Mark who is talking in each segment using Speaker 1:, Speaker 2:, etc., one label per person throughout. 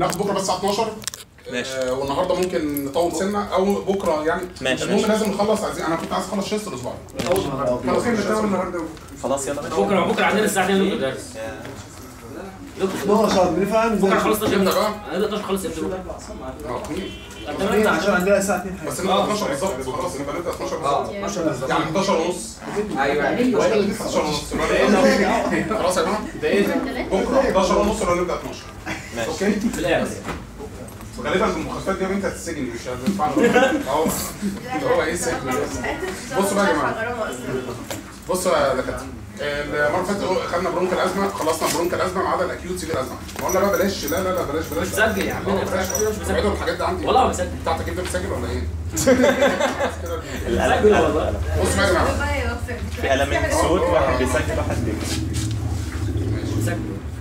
Speaker 1: ناخد بكره بس الساعه 12
Speaker 2: ماشي.
Speaker 1: آه والنهارده ممكن نطول سنه او بكره يعني
Speaker 2: ماشي،
Speaker 1: المهم
Speaker 2: ماشي.
Speaker 1: لازم نخلص عايزين انا كنت عايز اخلص شيست الاسبوع خلاص نتناول النهارده
Speaker 2: خلاص يلا ماشي
Speaker 3: بكره بكره عندنا الساعه 2 دكتور درس دكتور
Speaker 4: 12 بنفهم
Speaker 3: بكره خلصنا
Speaker 1: نبدا
Speaker 3: امتى؟
Speaker 1: بقى
Speaker 3: هنبدا 12 خلص امتى بكره؟
Speaker 1: اه اتنين.
Speaker 3: التمرين
Speaker 4: عشان
Speaker 3: عشان
Speaker 4: عندنا الساعه 2
Speaker 1: بس نبدا 12 بالظبط خلاص نبقى نبدا 12 بالظبط يعني 11 ونص
Speaker 5: ايوه
Speaker 1: 11 ونص خلاص يا جماعه بكره 11 ونص ولا نبدا 12
Speaker 2: ماشي
Speaker 1: اوكي
Speaker 3: في الاخر
Speaker 1: غالبا المخالفات دي انت هتتسجن مش هتنفع اهو هو ايه السجن بصوا بقى يا جماعه بصوا يا دكاتره المره اللي فاتت خدنا برونك الازمه خلصنا برونك الازمه ما عدا الاكيوت سيفير ازمه قلنا بقى بلاش لا لا لا بلاش بلاش
Speaker 3: بتسجل يا عم.
Speaker 1: اه بلاش مش بسجل الحاجات دي عندي
Speaker 3: والله ما بسجل
Speaker 1: بتاعتك انت بتسجل ولا ايه؟
Speaker 2: القلم
Speaker 3: بسجل والله
Speaker 1: بصوا بقى يا جماعه
Speaker 2: في قلمين صوت واحد بيسجل واحد بيكتب
Speaker 3: بسجل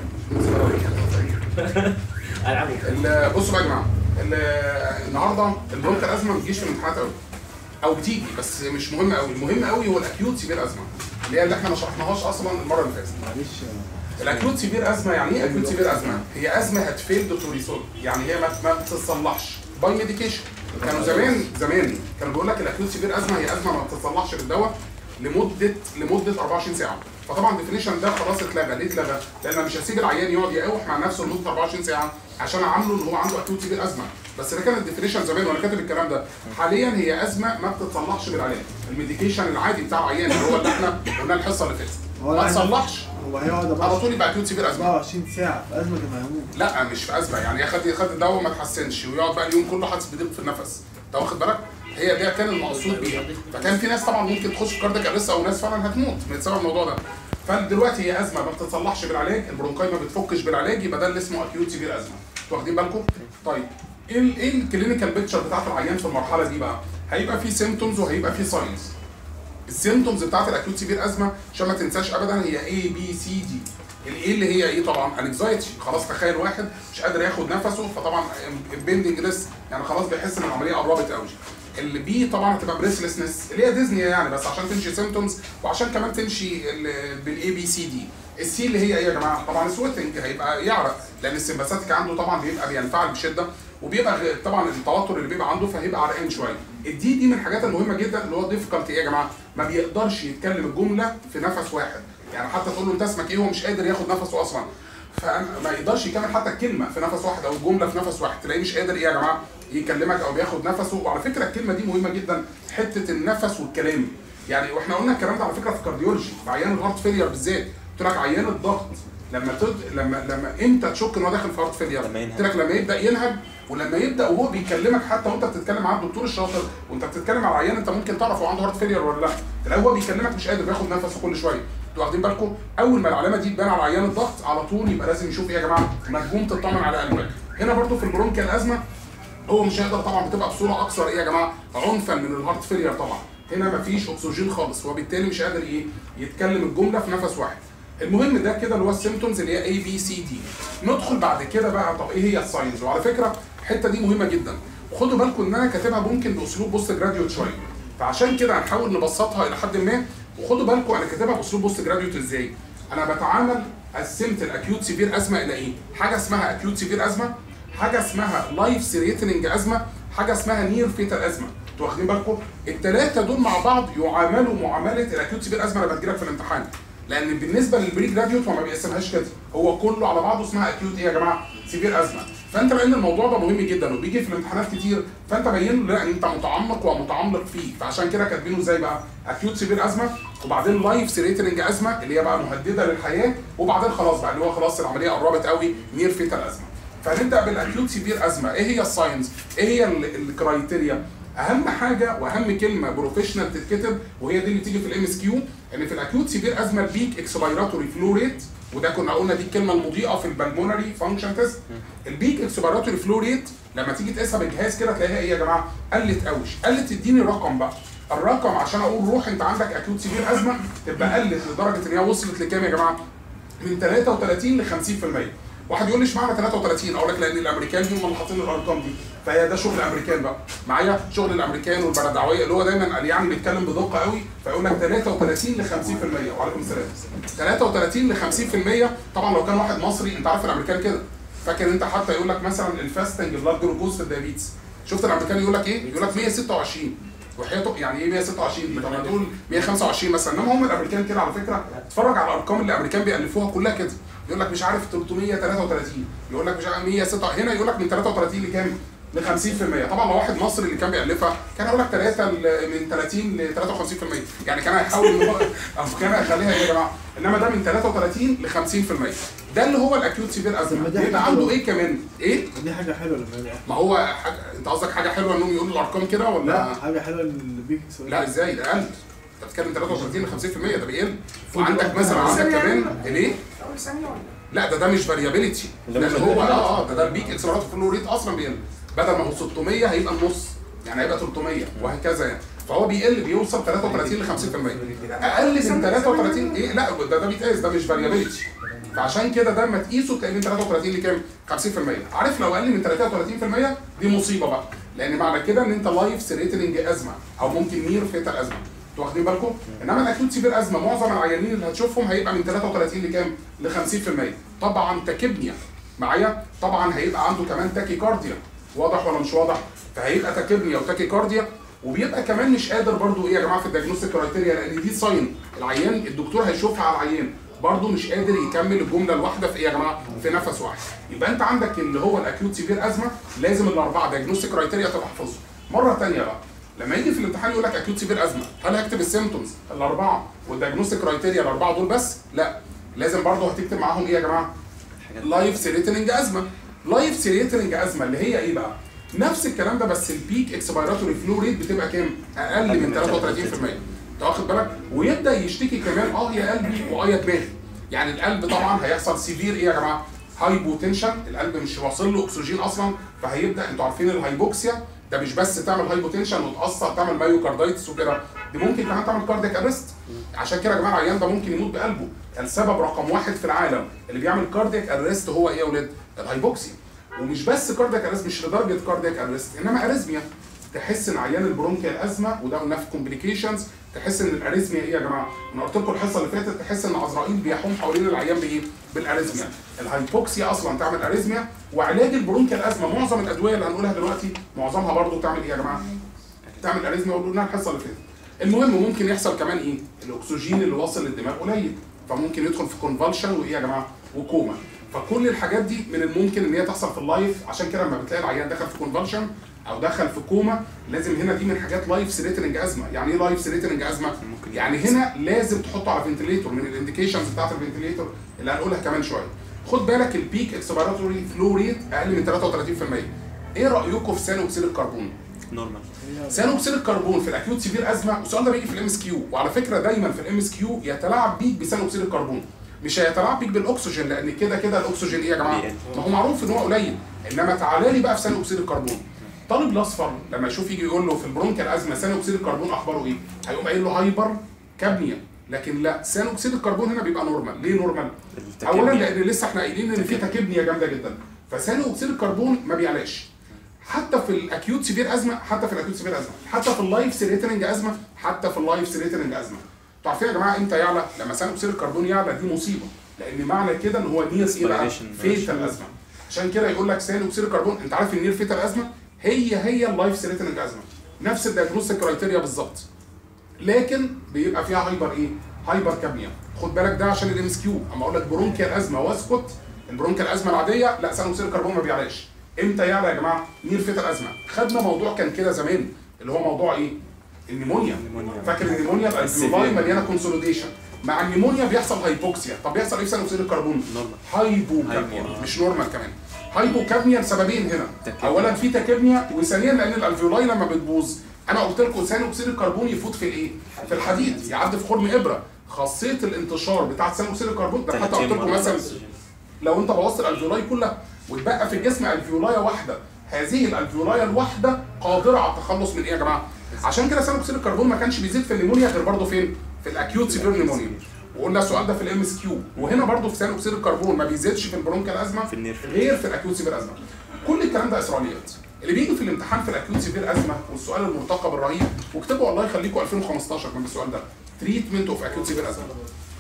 Speaker 3: العبوا
Speaker 1: ال- بصوا بقى يا جماعه ال- النهارده البرونك الازمه ما بتجيش في الامتحانات قوي او بتيجي بس مش مهم قوي المهم قوي هو الاكيوت سيفير ازمه اللي هي اللي احنا ما شرحناهاش اصلا المره اللي فاتت
Speaker 4: معلش
Speaker 1: الاكيوت سيفير ازمه يعني ايه اكيوت سيفير ازمه؟ هي ازمه هتفيل تو ريسولف يعني هي ما ما بتتصلحش باي ميديكيشن كانوا زمان زمان كانوا بيقول لك الاكيوت سيفير ازمه هي ازمه ما بتتصلحش بالدواء لمده لمده 24 ساعه فطبعا الديفينيشن ده خلاص اتلغى ليه اتلغى؟ لان أنا مش هسيب العيان يقعد يقاوح مع نفسه لمده 24 ساعه عشان اعامله ان هو عنده اكيوت سيفير ازمه بس ده كان الديفينيشن زمان وانا كاتب الكلام ده حاليا هي ازمه ما بتتصلحش بالعلاج الميديكيشن العادي بتاع العيان اللي هو اللي احنا قلنا الحصه اللي فاتت
Speaker 4: هو
Speaker 1: ما
Speaker 4: يعني-
Speaker 1: تصلحش
Speaker 4: هو هيقعد
Speaker 1: على طول يبقى اكيوت سيفير ازمه
Speaker 4: 24 ساعه في ازمه ما يموت
Speaker 1: لا مش في ازمه يعني خد خد الدواء وما تحسنش ويقعد بقى اليوم كله حاسس بضيق في النفس انت واخد بالك هي ده كان المقصود بيها فكان في ناس طبعا ممكن تخش في كاردياك ارست او ناس فعلا هتموت بسبب الموضوع ده فدلوقتي هي ازمه ما بتتصلحش بالعلاج البرونكاي ما بتفكش بالعلاج يبقى ده اللي اسمه اكيوت سيفير ازمه انتوا واخدين بالكم طيب ايه ال- ايه الكلينيكال بيكتشر بتاعت العيان في المرحله دي بقى هيبقى في سيمتومز وهيبقى في ساينز السيمتومز بتاعت الاكيوت سيفير ازمه عشان ما تنساش ابدا هي اي بي سي دي الايه اللي هي ايه طبعا انكزايتي خلاص تخيل واحد مش قادر ياخد نفسه فطبعا البندنج ريس يعني خلاص بيحس ان العمليه قربت قوي اللي بي طبعا هتبقى بريسلسنس اللي هي ديزني يعني بس عشان تمشي سيمتومز وعشان كمان تمشي بالاي بي سي دي السي اللي هي ايه يا جماعه طبعا سويتنج هيبقى يعرق لان السمباثيك عنده طبعا بيبقى بينفعل بشده وبيبقى غ- طبعا التوتر اللي بيبقى عنده فهيبقى عرقان شويه الدي دي من الحاجات المهمه جدا اللي هو ديفيكالتي ايه يا جماعه ما بيقدرش يتكلم الجمله في نفس واحد يعني حتى تقول له انت اسمك ايه هو مش قادر ياخد نفسه اصلا فما يقدرش يكمل حتى الكلمه في نفس واحد او الجمله في نفس واحد تلاقيه مش قادر ايه يا جماعه يكلمك او بياخد نفسه وعلى فكره الكلمه دي مهمه جدا حته النفس والكلام يعني واحنا قلنا الكلام ده على فكره في الكارديولوجي في عيان الهارت فيلير بالذات قلت لك عيان الضغط لما تد... لما لما امتى تشك ان هو داخل في هارت فيلير
Speaker 2: لما ينهج.
Speaker 1: قلت لك لما يبدا ينهج ولما يبدا وهو بيكلمك حتى وانت بتتكلم مع الدكتور الشاطر وانت بتتكلم مع العيان انت ممكن تعرف هو عنده هارت فيلير ولا لا تلاقيه هو بيكلمك مش قادر بياخد نفسه كل شويه انتوا واخدين بالكم اول ما العلامه دي تبان على عيان الضغط على طول يبقى لازم يشوف ايه يا جماعه مجهوم تطمن على قلبك هنا برضو في البرونكيال ازمه هو مش هيقدر طبعا بتبقى بصوره اكثر ايه يا جماعه عنفا من الهارت فيلير طبعا هنا مفيش اكسجين خالص وبالتالي مش قادر ايه يتكلم الجمله في نفس واحد المهم ده كده اللي هو السيمتومز اللي هي اي بي سي دي ندخل بعد كده بقى طب ايه هي الساينز وعلى فكره الحته دي مهمه جدا وخدوا بالكم ان انا كاتبها ممكن باسلوب بوست جراديوت شويه فعشان كده هنحاول نبسطها الى حد ما وخدوا بالكم انا كاتبها باسلوب بوست جراديوت ازاي انا بتعامل قسمت الاكيوت سيفير ازمه الى ايه حاجه اسمها اكيوت سيفير ازمه حاجه اسمها لايف سيريتنينج ازمه حاجه اسمها نير فيتال ازمه انتوا واخدين بالكم الثلاثه دول مع بعض يعاملوا معامله الاكيوت سيفير ازمه اللي بتجيلك في الامتحان لان بالنسبه للبري جراديوت هو ما بيقسمهاش كده هو كله على بعضه اسمها اكيوت ايه يا جماعه سيفير ازمه فانت لان الموضوع ده مهم جدا وبيجي في الامتحانات كتير فانت باين له لا انت متعمق ومتعمق فيه فعشان كده كاتبينه ازاي بقى اكيوت سيفير ازمه وبعدين لايف سيريتنج ازمه اللي هي بقى مهدده للحياه وبعدين خلاص بقى اللي هو خلاص العمليه قربت قوي نير فيتال ازمه فهنبدا بالاكيوت سيفير ازمه ايه هي الساينز ايه هي ال- الكرايتيريا اهم حاجه واهم كلمه بروفيشنال تتكتب وهي دي اللي تيجي في الام اس كيو ان في الاكيوت سيفير ازمه البيك اكسبيراتوري فلو ريت وده كنا قلنا دي الكلمه المضيئه في البلمونري فانكشن تيست البيك اكسبيراتوري فلو ريت لما تيجي تقيسها بالجهاز كده تلاقيها ايه يا جماعه قلت قوي قلت تديني رقم بقى الرقم عشان اقول روح انت عندك اكيوت سيفير ازمه تبقى قلت لدرجه ان هي وصلت لكام يا جماعه من 33 ل 50% واحد يقول لي اشمعنى 33 اقول لك لان الامريكان هم اللي حاطين الارقام دي فهي ده شغل الامريكان بقى معايا شغل الامريكان والبردعويه اللي هو دايما قال يعني بيتكلم بدقه قوي فيقول لك 33 ل 50% وعليكم السلام 33 ل 50% طبعا لو كان واحد مصري انت عارف الامريكان كده فاكر انت حتى يقول لك مثلا الفاستنج بلاد جلوكوز في الدايابيتس شفت الامريكان يقول لك ايه؟ يقول لك 126 وحياته يعني ايه 126 طب ما تقول 125 مثلا انما هم الامريكان كده على فكره اتفرج على الارقام اللي الامريكان بيالفوها كلها كده يقول لك مش عارف 333 يقول لك مش عارف 106 هنا يقول لك من 33 لكام؟ ل 50% طبعا لو واحد مصري اللي كان بيالفها كان هيقول لك 3 من 30 ل 53% يعني كان هيحاول ان هو او كان هيخليها ايه يا جماعه انما ده من 33 ل 50% ده اللي هو الاكيوت سيفير ازمه
Speaker 4: طب ما ده
Speaker 1: بيبقى
Speaker 4: حاجة
Speaker 1: عنده
Speaker 4: حلوة.
Speaker 1: ايه كمان؟ ايه؟
Speaker 4: دي حاجه حلوه لما يبقى
Speaker 1: ما هو حاجة انت قصدك حاجه حلوه انهم يقولوا الارقام كده ولا
Speaker 4: لا حاجه حلوه ان البيك
Speaker 1: لا ازاي ده اقل انت بتتكلم 33 ل 50% ده بيقل وعندك مثلا عندك كمان ليه؟ لا ده ده مش فاريابيليتي ده اللي هو اه اه ده ده البيك اكسلرات فلو ريت اصلا بيقل بدل ما هو 600 هيبقى النص يعني هيبقى 300 وهكذا يعني فهو بيقل بيوصل 33 ل 50% اقل من 33 ايه لا ده ده بيتقاس ده مش فاريابيليتي فعشان كده ده لما تقيسه تلاقيه من 33 لكام؟ 50% عارف لو اقل من 33% دي مصيبه بقى لان معنى كده ان انت لايف سيريتنج ازمه او ممكن نير فيتال ازمه انتوا واخدين بالكم؟ انما الاكيوت سيفير ازمه معظم العيانين اللي هتشوفهم هيبقى من 33 لكام؟ ل 50% طبعا تاكيبنيا معايا طبعا هيبقى عنده كمان تاكيكارديا واضح ولا مش واضح؟ فهيبقى تاكيبنيا وتاكيكارديا وبيبقى كمان مش قادر برضو ايه يا جماعه في الديagnostic كرايتيريا لان دي ساين العيان الدكتور هيشوفها على العيان برضه مش قادر يكمل الجمله الواحده في ايه يا جماعه؟ في نفس واحد. يبقى انت عندك اللي هو الاكيوت سيفير ازمه لازم الاربعه ديagnostic كرايتيريا تبقى حافظهم. مره ثانيه بقى لما يجي في الامتحان يقول لك اكيوت سيفير ازمه هل هكتب السيمتومز الاربعه والديagnostic كرايتيريا الاربعه دول بس؟ لا لازم برضه هتكتب معاهم ايه يا جماعه؟ لايف سيريتنج ازمه لايف سيريتنج ازمه اللي هي ايه بقى؟ نفس الكلام ده بس البيك اكسبيراتوري فلو ريت بتبقى كام؟ اقل من 33% انت واخد بالك؟ ويبدا يشتكي كمان اه يا قلبي واه يا دماغي يعني القلب طبعا هيحصل سيفير ايه يا جماعه؟ هايبوتنشن القلب مش واصل له اكسجين اصلا فهيبدا انتوا عارفين الهايبوكسيا ده مش بس تعمل هايبوتنشن وتاثر تعمل مايوكاردايتس وكده دي ممكن كمان تعمل كاردياك ارست عشان كده يا جماعه العيان ده ممكن يموت بقلبه السبب رقم واحد في العالم اللي بيعمل كاردياك ارست هو ايه يا ولاد؟ الهايبوكسيا ومش بس كاردياك ارست مش لدرجه كاردياك ارست انما اريزميا تحس ان عيان البرونكيال ازمه وده قلناه في كومبليكيشنز تحس ان الاريزميا ايه يا جماعه؟ انا قلت لكم الحصه اللي فاتت تحس ان عزرائيل بيحوم حوالين العيان بايه؟ بالاريزميا. الهايبوكسيا اصلا تعمل اريزميا وعلاج البرونكيال ازمه معظم الادويه اللي هنقولها دلوقتي معظمها برضه تعمل ايه يا جماعه؟ تعمل اريزميا وقلنا الحصه اللي فاتت. المهم ممكن يحصل كمان ايه؟ الاكسجين اللي واصل للدماغ قليل فممكن يدخل في كونفالشن وايه يا جماعه؟ وكوما. فكل الحاجات دي من الممكن ان هي تحصل في اللايف عشان كده لما بتلاقي العيان دخل في كونفالشن او دخل في كوما لازم هنا دي من حاجات لايف سيريتنج ازمه يعني ايه لايف سيريتنج ازمه يعني هنا لازم تحطه على فنتليتور من الانديكيشنز بتاعت الفنتليتور اللي هنقولها كمان شويه خد بالك البيك اكسبيراتوري فلو ريت اقل من 33% ايه رايكم في ثاني اكسيد الكربون
Speaker 2: نورمال
Speaker 1: ثاني اكسيد الكربون في الاكيوت سيفير ازمه والسؤال ده بيجي في الام اس كيو وعلى فكره دايما في الام اس كيو يتلاعب بيك بثاني اكسيد الكربون مش هيتلاعب بيك بالاكسجين لان كده كده الاكسجين ايه يا جماعه؟
Speaker 2: بيقل.
Speaker 1: ما هو معروف ان هو قليل انما تعالى لي بقى في ثاني اكسيد الكربون طالب الاصفر لما يشوف يجي يقول له في البرونكيال ازمه ثاني اكسيد الكربون اخباره ايه؟ هيقوم قايل له هايبر كابنيا لكن لا ثاني اكسيد الكربون هنا بيبقى نورمال ليه نورمال؟
Speaker 2: التكبنيا.
Speaker 1: اولا لان لسه احنا قايلين ان في تكبنيا جامده جدا فثاني اكسيد الكربون ما بيعلاش حتى في الاكيوت سيفير ازمه حتى في الاكيوت سيفير ازمه حتى في اللايف سيريتنج ازمه حتى في اللايف سيريتنج ازمه انتوا عارفين يا جماعه امتى يعلى لما ثاني اكسيد الكربون يعلى دي مصيبه لان معنى كده ان هو نير ايه بقى
Speaker 2: Expiration.
Speaker 1: فيتال ازمه عشان كده يقول لك ثاني اكسيد الكربون انت عارف النير فيتال ازمه هي هي اللايف سيريتنج ازمه نفس الدياجنوستيك كرايتيريا بالظبط لكن بيبقى فيها هايبر ايه؟ هايبر كابنيا خد بالك ده عشان الام اس كيو اما اقول لك برونكيال ازمه واسكت البرونكيال ازمه العاديه لا ثاني اكسيد الكربون ما بيعلاش امتى يعلى يا جماعه؟ نير فيتال ازمه خدنا موضوع كان كده زمان اللي هو موضوع ايه؟ النيمونيا
Speaker 2: النيمونيا.
Speaker 1: فاكر النيمونيا الالفيولاي
Speaker 2: السيفير.
Speaker 1: مليانه كونسوليديشن مع النيمونيا بيحصل هايبوكسيا طب بيحصل ايه في ثاني اكسيد الكربون؟
Speaker 2: نورمال.
Speaker 1: هايبوكابنيا
Speaker 2: هايبو، آه.
Speaker 1: مش نورمال كمان هايبوكابنيا لسببين هنا
Speaker 2: تكبنيا.
Speaker 1: اولا في تكبنيا وثانيا لان الالفيولاي لما بتبوظ انا قلت لكم ثاني اكسيد الكربون يفوت في الايه؟ في الحديد يعدي في خرم ابره خاصيه الانتشار بتاعت ثاني اكسيد الكربون ده حتى قلت لكم مثلا لو انت بوظت الالفيولاي كلها واتبقى في الجسم الفيولايه واحده هذه الالفيولايه الواحده قادره على التخلص من ايه يا جماعه؟ عشان كده ثاني اكسيد الكربون ما كانش بيزيد في النيمونيا غير برضه فين؟ في الاكيوت سيفير نيمونيا وقلنا السؤال ده في الام اس كيو وهنا برضه في ثاني اكسيد الكربون ما بيزيدش في البرونكال ازمه
Speaker 2: في النير.
Speaker 1: غير في الاكيوت سيفير ازمه كل الكلام ده اسرائيليات اللي بيجي في الامتحان في الاكيوت سيفير ازمه والسؤال المرتقب الرهيب واكتبوا الله يخليكم 2015 من السؤال ده تريتمنت اوف اكيوت سيفير ازمه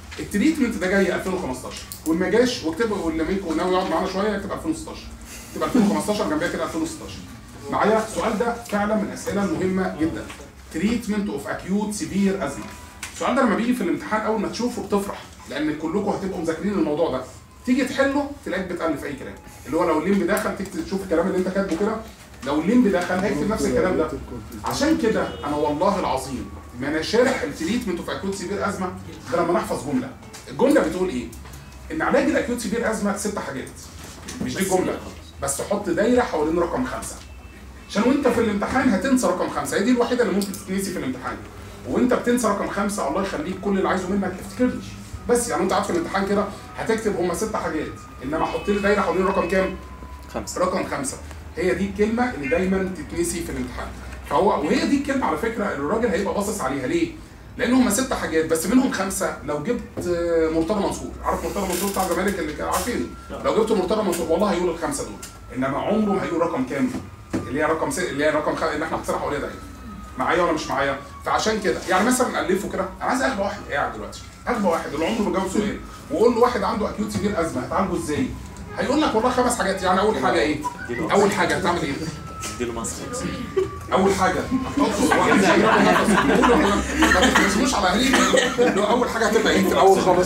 Speaker 1: التريتمنت ده جاي 2015 واللي ما جاش واكتبه واللي منكم ناوي يقعد معانا شويه يكتب 2016 يكتب 2015 جنبها كده 2016 معايا السؤال ده فعلا من الاسئله المهمه جدا تريتمنت اوف اكيوت سيفير ازمه السؤال ده لما بيجي في الامتحان اول ما تشوفه بتفرح لان كلكم هتبقوا مذاكرين الموضوع ده تيجي تحله تلاقيك بتالف اي كلام اللي هو لو الليمب دخل تكتب تشوف الكلام اللي انت كاتبه كده لو الليمب دخل هيكتب نفس الكلام ده عشان كده انا والله العظيم ما انا شارح التريتمنت اوف اكيوت سيفير ازمه غير لما نحفظ جمله الجمله بتقول ايه ان علاج الاكيوت سيفير ازمه ست حاجات مش دي الجمله بس حط دايره حوالين رقم خمسه عشان وانت في الامتحان هتنسى رقم خمسه هي دي الوحيده اللي ممكن تتنسي في الامتحان وانت بتنسى رقم خمسه الله يخليك كل اللي عايزه منك افتكرنيش بس يعني انت قاعد في الامتحان كده هتكتب هم ست حاجات انما حط لي دايره حوالين رقم كام؟
Speaker 2: خمسة
Speaker 1: رقم خمسة هي دي الكلمة اللي دايما تتنسي في الامتحان فهو وهي دي الكلمة على فكرة اللي الراجل هيبقى باصص عليها ليه؟ لأن هم ست حاجات بس منهم خمسة لو جبت آه، مرتضى منصور عارف مرتضى منصور بتاع الزمالك اللي كانوا عارفينه لو جبت مرتضى منصور والله هيقول الخمسة دول إنما عمره ما هيقول رقم كام اللي هي رقم س... اللي هي رقم خ... اللي احنا حاطينها حواليها دايما معايا ولا مش معايا؟ فعشان كده يعني مثلا الفه كده انا عايز اغلى واحد قاعد دلوقتي اغلى واحد اللي عمره ما جاوب سؤال وقول له واحد عنده اكيوت سيفير ازمه هتعالجه ازاي؟ هيقول لك والله خمس حاجات يعني اول حاجه ايه؟ اول حاجه هتعمل ايه؟
Speaker 2: اديله مصر
Speaker 1: اول حاجه هتحطه هو عايز يعمل نفسه. قولوا ما تتنسوش على اهلي اللي هو اول حاجه هتبقى ايه في الاول خالص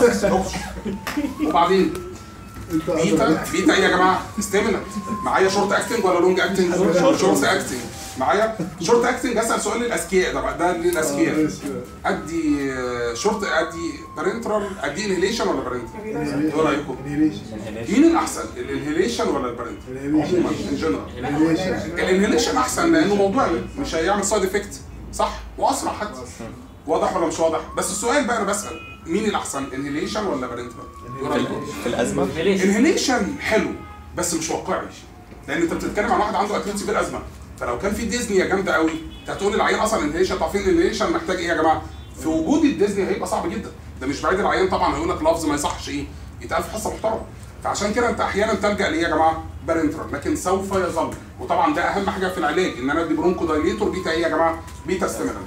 Speaker 1: وبعدين
Speaker 4: انت
Speaker 1: بيتا بيتا ايه يا جماعه؟ ستيمولانت معايا شورت اكتنج ولا لونج اكتنج؟ شورت اكتنج معايا شورت اكتنج اسال سؤال للاذكياء ده بقى، ده للاذكياء ادي آه، شورت ادي بارنترال ادي انهيليشن ولا بارنترال؟ ايه رايكم؟ مين الاحسن؟ الانهيليشن ولا البارنترال؟ عموما ان جنرال الانهيليشن احسن لانه موضوعي مش هيعمل سايد افكت صح واسرع حتى واضح ولا مش واضح بس السؤال بقى انا بسال مين الاحسن انهيليشن ولا بارنترال ايه رايكم
Speaker 2: في الازمه
Speaker 1: انهيليشن حلو بس مش واقعي لان انت بتتكلم عن واحد عنده اكيوت سيفير ازمه فلو كان في ديزني جامده قوي انت هتقول العيان اصلا انهيليشن عارفين الانهيليشن محتاج ايه يا جماعه في وجود الديزني هيبقى صعب جدا ده مش بعيد العيان طبعا هيقول لك لفظ ما يصحش ايه يتقال في حصه محترمه فعشان كده انت احيانا تلجا لايه يا جماعه بارنترال لكن سوف يظل وطبعا ده اهم حاجه في العلاج ان انا ادي برونكو دايليتور بيتا ايه يا جماعه بيتا ستيمولانت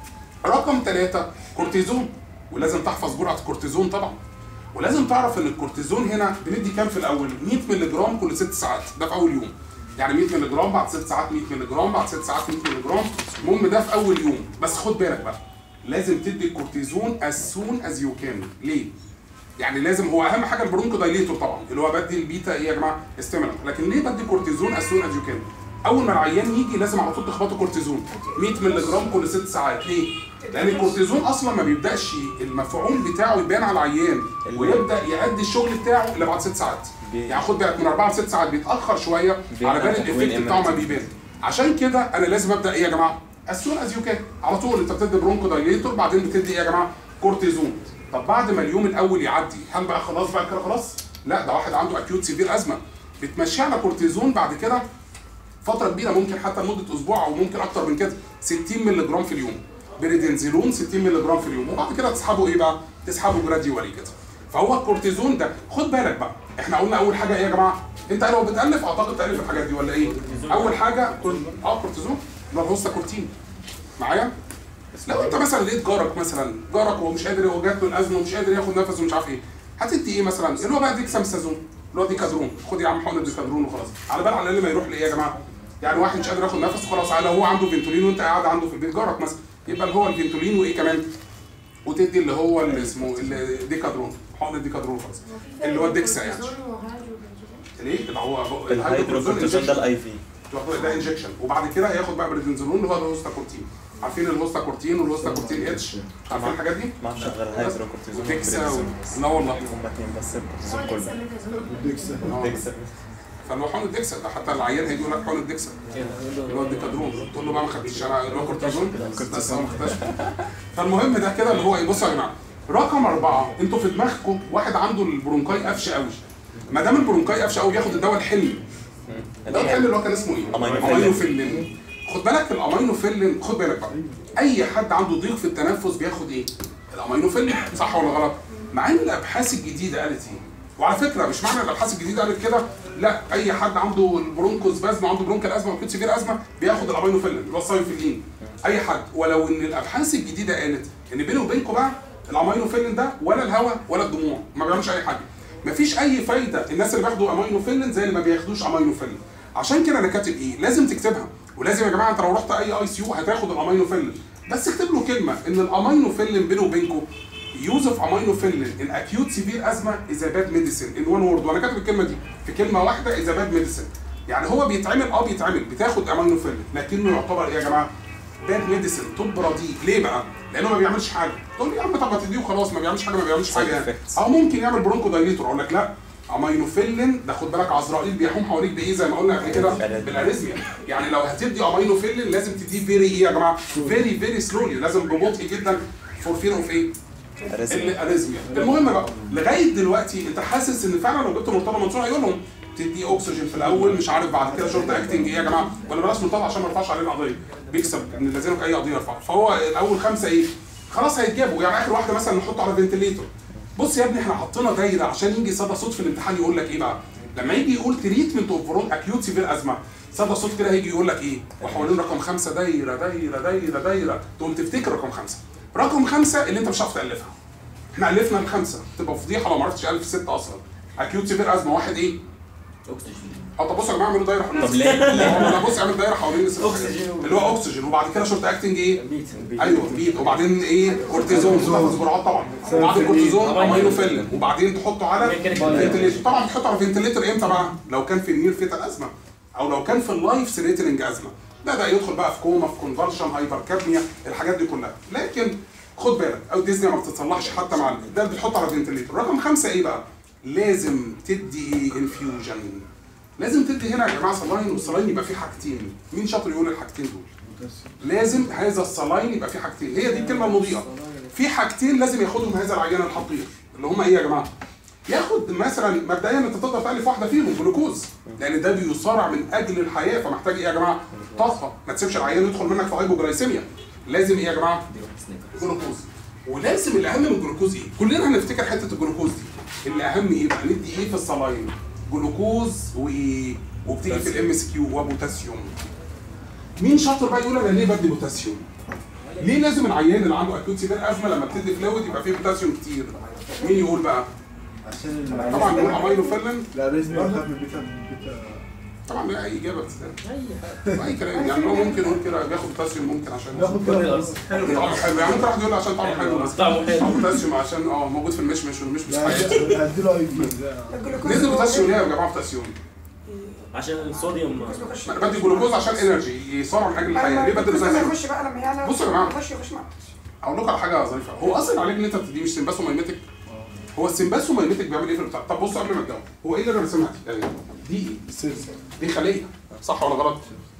Speaker 1: رقم ثلاثة كورتيزون ولازم تحفظ جرعة الكورتيزون طبعا ولازم تعرف ان الكورتيزون هنا بندي كام في الاول 100 مللي جرام كل 6 ساعات ده في اول يوم يعني 100 مللي جرام بعد 6 ساعات 100 مللي جرام بعد 6 ساعات 100 مللي جرام المهم ده في اول يوم بس خد بالك بقى لازم تدي الكورتيزون as soon as you can ليه؟ يعني لازم هو اهم حاجه البرونكو دايليتور طبعا اللي هو بدي البيتا ايه يا جماعه ستيمولانت لكن ليه بدي كورتيزون as soon as you can اول ما العيان يجي لازم على طول تخبطه كورتيزون 100 مللي جرام كل 6 ساعات ليه؟ لان الكورتيزون اصلا ما بيبداش المفعول بتاعه يبان على العيان ويبدا يأدي الشغل بتاعه الا بعد 6 ساعات
Speaker 2: بي-
Speaker 1: يعني خد بالك من 4 ل 6 ساعات بيتاخر شويه
Speaker 2: بيبقى
Speaker 1: على بال
Speaker 2: تكوين
Speaker 1: الايفكت بتاعه ما
Speaker 2: immunity.
Speaker 1: بيبان عشان كده انا لازم ابدا ايه يا جماعه؟ as soon as you can على طول انت بتدي برونكو دايليتور بعدين بتدي ايه يا جماعه؟ كورتيزون طب بعد ما اليوم الاول يعدي هل بقى خلاص بقى كده خلاص؟ لا ده واحد عنده اكيوت سيفير ازمه بتمشي على كورتيزون بعد كده فتره كبيره ممكن حتى لمده اسبوع او ممكن اكتر من كده 60 مللي جرام في اليوم بريدنزيلون 60 مللي جرام في اليوم وبعد كده تسحبه ايه بقى؟ تسحبه جراديوالي كده فهو الكورتيزون ده خد بالك بقى احنا قلنا اول حاجه ايه يا جماعه؟ انت لو بتالف اعتقد تالف الحاجات دي ولا ايه؟ اول حاجه كل اه كورتيزون اللي هو الهوستا كورتين معايا؟ لو انت مثلا لقيت جارك مثلا جارك وهو مش قادر هو جات له الازمه ومش قادر ياخد نفس ومش عارف ايه هتدي ايه مثلا؟ اللي هو بقى ديكسامسازون اللي هو ديكادرون خد يا عم حقنه ديكادرون وخلاص على بال على الاقل ما يروح لايه يا جماعه؟ يعني واحد مش قادر ياخد نفس وخلاص لو هو عنده فينتولين وانت قاعد عنده في البيت جارك مثلا يبقى اللي هو الفينتولين وايه كمان؟ وتدي اللي هو اللي اسمه الديكادرون حقن الديكادرون خلاص اللي هو الديكسا يعني ليه؟ اللي هو
Speaker 2: الهيدروكورتيزون ده الاي في
Speaker 1: تاخد ده انجكشن وبعد كده هياخد بقى بريدنزولون اللي هو الهوستا كورتين عارفين الهوستا كورتين والهوستا كورتين اتش عارفين الحاجات دي؟
Speaker 2: ما اعرفش غير الهيدروكورتيزون
Speaker 1: وديكسا
Speaker 2: والبريدنزون.
Speaker 1: و... لا والله
Speaker 2: هما اتنين بس الكورتيزون كله
Speaker 4: ديكسا
Speaker 1: آه.
Speaker 2: ديكسا
Speaker 1: فاللي هو حقن الدكسا ده حتى العيان هيجي يقول لك حقن الدكسا اللي هو الديكادرون تقول له بقى ما خدتش انا اللي هو كورتيزون بس انا ما خدتش فالمهم ده كده اللي هو ايه بصوا يا جماعه رقم اربعه انتوا في دماغكم واحد عنده البرونكاي قفش قوي ما دام البرونكاي قفش قوي بياخد الدواء الحلمي الدواء الحلمي اللي هو كان اسمه ايه؟
Speaker 2: أمينوفيلين.
Speaker 1: امينوفيلين خد بالك الامينوفيلين خد بالك بقى اي حد عنده ضيق في التنفس بياخد ايه؟ الامينوفيلين صح ولا غلط؟ مع ان الابحاث الجديده قالت ايه؟ وعلى فكره مش معنى الابحاث الجديده قالت كده لا اي حد عنده البرونكوس بازما عنده برونكال ازمه وكنت سيفير ازمه بياخد الامينوفيلين اللي هو السايفيلين اي حد ولو ان الابحاث الجديده قالت ان بيني وبينكم بقى الامينوفيلين ده ولا الهواء ولا الدموع ما بيعملش اي حاجه مفيش اي فايده الناس اللي بياخدوا امينوفيلين زي اللي ما بياخدوش امينوفيلين عشان كده انا كاتب ايه لازم تكتبها ولازم يا جماعه انت لو رحت اي اي سي يو هتاخد الامينوفيلين بس اكتب له كلمه ان الامينوفيلين بينه وبينكم يوز اوف امينوفيلين ان اكيوت سيفير ازمه از باد ميديسن ان وان وورد وانا كاتب الكلمه دي في كلمه واحده از باد ميديسن يعني هو بيتعمل اه بيتعمل بتاخد امينوفيلين لكنه يعتبر ايه يا جماعه باد ميديسن طب رديء ليه بقى؟ لانه ما بيعملش حاجه تقول لي يا عم طب ما تديه وخلاص ما بيعملش حاجه ما بيعملش حاجه يعني
Speaker 2: effects.
Speaker 1: او ممكن يعمل برونكو دايليتور اقول لك لا امينوفيلين ده خد بالك عزرائيل بيحوم حواليك بايه زي ما قلنا قبل كده بالاريزميا يعني لو هتدي امينوفيلين لازم تديه فيري ايه يا جماعه فيري فيري سلولي لازم ببطء جدا فور فير اوف ايه
Speaker 2: اريزميا
Speaker 1: الاريزميا المهم بقى لغايه دلوقتي انت حاسس ان فعلا لو جبت مرتضى منصور هيقول لهم تدي اكسجين في الاول مش عارف بعد كده شورت اكتنج ايه يا جماعه ولا بلاش مرتضى عشان ما يرفعش علينا قضيه بيكسب ان لازم اي قضيه يرفعها فهو الاول خمسه ايه خلاص هيتجابوا يعني اخر واحده مثلا نحطه على فنتليتور بص يا ابني احنا حطينا دايره عشان يجي صدى صوت في الامتحان يقول لك ايه بقى لما يجي يقول تريتمنت اوف برون اكيوت سيفير ازمه صدى صوت كده هيجي يقول لك ايه وحوالين رقم خمسه دايره دايره دايره دايره تقوم تفتكر رقم خمسه رقم خمسه اللي انت مش هتعرف تالفها احنا الفنا الخمسه تبقى فضيحه لو ما عرفتش الف سته اصلا اكيوت سيفير ازمه واحد ايه
Speaker 3: اكسجين
Speaker 1: اه طب بصوا يا جماعه اعملوا دايره حوالين
Speaker 2: طب ليه؟
Speaker 1: اه انا بص اعمل دايره حوالين الست
Speaker 3: أكسجين.
Speaker 1: اللي هو اكسجين وبعد كده شورت اكتنج ايه
Speaker 3: بيت
Speaker 1: ايوه بيت وبعدين ايه كورتيزون بتاخد جرعات طبعا وبعد الكورتيزون امينوفيلين وبعدين تحطه على فنتليتر طبعا تحطه على فنتليتر امتى بقى لو كان في النير فيتال ازمه او لو كان في اللايف سريتنج ازمه بدا يدخل بقى في كوما في كونفرشن هايبر كابنيا الحاجات دي كلها لكن خد بالك او ديزني ما بتتصلحش حتى مع ال- ده بتحط على فنتليتر رقم خمسه ايه بقى لازم تدي ايه انفيوجن لازم تدي هنا يا جماعه صلاين والصلاين يبقى فيه حاجتين مين شاطر يقول الحاجتين دول لازم هذا الصلاين يبقى فيه حاجتين هي دي الكلمه المضيئه في حاجتين لازم ياخدهم هذا العيان الحقير اللي هم ايه يا جماعه ياخد مثلا مبدئيا انت تقدر تالف واحده فيهم جلوكوز لان ده بيصارع من اجل الحياه فمحتاج ايه يا جماعه طاقه ما تسيبش العيان يدخل منك في هايبوجلايسيميا لازم ايه يا جماعه جلوكوز ولازم الاهم من الجلوكوز ايه كلنا هنفتكر حته الجلوكوز دي الاهم ايه بقى ندي ايه في الصلاين جلوكوز وايه وبتيجي في الام اس كيو وبوتاسيوم مين شاطر بقى يقول انا ليه بدي بوتاسيوم ليه لازم العيان اللي عنده اكيوت سيفير ازمه لما بتدي فلويد يبقى فيه بوتاسيوم كتير مين يقول بقى
Speaker 4: عشان
Speaker 1: طبعا نقول امينوفيلين
Speaker 4: الاريزميا بتاعت البيتا بيتا
Speaker 1: طبعا لا اي اجابه بتستاهل اي كلام يعني هو ممكن يقول كده بياخد بوتاسيوم ممكن عشان
Speaker 4: ناخد كده
Speaker 1: طعمه حلو يعني ممكن واحد يقول عشان طعمه حلو بس
Speaker 3: طعمه حلو.
Speaker 1: او بوتاسيوم عشان اه موجود في المشمش والمشمش
Speaker 4: لا
Speaker 1: حاجه
Speaker 4: هديله اي بي
Speaker 1: نزل بوتاسيوم ليه يا جماعه بوتاسيوم؟
Speaker 3: عشان الصوديوم
Speaker 1: ما انا بدي جلوكوز عشان انرجي يصارع من اجل الحياه ليه بدي
Speaker 5: لما
Speaker 1: بوتاسيوم؟
Speaker 5: يخش بقى لما يعلى
Speaker 1: بصوا يا جماعة.
Speaker 5: يخش يخش معاه
Speaker 1: اقول لكم على حاجه ظريفه هو اصلا العلاج اللي انت بتديه مش سمباسومايميتك هو السمباسومايميتك بيعمل ايه في البتاع طب بصوا قبل ما تجاوب هو ايه اللي انا رسمها دي يعني دي ايه دي خليه صح ولا غلط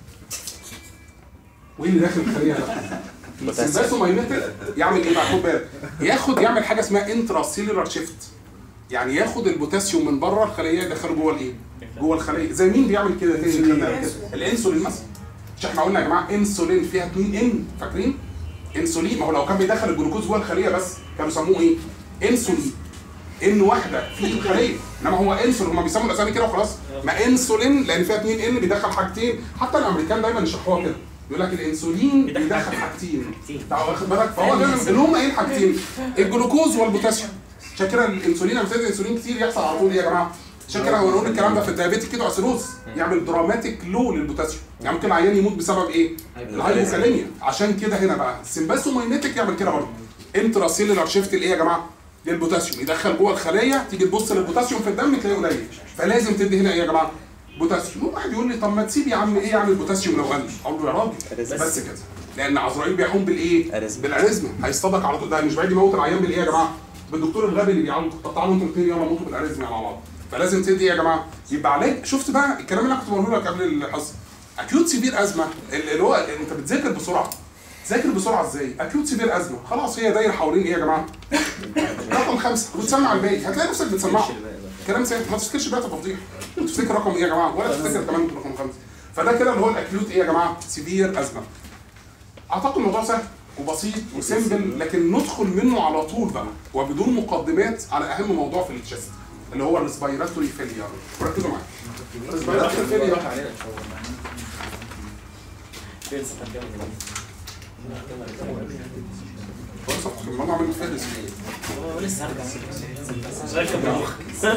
Speaker 1: وايه اللي داخل الخليه ده السمباسومايميتك يعمل ايه بقى خد بالك ياخد يعمل حاجه اسمها انترا سيلولار شيفت يعني ياخد البوتاسيوم من بره الخليه يدخله جوه الايه جوه الخليه زي مين بيعمل كده تاني خدنا قبل كده؟ الانسولين مثلا مش احنا قلنا يا جماعه انسولين فيها 2 ان فاكرين انسولين ما هو لو كان بيدخل الجلوكوز جوه الخليه بس كانوا سموه ايه انسولين ان واحده في الخليه انما هو انسولين هم بيسموا الاسامي كده وخلاص ما انسولين لان فيها 2 ان بيدخل حاجتين حتى الامريكان دايما يشرحوها كده يقول لك الانسولين
Speaker 3: بيدخل
Speaker 1: بيدخل
Speaker 3: حاجتين.
Speaker 1: حاجتين
Speaker 3: حاجتين.
Speaker 1: تعال واخد بالك فهو دايما اللي هم ايه الحاجتين الجلوكوز والبوتاسيوم عشان كده الانسولين لما بتدي انسولين كتير يحصل على طول ايه يا جماعه عشان كده هو نقول الكلام ده في الدايابيتيك كده اسيروز يعمل دراماتيك لو للبوتاسيوم يعني ممكن العيان يموت بسبب ايه؟ الهايبوكاليميا عشان كده هنا بقى السمباسوماينيتك يعمل كده برضه انترا سيلولار شيفت لايه يا جماعه؟ للبوتاسيوم يدخل جوه الخليه تيجي تبص للبوتاسيوم في الدم تلاقيه قليل فلازم تدي هنا ايه يا جماعه؟ بوتاسيوم واحد يقول لي طب ما تسيب يا عم ايه يعني البوتاسيوم لو قل اقول له يا راجل
Speaker 2: أريزميا.
Speaker 1: بس كده لان عزرائيل بيحوم بالايه؟
Speaker 2: أريزميا.
Speaker 1: بالاريزما هيصطدق على طول ده مش بعيد يموت العيان بالايه يا جماعه؟ بالدكتور الغبي اللي بيعالج طب تعالوا انتوا الاثنين يلا موتوا بالاريزما مع بعض فلازم تدي ايه يا جماعه؟ يبقى علاج شفت بقى الكلام اللي انا كنت بقوله لك قبل الحصه اكيوت سيفير ازمه اللي هو انت بتذاكر بسرعه تذاكر بسرعه ازاي؟ اكيوت سيفير ازمه خلاص هي دايره حوالين ايه يا جماعه؟ رقم خمسه وتسمع الباقي هتلاقي نفسك بتسمعه كلام سهل ما تفتكرش بقى تفاضيح تفتكر رقم ايه يا جماعه ولا تفتكر كمان رقم خمسه فده كده اللي هو الاكيوت ايه يا جماعه؟ سيفير ازمه اعتقد الموضوع سهل وبسيط وسيمبل لكن ندخل منه على طول بقى وبدون مقدمات على اهم موضوع في التشست اللي هو الريسبيراتوري فيلير ركزوا معايا الريسبيراتوري فيلير
Speaker 3: فين صفحة كام كده؟
Speaker 1: بص الموضوع عمال يتفرس ليه؟
Speaker 3: لسه هرجع راكب المخ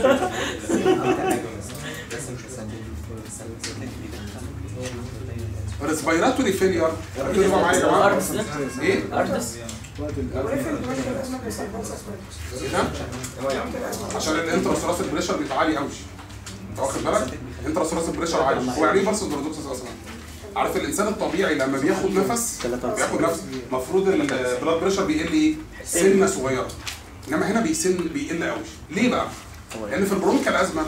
Speaker 1: ريسبيراتوري فيلير ركزوا بقى معايا يا جماعه
Speaker 3: ارتس
Speaker 1: ايه؟
Speaker 3: ارتس
Speaker 1: ايه ده؟ عشان الانتراسوراسيك بريشر بيبقى عالي قوي انت واخد بالك؟ انتراسوراسيك بريشر عالي هو يعني ايه فارس بارادوكسس اصلا؟ عارف الانسان الطبيعي لما بياخد نفس بياخد نفس المفروض البلاد بريشر بيقل ايه؟ سنه صغيره انما هنا بيسن بيقل قوي ليه بقى؟ لان في البرونكال ازمه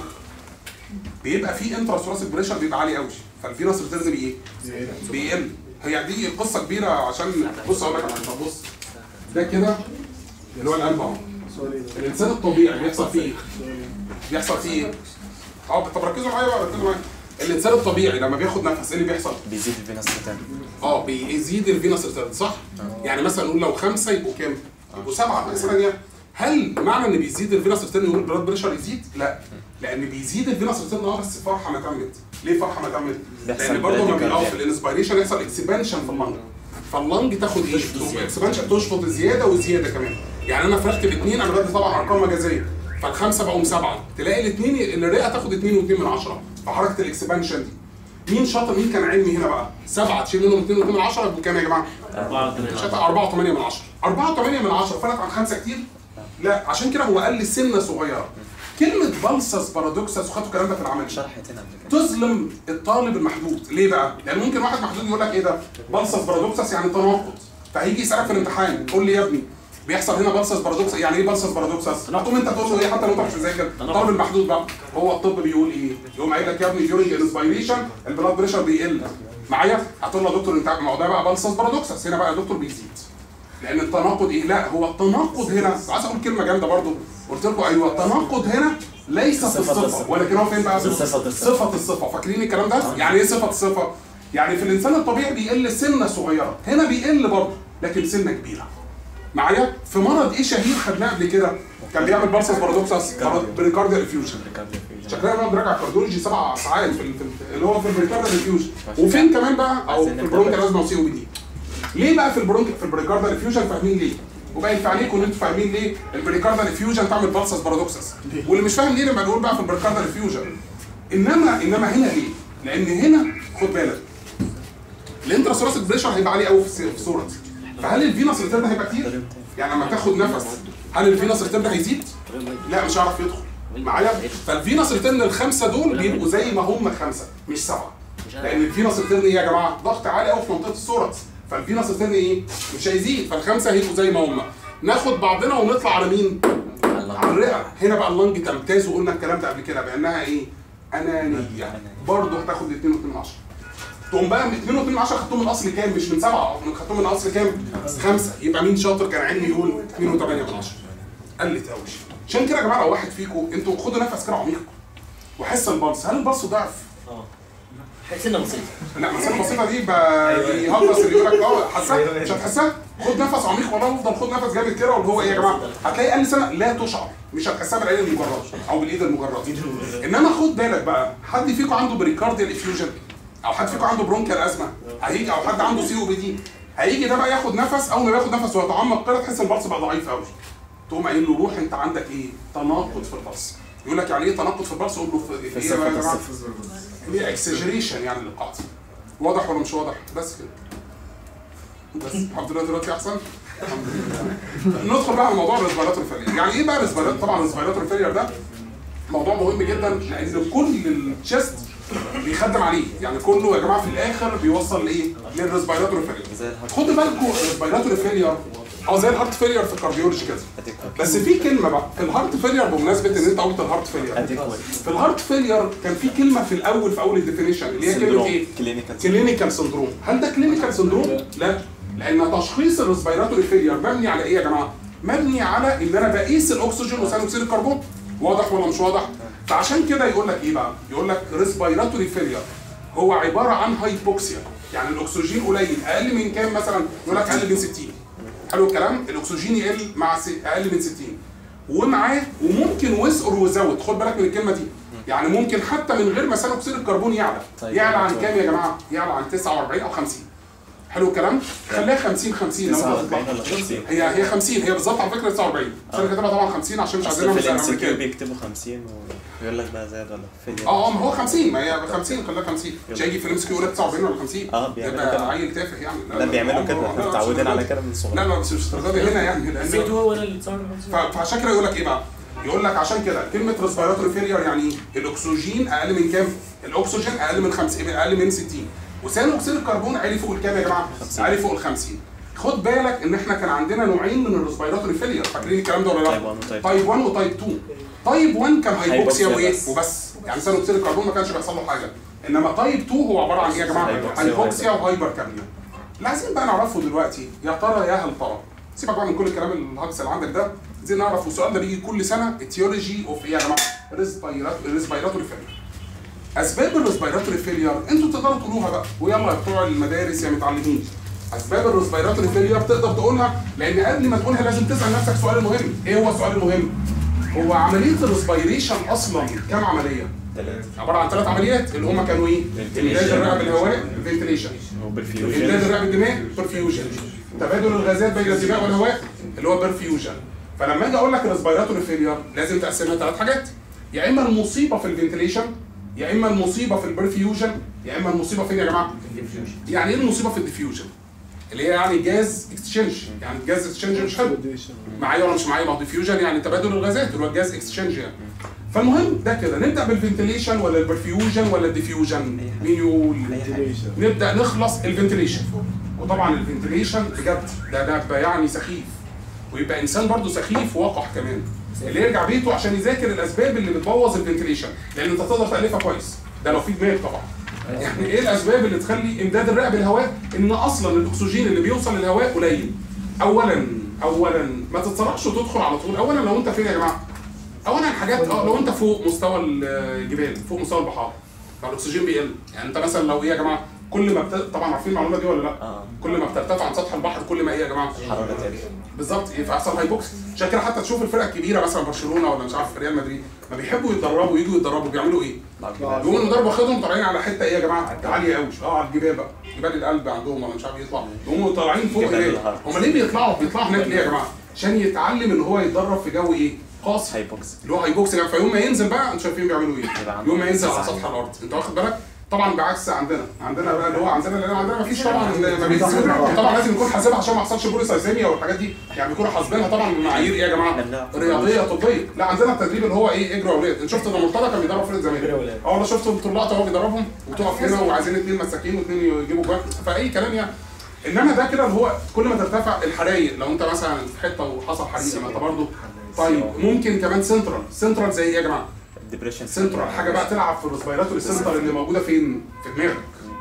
Speaker 1: بيبقى في انتراسوراسيك بريشر بيبقى عالي قوي فالفينوس ريتيرن بايه؟ بيقل هي دي قصه كبيره عشان بص اقول لك على حاجة. بص ده كده اللي هو القلب اهو الانسان الطبيعي بيحصل فيه ايه؟ بيحصل فيه ايه؟ اه طب ركزوا معايا بقى ركزوا معايا الانسان الطبيعي لما بياخد نفس ايه اللي بيحصل؟
Speaker 2: بيزيد الفينس ريتيرن
Speaker 1: اه بيزيد الفينوس ريتيرن صح؟ يعني مثلا نقول لو خمسه يبقوا كام؟ يبقوا سبعه مثلا يعني هل معنى ان بيزيد الفينوس ريتيرن يقول البلاد بريشر يزيد؟ لا لان بيزيد الفينوس ريتيرن اه بس فرحه ما تمت ليه فرحه ما تمت؟
Speaker 2: بيحصل
Speaker 1: لان برضه ما
Speaker 2: bradycardia.
Speaker 1: بيقف في الانسبيريشن يحصل اكسبانشن في اللنج فاللنج تاخد ايه؟ اكسبانشن تشفط زياده وزياده كمان يعني انا فرحت باثنين انا بدي طبعا ارقام مجازيه فالخمسه بقوا سبعه تلاقي الاثنين الرئه تاخد اثنين واثنين من عشره في حركه الاكسبانشن دي مين شاطر مين كان علمي هنا بقى؟ سبعه تشيل منهم اثنين واثنين من عشره يبقوا كام يا جماعه؟ شايف 4 و8 من 10 4 و8 من 10 فرقت عن 5 كتير لا عشان كده هو قال لي سنه صغيره كلمه بلسس بارادوكسس وخدتوا الكلام ده في العمل
Speaker 2: شرحت هنا قبل كده
Speaker 1: تظلم الطالب المحدود ليه بقى لان ممكن واحد محدود يقول لك ايه ده بلسس بارادوكسس يعني تناقض فهيجي يسالك في الامتحان قول لي يا ابني بيحصل هنا بلسس بارادوكس يعني ايه بلسس بارادوكسس هتقوم انت تقول له ايه حتى لو انت مش مذاكر الطالب المحدود بقى هو الطب بيقول ايه يقوم قايل لك يا ابني ديورنج انسبيريشن البلاد بريشر بيقل معايا هتقول له يا دكتور انت ما هو ده بقى بلسس بارادوكسس هنا بقى يا دكتور بيزيد لان التناقض ايه لا هو التناقض هنا عايز اقول كلمه جامده برضو قلت لكم ايوه التناقض هنا ليس في
Speaker 2: صفة
Speaker 1: الصفه
Speaker 2: الصفة.
Speaker 1: ولكن هو فين بقى
Speaker 2: صفة الصفة.
Speaker 1: صفه الصفه فاكرين الكلام ده يعني ايه صفه الصفه يعني في الانسان الطبيعي بيقل سنه صغيره هنا بيقل برضه لكن سنه كبيره معايا في مرض ايه شهير خدناه قبل كده كان بيعمل بارسس بارادوكسس بريكارديال افيوجن شكلها بقى بنراجع كارديولوجي سبع ساعات في ال- في ال- اللي هو في البريكارديال افيوجن وفين كمان بقى او في البرونكال ازمه وسي او بي دي ليه بقى في البرونك في البريكاردال افيوجن فاهمين ليه؟ وباين في عليكم ان انتوا فاهمين ليه البريكاردال افيوجن تعمل بلسس بارادوكسس واللي مش فاهم ليه لما نقول بقى في البريكاردال افيوجن انما انما هنا ليه؟ لان هنا خد بالك الانتراسوراسيك بريشر هيبقى عالي قوي في الس- في الصوره دي فهل الفينوس ريتيرن هيبقى كتير؟ يعني لما تاخد نفس هل الفينوس ريتيرن هيزيد؟ لا مش هيعرف يدخل معايا فالفينوس ريتيرن الخمسه دول بيبقوا زي ما هم خمسه مش سبعه لان الفينوس ريتيرن ايه يا جماعه؟ ضغط عالي قوي في منطقه السورة فالفينوس ريتيرن ايه؟ مش هيزيد فالخمسه هيبقوا زي ما هم ناخد بعضنا ونطلع على مين؟ على الرئه هنا بقى اللنج تمتاز وقلنا الكلام ده قبل كده بانها ايه؟ انانيه برضه هتاخد 2 و2 من 10 تقوم بقى من 2 و2 من 10 خدتهم من اصل كام مش من سبعه من خدتهم من اصل كام؟ خمسه يبقى مين شاطر كان علمي يقول 2 و8 من 10 قلت قوي عشان كده يا جماعه لو واحد فيكم انتوا خدوا نفس كده عميق وحس البلس هل البلس ضعف؟
Speaker 3: اه حسنا بسيط
Speaker 1: لا مسافه بسيطه دي ب- بيهجص اللي يقول لك اه حاسها مش هتحسها خد نفس عميق والله افضل خد نفس جامد كده واللي هو ايه يا جماعه هتلاقي اقل سنه لا تشعر مش هتحسها بالعين المجرد او بالايد المجرده انما خد بالك بقى حد فيكم عنده بريكارديال افيوجن او حد فيكم عنده برونكال ازمه هيجي او حد عنده سي او بي دي هيجي ده بقى ياخد نفس اول ما ياخد نفس ويتعمق كده تحس البلس بقى ضعيف قوي تقوم قايل له روح انت عندك ايه تناقض في البلس يقول لك يعني ايه تناقض في البلس قول له في في ايه بقى يا جماعه هي اكسجريشن يعني للقاعدة واضح ولا مش واضح بس كده بس الحمد لله دلوقتي احسن الحمد لله ندخل بقى على موضوع الريسبيراتوري فيلير يعني ايه بقى الريسبيراتوري طبعا الريسبيراتوري فيلير ده موضوع مهم جدا لان كل التشست بيخدم عليه يعني كله يا جماعه في الاخر بيوصل لايه للريسبيراتوري فيلير
Speaker 2: زي الهارت
Speaker 1: خدوا بالكم الريسبيراتوري فيلير اه زي الهارت فيلير في الكارديولوجي كده بس في كلمه بقى في الهارت فيلير بمناسبه ان انت قلت الهارت فيلير
Speaker 2: اديكويت
Speaker 1: في الهارت فيلير كان في كلمه في الاول في اول الديفينيشن اللي هي كلمه ايه؟
Speaker 2: كلينيكال
Speaker 1: كلينيكال سندروم هل ده كلينيكال سندروم؟ لا لان تشخيص الريسبيراتوري فيلير مبني على ايه يا جماعه؟ مبني على ان انا بقيس الاكسجين وثاني اكسيد الكربون واضح ولا مش واضح؟ فعشان كده يقول لك ايه بقى؟ يقول لك ريسبيراتوري فيلير هو عباره عن هايبوكسيا يعني الاكسجين قليل اقل من كام مثلا؟ يقول لك اقل من 60 حلو الكلام؟ الاكسجين يقل مع س- اقل من 60 ومعاه وممكن ويز اور وزود خد بالك من الكلمه دي يعني ممكن حتى من غير ما ثاني اكسيد الكربون يعلى
Speaker 2: طيب.
Speaker 1: يعلى عن كام يا جماعه؟ يعلى عن 49 او 50 حلو الكلام خليها 50 50 لو انت
Speaker 2: 49
Speaker 1: هتطلع.
Speaker 2: ولا 50
Speaker 1: هي هي 50 هي بالظبط على فكره 49 بس انا كاتبها طبعا 50 عشان مش عايزينها
Speaker 2: اصل في
Speaker 1: مثلا
Speaker 2: الام سي كيو
Speaker 1: امريكان
Speaker 2: بيكتبوا 50 ويقول لك بقى زاد ولا فيلير
Speaker 1: اه اه ما هو 50 ما هي 50 خليها 50 مش هيجي في الام سي كيو يقول لك 49 ولا 50
Speaker 2: اه، بيعملوا
Speaker 1: يبقى
Speaker 2: كده.
Speaker 1: عيل تافه يعني
Speaker 2: لا بيعملوا كده
Speaker 1: لا،
Speaker 2: احنا
Speaker 1: لا،
Speaker 2: متعودين
Speaker 1: مش
Speaker 2: على
Speaker 1: الدرجة
Speaker 2: كده من
Speaker 1: دي.
Speaker 2: صغرنا
Speaker 1: لا لا بس مش الدرجة دي هنا يعني لان
Speaker 3: زيتو هو انا اللي اتصور
Speaker 1: ف- فعشان كده يقول لك ايه بقى؟ يقول لك عشان كده كلمه ريسبيراتوري فيلير يعني ايه؟ الاكسجين اقل من كام؟ الاكسجين اقل من 50 اقل من 60 وثاني اكسيد الكربون عالي فوق الكام يا جماعه؟
Speaker 2: 50.
Speaker 1: عالي فوق ال 50 خد بالك ان احنا كان عندنا نوعين من الريسبيراتوري فيلير فاكرين الكلام ده ولا لا؟
Speaker 2: تايب 1 وتايب
Speaker 1: تايب 1 وتايب 2 تايب 1 كان هايبوكسيا
Speaker 2: هايبوكسيا
Speaker 1: وايه
Speaker 2: بس.
Speaker 1: وبس يعني ثاني اكسيد الكربون ما كانش بيحصل له حاجه انما تايب 2 هو عباره عن ايه يا جماعه؟
Speaker 2: هايبوكسيا
Speaker 1: هايبوكسيا وهايبر كابنيا اللي عايزين بقى نعرفه دلوقتي يا ترى يا هل ترى سيبك بقى من كل الكلام الهجس اللي عندك ده عايزين نعرف والسؤال ده بيجي كل سنه التيولوجي اوف ايه يا جماعه؟ ريسبيراتوري فيلير اسباب الريسبيراتوري فيلير انتوا تقدروا تقولوها بقى ويلا يا بتوع المدارس يا متعلمين اسباب الريسبيراتوري فيلير تقدر تقولها لان قبل ما تقولها لازم تسال نفسك سؤال المهم ايه هو السؤال المهم هو عمليه الريسبيريشن اصلا كام عمليه
Speaker 2: ثلاثة
Speaker 1: عباره عن ثلاث عمليات اللي هم كانوا ايه امداد الرئه بالهواء الفنتليشن امداد
Speaker 2: وبرفيوجن
Speaker 1: الرئه بالدماء برفيوجن تبادل الغازات بين الدماء والهواء اللي هو برفيوجن فلما اجي اقول لك الريسبيراتوري فيلير لازم تقسمها ثلاث حاجات يا اما المصيبه في الفنتليشن يا اما المصيبه في البرفيوجن يا اما المصيبه فين يا جماعه يعني ايه المصيبه في الديفيوجن اللي هي يعني جاز اكسشينج يعني جاز اكسشينج مش حلو معايا ولا مش معايا ما هو ديفيوجن يعني تبادل الغازات اللي هو الجاز اكسشينج يعني فالمهم ده كده نبدا بالفنتليشن ولا البرفيوجن ولا الديفيوجن مين يقول نبدا نخلص الفنتليشن وطبعا الفنتليشن بجد ده ده يبقى يعني سخيف ويبقى انسان برضه سخيف وقح كمان اللي يرجع بيته عشان يذاكر الاسباب اللي بتبوظ الفنتليشن لان انت تقدر تالفها كويس ده لو في دماغ طبعا يعني ايه الاسباب اللي تخلي امداد الرئه بالهواء ان اصلا الاكسجين اللي بيوصل للهواء قليل اولا اولا ما تتصرفش وتدخل على طول اولا لو انت فين يا جماعه اولا حاجات اه لو انت فوق مستوى الجبال فوق مستوى البحار فالاكسجين بيقل يعني انت مثلا لو ايه يا جماعه كل ما بت... طبعا عارفين المعلومه دي ولا لا؟
Speaker 2: اه
Speaker 1: كل ما بترتفع عن سطح البحر كل ما ايه يا جماعه؟
Speaker 2: حرارة تقل
Speaker 1: بالظبط فيحصل هايبوكسي عشان كده حتى تشوف الفرق الكبيره مثلا برشلونه ولا مش عارف ريال مدريد ما بيحبوا يتدربوا يجوا يتدربوا بيعملوا ايه؟ يقوم المدرب واخدهم طالعين على حته ايه يا جماعه؟ عاليه قوي اه على الجبال بقى جبال القلب عندهم ولا مش عارف يطلعوا يقوموا طالعين فوق
Speaker 2: جبال
Speaker 1: ايه؟
Speaker 2: الهرم.
Speaker 1: هم ليه بيطلعوا بيطلعوا هناك ليه يا جماعه؟ عشان يتعلم ان هو يتدرب في جو ايه؟ قاسي
Speaker 2: هايبوكسي
Speaker 1: اللي هو هايبوكسي ده فيوم ما ينزل بقى انتوا شايفين بيعملوا ايه؟
Speaker 2: يبقى عنده
Speaker 1: يوم ما ينزل على
Speaker 2: تسعة.
Speaker 1: سطح الارض انت واخد بالك؟ طبعا بعكس عندنا عندنا بقى اللي هو عندنا لان عندنا ما فيش طبعا ما بيتسيبوا طبعا لازم يكون حاسبها عشان ما يحصلش بوليسايزيميا والحاجات دي يعني بيكونوا حاسبينها طبعا بمعايير ايه يا جماعه؟
Speaker 2: احنا بنلعب.
Speaker 1: رياضيه طبيه لا عندنا التدريب اللي هو ايه اجري يا اولاد انت شفت ان مرتضى كان بيدرب فرقه زمان اه والله شفت الطلاب وهو بيدربهم وتقف هنا وعايزين اثنين مساكين واثنين يجيبوا جوان فاي كلام يعني انما ده كده اللي هو كل ما ترتفع الحرايق لو انت مثلا في حته وحصل حريق ما انت برضه طيب ممكن كمان سنترال سنترال زي ايه يا جماعه؟
Speaker 2: الديبريشن
Speaker 1: سنترال حاجه بقى تلعب في الريسبيراتوري سنترال اللي موجوده فين؟ في دماغك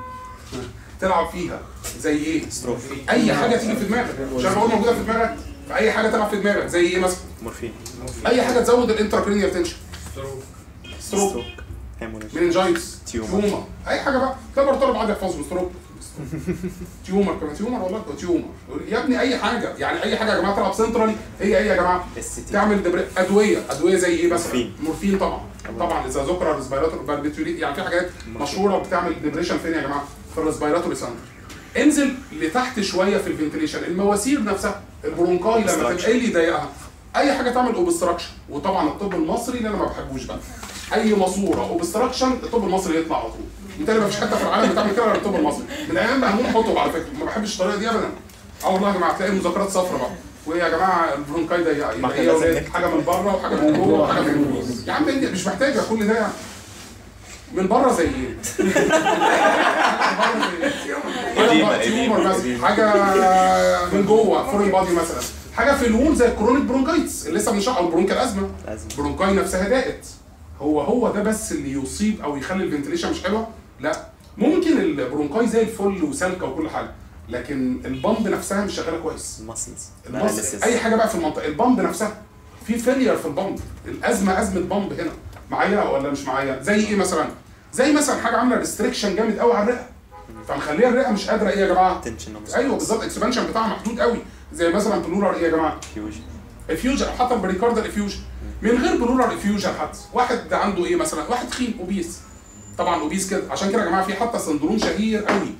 Speaker 1: تلعب فيها زي ايه؟
Speaker 2: ستروك
Speaker 1: اي حاجه تيجي في دماغك مش انا بقول موجوده في دماغك فاي حاجه تلعب في دماغك زي ايه مثلا؟
Speaker 2: مورفين
Speaker 1: اي حاجه تزود الانتراكرينيال تنشن ستروك
Speaker 2: هيموريج
Speaker 1: مننجايتس
Speaker 2: تيومر.
Speaker 1: تيومر اي حاجه بقى تلاقي برضه قاعد يحفظه ستروك تيومر كمان تيومر والله تيومر يا ابني اي حاجه يعني اي حاجه يا جماعه تلعب سنترالي هي ايه يا جماعه؟
Speaker 2: اس تي
Speaker 1: تعمل دبر... ادويه ادويه زي ايه مثلا
Speaker 2: مورفين.
Speaker 1: مورفين طبعا طبعا اذا ذكر الريسبيراتور باربيتوري يعني في حاجات مشهوره بتعمل ديبريشن فين يا جماعه في الريسبيراتوري سنتر انزل لتحت شويه في الفنتليشن المواسير نفسها البرونكاي لما
Speaker 2: Obstruction.
Speaker 1: تبقى ايه اللي يضايقها اي حاجه تعمل اوبستراكشن وطبعا الطب المصري اللي انا ما بحبوش بقى اي ماسوره اوبستراكشن الطب المصري يطلع على طول بالتالي ما فيش حته في العالم بتعمل كده غير الطب المصري من ايام بقى حطب على فكره ما بحبش الطريقه دي ابدا اه والله يا جماعه تلاقي المذكرات صفرا بقى وايه يا جماعه البرونكاي ده
Speaker 2: ما
Speaker 1: يبقى
Speaker 2: احنا
Speaker 1: ايه يا
Speaker 2: لازم
Speaker 1: ولاد
Speaker 2: نكتب.
Speaker 1: حاجه من بره وحاجه من جوه وحاجه من جوه يا عم انت مش محتاجه كل ده يعني من بره زي ايه؟ من بره زي ايه؟
Speaker 2: إديمة،
Speaker 1: تيومر
Speaker 2: إديمة،
Speaker 1: مثلا
Speaker 2: إديمة.
Speaker 1: حاجه من جوه فورين بادي مثلا حاجه في الوول زي الكرونيك برونكايتس اللي لسه بنشرحه البرونكال ازمه
Speaker 2: لازم
Speaker 1: برونكاي نفسها ضاقت هو هو ده بس اللي يصيب او يخلي الفنتليشن مش حلوه لا ممكن البرونكاي زي الفل وسالكه وكل حاجه لكن البامب نفسها مش شغاله كويس
Speaker 2: الماسلز
Speaker 1: المص... اي حاجه بقى في المنطقه البامب نفسها في فيلير في البامب الازمه ازمه بامب هنا معايا ولا مش معايا زي ايه مثلا زي مثلا حاجه عامله ريستريكشن جامد قوي على الرئه فمخليه الرئه مش قادره ايه يا جماعه
Speaker 2: تنشن
Speaker 1: ايوه بالظبط اكسبانشن بتاعها محدود قوي زي مثلا بلورال ايه يا جماعه
Speaker 2: فيوجن
Speaker 1: افيوجن او حتى البريكاردال افيوجن من غير بلورال افيوجن حتى واحد عنده ايه مثلا واحد تخين اوبيس طبعا اوبيس كده عشان كده يا جماعه في حتى سندروم شهير قوي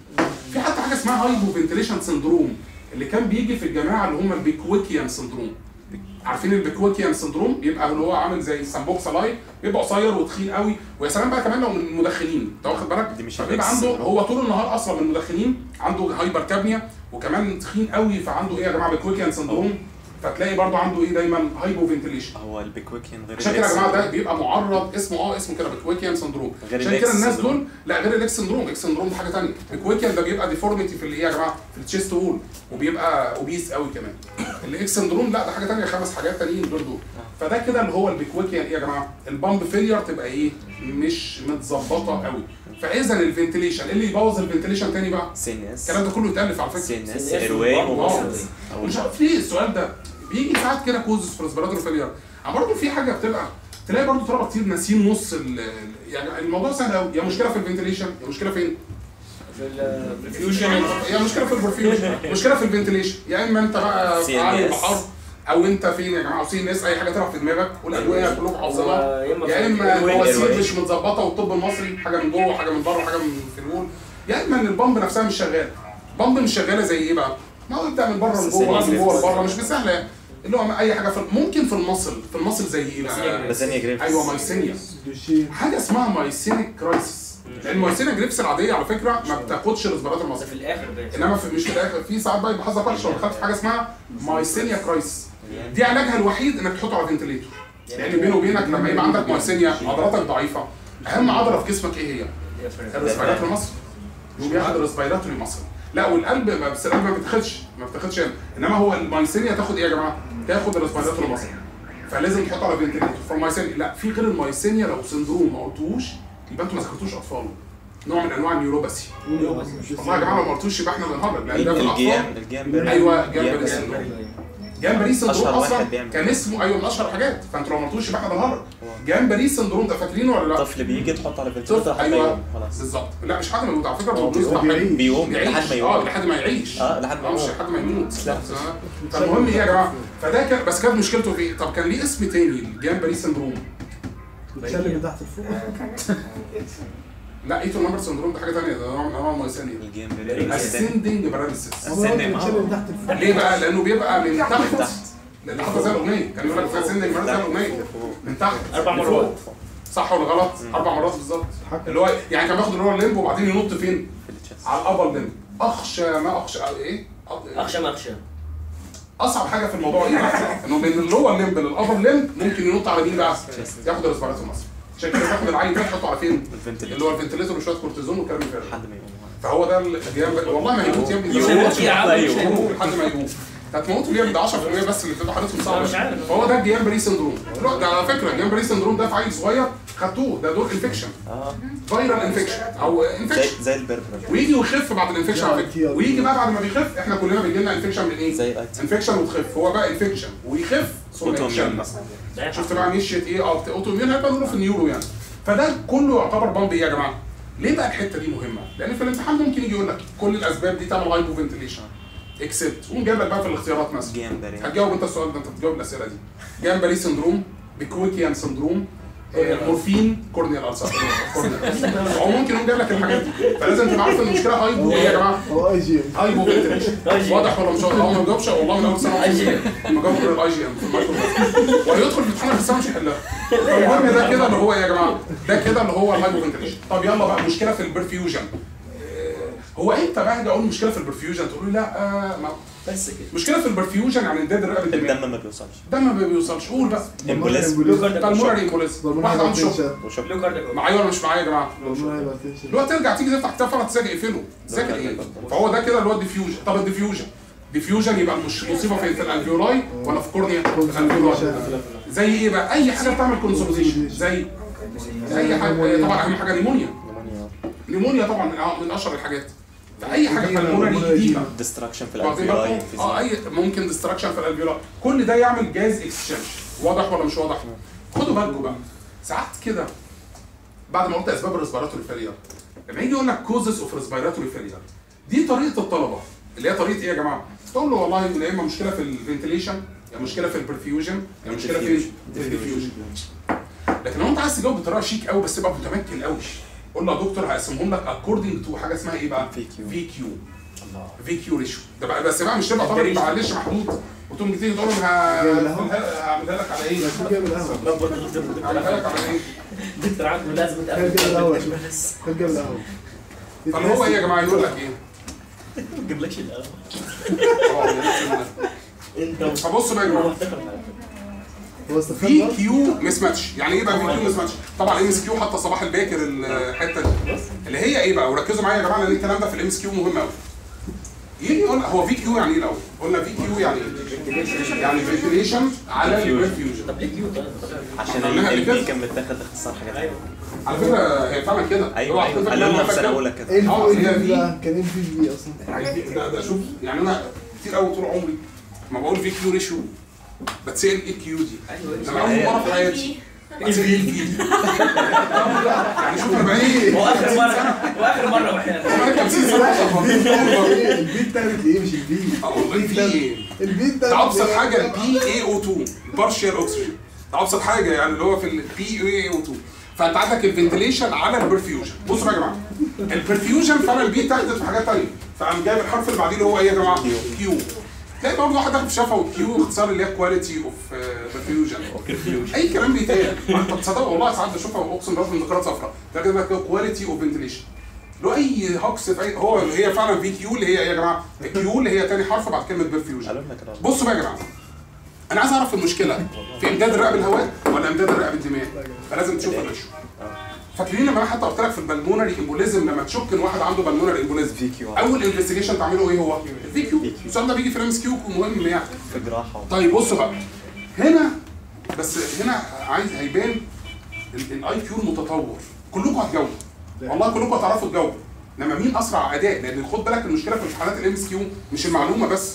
Speaker 1: في حتى حاجه اسمها هايبو فنتليشن سندروم اللي كان بيجي في الجماعه اللي هم البيكويكيان سندروم عارفين البيكويكيان سندروم بيبقى اللي هو عامل زي السامبوكس لاي بيبقى قصير وتخين قوي ويا سلام بقى كمان لو من المدخنين انت واخد بالك
Speaker 2: دي مش
Speaker 1: فبيبقى
Speaker 2: الإكس
Speaker 1: عنده
Speaker 2: سندروم.
Speaker 1: هو طول النهار اصلا من المدخنين عنده هايبر كابنيا وكمان تخين قوي فعنده ايه يا جماعه بيكويكيان سندروم فتلاقي برضه عنده ايه دايما هايبو فنتليشن
Speaker 2: هو البيكويكين غير
Speaker 1: عشان كده يا
Speaker 2: الإكس
Speaker 1: جماعه ده
Speaker 2: سندروم.
Speaker 1: بيبقى معرض اسمه اه اسمه كده بيكويكيان سندروم
Speaker 2: غير
Speaker 1: عشان
Speaker 2: الإكس
Speaker 1: كده الناس
Speaker 2: سندروم.
Speaker 1: دول لا غير الاكس سندروم الاكس سندروم ده حاجه ثانيه الكويكيان ده بيبقى ديفورميتي في الايه يا جماعه في التشيست وول وبيبقى اوبيس قوي كمان الاكس سندروم لا ده حاجه ثانيه خمس حاجات تانيين دول دول فده كده اللي هو البيكويكيان ايه يا جماعه البامب فيلير تبقى ايه مش متظبطه قوي فاذا الفنتليشن إيه اللي يبوظ الفنتليشن تاني بقى
Speaker 2: سي ان اس
Speaker 1: الكلام ده كله يتالف على
Speaker 2: سي
Speaker 1: فكره
Speaker 2: ان اس
Speaker 3: سي إن إس
Speaker 2: ايرواي
Speaker 3: برضه
Speaker 2: ومصر
Speaker 3: مصر.
Speaker 2: أو
Speaker 1: مش عارف ليه السؤال ده بيجي ساعات كده كوزس في ريسبيراتوري فيلير برضه في حاجه بتبقى تلاقي برضه طلبه كتير ناسيين نص ال- ال- يعني الموضوع سهل قوي يا مشكله في الفنتليشن يا مشكله فين؟
Speaker 3: في البرفيوجن
Speaker 1: يا مشكله في البرفيوجن مشكله في الفنتليشن يا اما انت بقى في
Speaker 2: CNS.
Speaker 1: عالي البحر او انت فين يا جماعه وسي ان اس اي حاجه تلعب في دماغك والادويه كلكم حافظينها
Speaker 3: يا اما
Speaker 1: يا
Speaker 3: في
Speaker 1: اما
Speaker 3: الأدوية.
Speaker 1: المواسير
Speaker 2: الأدوية.
Speaker 1: مش متظبطه والطب المصري حاجه من جوه حاجه من بره حاجه من في الوول يا اما ان البامب نفسها مش شغاله بامب مش شغاله زي ايه بقى؟ ما هو ابدا من بره لجوه من جوه لبره مش بسهله يعني اللي هو اي حاجه في ممكن في المصل في المصل زي ايه بقى؟
Speaker 2: بازانيا جريفز
Speaker 1: ايوه مايسينيا
Speaker 4: دوشين
Speaker 1: حاجه اسمها مايسينيك كرايسيس لان المايسينيا جريبس العاديه على فكره ما بتاخدش الاسبرات
Speaker 3: بس
Speaker 1: المصري
Speaker 3: في الاخر بقى
Speaker 1: انما في مش في الاخر في ساعات بقى يبقى حظك وحش لو دخلت في حاجه اسمها مايسينيا كرايسيس دي علاجها الوحيد انك تحطه على فنتليتور لان بينه وبينك لما يبقى عندك مايسينيا عضلاتك ضعيفه اهم عضله في جسمك ايه هي؟ الريسبيراتوري المصري يقوم بياخد الريسبيراتوري المصري لا والقلب ما بس القلب ما بتاخدش ما بتاخدش هنا. انما هو المايسينيا تاخد ايه يا جماعه؟ تاخد الريسبيراتوري المصري فلازم تحطه على فنتليتور فالمايسينيا لا في غير المايسينيا لو سندروم ما قلتوش يبقى انتوا ما ذكرتوش اطفال نوع من انواع النيوروباثي والله يا جماعه لو ما قلتوش يبقى احنا بنهرج لان ده في
Speaker 2: الجيام
Speaker 1: الاطفال
Speaker 2: الجيام
Speaker 1: ايوه جامبري سندروم جامبري سندروم
Speaker 2: أشهر واحد
Speaker 1: اصلا
Speaker 2: بيعمل
Speaker 1: كان
Speaker 2: كده.
Speaker 1: اسمه ايوه من اشهر الحاجات فانتوا لو ما قلتوش يبقى احنا بنهرج جامبري سندروم ده فاكرينه ولا لا؟
Speaker 2: طفل بيجي تحط على فنتليتور
Speaker 1: طفل
Speaker 2: لحد ما
Speaker 1: ايوه
Speaker 2: يقوم خلاص
Speaker 1: بالظبط لا مش حد موجود على فكره
Speaker 4: هو
Speaker 1: هو بيصبح
Speaker 4: بيعيش.
Speaker 1: حلو.
Speaker 2: بيقوم
Speaker 1: بيعيش.
Speaker 2: لحد ما
Speaker 1: اه
Speaker 2: يقوم
Speaker 1: لحد ما يعيش
Speaker 2: اه لحد ما
Speaker 1: اه مش
Speaker 2: يقوم
Speaker 1: لحد ما يموت
Speaker 2: لا.
Speaker 1: آه. فالمهم ايه يا جماعه فده كان بس كانت مشكلته في ايه؟ طب كان ليه اسم تاني الجامبري سندروم
Speaker 4: بتشلم من تحت لفوق
Speaker 1: لا ايتو نمبر سندروم ده حاجه ثانيه ده نوع من انواع المايسينيا
Speaker 2: الجيام
Speaker 1: اسندنج باراليسيس
Speaker 4: هو بتشلم من تحت لفوق
Speaker 1: ليه بقى؟ لانه بيبقى من تحت
Speaker 2: تحت.
Speaker 1: لان حتى زي الاغنيه كان يقول لك اسندنج باراليسيس زي الاغنيه من تحت
Speaker 3: اربع
Speaker 1: لفوق.
Speaker 3: مرات
Speaker 1: صح ولا غلط؟ اربع مرات بالظبط اللي هو يعني كان بياخد اللور ليمب وبعدين ينط فين؟
Speaker 2: في التشست
Speaker 1: على الابر ليمب اخشى ما اخشى ايه؟ أ-
Speaker 3: اخشى ما اخشى
Speaker 1: اصعب حاجه في الموضوع ايه بقى؟ انه من اللور ليمب للابر ليمب ممكن ينط على مين بقى؟ ياخد الريسبيراتور مصر عشان كده تاخد العين ده تحطه على فين؟
Speaker 2: الفنتليتور
Speaker 1: اللي هو الفنتليتور وشويه كورتيزون والكلام الفارغ
Speaker 2: لحد ما يقوم
Speaker 1: فهو ده الجيام والله ما هيموت يا ابني ده
Speaker 2: يموت
Speaker 1: هو-
Speaker 3: يا عم،
Speaker 1: لا،
Speaker 3: مش
Speaker 1: يموت
Speaker 3: هيموت.
Speaker 1: لحد ما يموت هتموتوا ليه ده 10% بس اللي بتبقى حالتهم صعبه
Speaker 3: أنا مش عارف.
Speaker 1: فهو ده الجيام بري سندروم لا، ده على فكره الجيام بري سندروم ده في عيل صغير خدتوه ده دور انفكشن
Speaker 2: اه
Speaker 1: فايرال انفكشن او
Speaker 2: زي
Speaker 1: انفكشن
Speaker 2: زي البربر
Speaker 1: ويجي ويخف بعد الانفكشن على
Speaker 4: يا
Speaker 1: فكره ويجي بقى بعد ما بيخف احنا كلنا بيجي لنا انفكشن من ايه؟
Speaker 2: زي الايتي
Speaker 1: انفكشن وتخف هو بقى انفكشن ويخف ثم
Speaker 2: أوتو
Speaker 1: انفكشن
Speaker 2: إميون.
Speaker 1: مثلا
Speaker 3: ده
Speaker 1: شفت بقى مشيت ايه اه اوتو اميون هيبقى نقوله في النيورو يعني فده كله يعتبر بامب ايه يا جماعه؟ ليه بقى الحته دي مهمه؟ لان في الامتحان ممكن يجي يقول لك كل الاسباب دي تعمل هايبو فنتليشن اكسبت قوم جايب لك بقى في الاختيارات مثلا
Speaker 2: جيام بري
Speaker 1: هتجاوب انت السؤال ده انت بتجاوب الاسئله دي جامبري سندروم بيكويكيان سندروم آه، مورفين كورنيال السر هو ممكن يقوم جايب لك الحاجات دي فلازم تبقى عارف ان المشكله هايبو ايه يا جماعه؟
Speaker 4: هو اي جي ام
Speaker 1: هايبو فنتليشن واضح ولا مش واضح؟ هو ما جاوبش والله من اول سنه
Speaker 3: أي جي
Speaker 1: ما جاوب غير الاي جي ام في المايكرو وهيدخل في الامتحان في السنه مش هيحلها المهم ده كده اللي هو يا جماعه ده كده اللي هو الهايبو فنتليشن طب يلا بقى مشكله في البرفيوجن آه، هو امتى بقى هاجي اقول مشكله في البرفيوجن تقول لي لا آه ما
Speaker 3: بس كده
Speaker 1: مشكله في البرفيوجن يعني امداد الرئه بالدماغ
Speaker 2: الدم ما بيوصلش
Speaker 1: الدم ما بيوصلش قول بقى
Speaker 2: امبوليزم
Speaker 1: بالمونري امبوليزم واحد عنده شوك
Speaker 2: وشوك
Speaker 3: لو كارديو
Speaker 1: معايا ولا مش معايا يا جماعه؟
Speaker 4: هايبرتنشن
Speaker 1: اللي هو ترجع تيجي تفتح كتاب فرع تذاكر اقفله تذاكر ايه؟ فهو ده كده اللي هو الديفيوجن طب الديفيوجن ديفيوجن يبقى مش مصيبه في في الالفيولاي ولا في كورنيا؟ في الالفيولاي زي ايه بقى؟ اي حاجه بتعمل كونسوليديشن زي اي حاجه طبعا اهم حاجه نيمونيا نيمونيا طبعا من من اشهر الحاجات فاي حاجه بالمونري ديما
Speaker 2: ديستراكشن في
Speaker 1: واخدين
Speaker 2: الالفيولاي
Speaker 1: بالكم؟ اه اي ممكن ديستراكشن في الالفيولاي كل ده يعمل جاز اكسشينج واضح ولا مش واضح؟ خدوا بالكم بقى ساعات كده بعد ما قلت اسباب الريسبيراتوري فيلير لما يجي يقول لك كوزز اوف ريسبيراتوري فيلير دي طريقه الطلبه اللي هي طريقه ايه يا جماعه؟ تقول له والله يا اما مشكله في الفنتليشن يا مشكله في البرفيوجن يا مشكله في في الديفيوجن لكن لو انت عايز تجاوب بطريقه شيك قوي بس تبقى متمكن قوي قول له يا دكتور هقسمهم لك اكوردنج تو حاجه اسمها ايه بقى؟
Speaker 2: VQ.
Speaker 1: في كيو في كيو ريشيو ده بقى بس بقى مش تبقى طالب معلش محمود وتقوم تيجي تقول لهم ه-
Speaker 4: جايب القهوة؟
Speaker 1: هعملها لك على ايه؟
Speaker 4: شوف جايب القهوه
Speaker 1: هعملها لك على ايه؟
Speaker 3: دكتور عنده لازم
Speaker 4: كان جايب القهوه شوف كان جايب القهوه
Speaker 1: طب هو ايه يا جماعه يقول لك ايه؟
Speaker 3: ما جابلكش القهوه
Speaker 1: اه يا ريت إن-
Speaker 3: انت
Speaker 1: فبصوا بقى يا جماعه
Speaker 4: هو استخدم
Speaker 1: في
Speaker 4: برضه؟
Speaker 1: كيو مس ماتش يعني ايه بقى في كيو مس ماتش طبعا ام اس كيو حتى صباح الباكر الحته دي اللي هي ايه بقى وركزوا معايا يا جماعه لان الكلام ده في الام اس كيو مهم قوي يجي يقول هو في كيو يعني ايه الاول قلنا في كيو يعني ايه يعني فنتيليشن على الريفيوجن
Speaker 3: طب ليه كيو طيب؟
Speaker 2: عشان
Speaker 1: قلناها قبل كده.
Speaker 2: البي كان متاخد اختصار حاجات
Speaker 3: ايوه
Speaker 1: على فكره هي فعلا كده
Speaker 2: ايوه
Speaker 1: اوعى
Speaker 2: ايوه
Speaker 1: تفكر
Speaker 2: قالوا
Speaker 1: إن
Speaker 2: لنا
Speaker 1: أنا
Speaker 2: في سنه
Speaker 1: فاكر.
Speaker 2: اولى كده
Speaker 4: ايه
Speaker 1: اه،
Speaker 4: الفي
Speaker 1: هي
Speaker 4: ال
Speaker 1: في-
Speaker 4: بقى كان ايه الفي في اصلا
Speaker 1: يعني ده, ده شوف يعني انا كتير قوي طول عمري ما بقول في كيو ريشيو بتسال ايه الكيو دي
Speaker 3: ايوه
Speaker 1: انا اول مره في حياتي بتسال ايه الكيو دي يعني شوف انا بقى ايه
Speaker 3: هو اخر مره واخر مره واحنا
Speaker 1: بقى 50 سنه
Speaker 4: ايه البي اتاخدت ايه مش البي
Speaker 1: والله في ايه
Speaker 4: البي اتاخدت
Speaker 1: ده ابسط
Speaker 4: إيه؟
Speaker 1: حاجه البي اي او 2 بارشال اوكسجين ده ابسط حاجه يعني اللي هو في البي اي او 2 فانت عندك الفنتليشن على البرفيوجن بصوا بقى يا جماعه البرفيوجن فعلا البي اتاخدت في حاجات ثانيه فقام جايب الحرف اللي بعديه اللي هو ايه يا جماعه كيو تلاقي برضه واحد داخل في شفا كيو اختصار اللي هي كواليتي اوف برفيوجن اي كلام بيتقال ما انت تصدق والله ساعات بشوفها اقسم بالله من ذكريات صفراء تلاقي كده كواليتي اوف فنتليشن لو اي هوكس في اي هو هي فعلا في كيو اللي هي ايه يا جماعه الكيو اللي هي تاني حرف بعد كلمه برفيوجن
Speaker 2: قالوا لنا كده
Speaker 1: بصوا بقى يا جماعه انا عايز اعرف المشكله في امداد الرئه بالهواء ولا امداد الرئه بالدماغ فلازم تشوف الريشيو فاكرين لما انا حتى قلت لك في البلمونري امبوليزم لما تشك ان واحد عنده بلمونري امبوليزم
Speaker 2: في كيو
Speaker 1: اول انفستيجيشن تعمله ايه هو؟ الفي كيو
Speaker 2: كيو.
Speaker 1: السؤال ده بيجي في الام اس كيو مهم يعني
Speaker 2: في جراحه
Speaker 1: طيب بصوا بقى هنا بس هنا عايز هيبان الاي كيو المتطور كلكم هتجاوبوا والله كلكم هتعرفوا تجاوبوا انما مين اسرع اداء لان خد بالك المشكله في امتحانات الام اس كيو مش المعلومه بس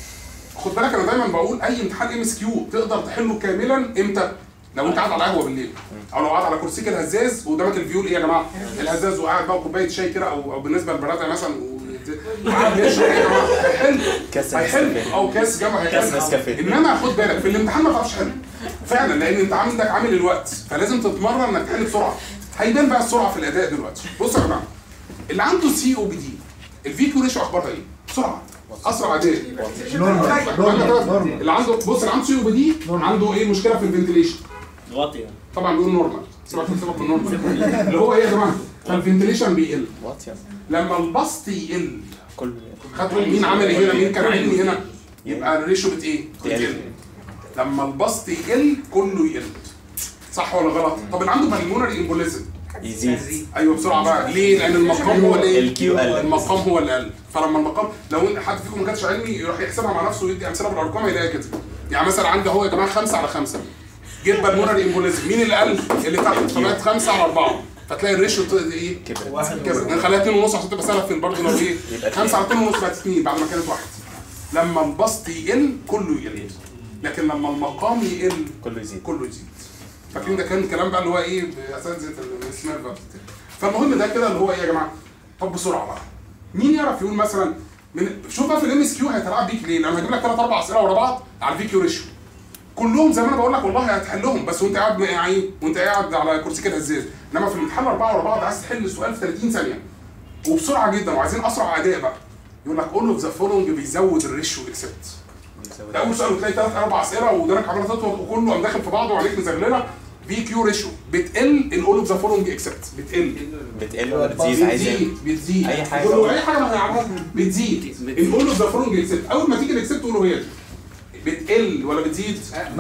Speaker 1: خد بالك انا دايما بقول اي امتحان ام اس كيو تقدر تحله كاملا امتى لو انت قاعد على قهوه بالليل او لو قاعد على كرسيك الهزاز وقدامك الفيول ايه يا جماعه الهزاز وقاعد بقى وكوبايه شاي كده او او بالنسبه للبنات مثلا و- وقاعد بيشرب ايه يا جماعه هيحل
Speaker 2: كاس
Speaker 1: هيحل
Speaker 2: نسكافيه.
Speaker 1: او كاس جنبه
Speaker 2: كاس
Speaker 1: هيحل
Speaker 2: نسكافيه.
Speaker 1: انما خد بالك في الامتحان ما تعرفش تحل فعلا لان انت عندك عامل الوقت فلازم تتمرن انك تحل بسرعه هيبان بقى السرعه في الاداء دلوقتي بصوا يا جماعه اللي عنده سي او بي دي الفي كيو ريشيو اخبارها ايه؟ بسرعه اسرع اداء
Speaker 4: نورمال نورمال نورمال
Speaker 1: اللي عنده بص اللي عنده سي او بي دي عنده ايه مشكله في الفنتليشن
Speaker 3: واطيه
Speaker 1: طبعا بيقول نورمال سيبك سيبك من نورمال اللي هو ايه يا جماعه فالفنتليشن بيقل
Speaker 2: واطيه
Speaker 1: لما البسط يقل
Speaker 2: كل
Speaker 1: خدوا مين عمل ايه هنا مين كان علمي هنا يبقى الريشيو بت ايه؟
Speaker 2: تقل.
Speaker 1: بتقل لما البسط يقل كله يقل صح ولا غلط؟ طب اللي عنده بالمونري امبوليزم
Speaker 2: يزيد
Speaker 1: ايوه بسرعه بقى ليه؟ لان المقام هو الايه؟
Speaker 2: الكيو قل.
Speaker 1: المقام هو اللي قل فلما المقام لو إن حد فيكم ما كانش علمي يروح يحسبها مع نفسه ويدي امثله بالارقام هيلاقيها كده يعني مثلا عندي اهو يا جماعه 5 على 5 جيت بالمونري امبوليزم مين اللي قل؟ اللي تحت فبقت 5 على 4 فتلاقي الريشيو ت- ايه؟
Speaker 2: كبر
Speaker 1: كبر نخليها 2 ونص عشان تبقى سهله في برضه لو ايه
Speaker 2: يبقى
Speaker 1: 5 على 2 ونص بقت 2 بعد ما كانت واحد لما البسط يقل كله يقل لكن لما المقام يقل
Speaker 2: كله يزيد
Speaker 1: كله يزيد فاكرين ده كان الكلام بقى اللي هو ايه باساتذه السمير بقى فالمهم ده كده اللي هو ايه يا جماعه طب بسرعه بقى مين يعرف يقول مثلا من شوف بقى في الام اس كيو هيتلعب بيك ليه؟ لما هجيب لك ثلاث اربع اسئله ورا بعض على الفي كيو ريشيو كلهم زي ما انا بقول لك والله هتحلهم بس وانت قاعد يعني وانت قاعد على كرسيك الهزاز انما في الامتحان اربعه ورا بعض عايز تحل السؤال في 30 ثانيه وبسرعه جدا وعايزين اسرع اداء بقى يقول لك اول اوف ذا فولوينج بيزود الريشيو اكسبت
Speaker 2: يزود.
Speaker 1: ده اول سؤال وتلاقي ثلاث اربع اسئله ودانك عماله تطول وكله قام داخل في بعضه وعليك مزغلله في كيو ريشيو بتقل ان اول اوف ذا فولوينج اكسبت بتقل
Speaker 2: بتقل ولا بتزيد عايزين
Speaker 1: بتزيد بتزيد
Speaker 2: أي حاجة.
Speaker 1: تقول له اي حاجه ما هيعرفها بتزيد ان اول اوف ذا فولوينج اكسبت اول ما تيجي الاكسبت تقول له هي دي بتقل ولا بتزيد؟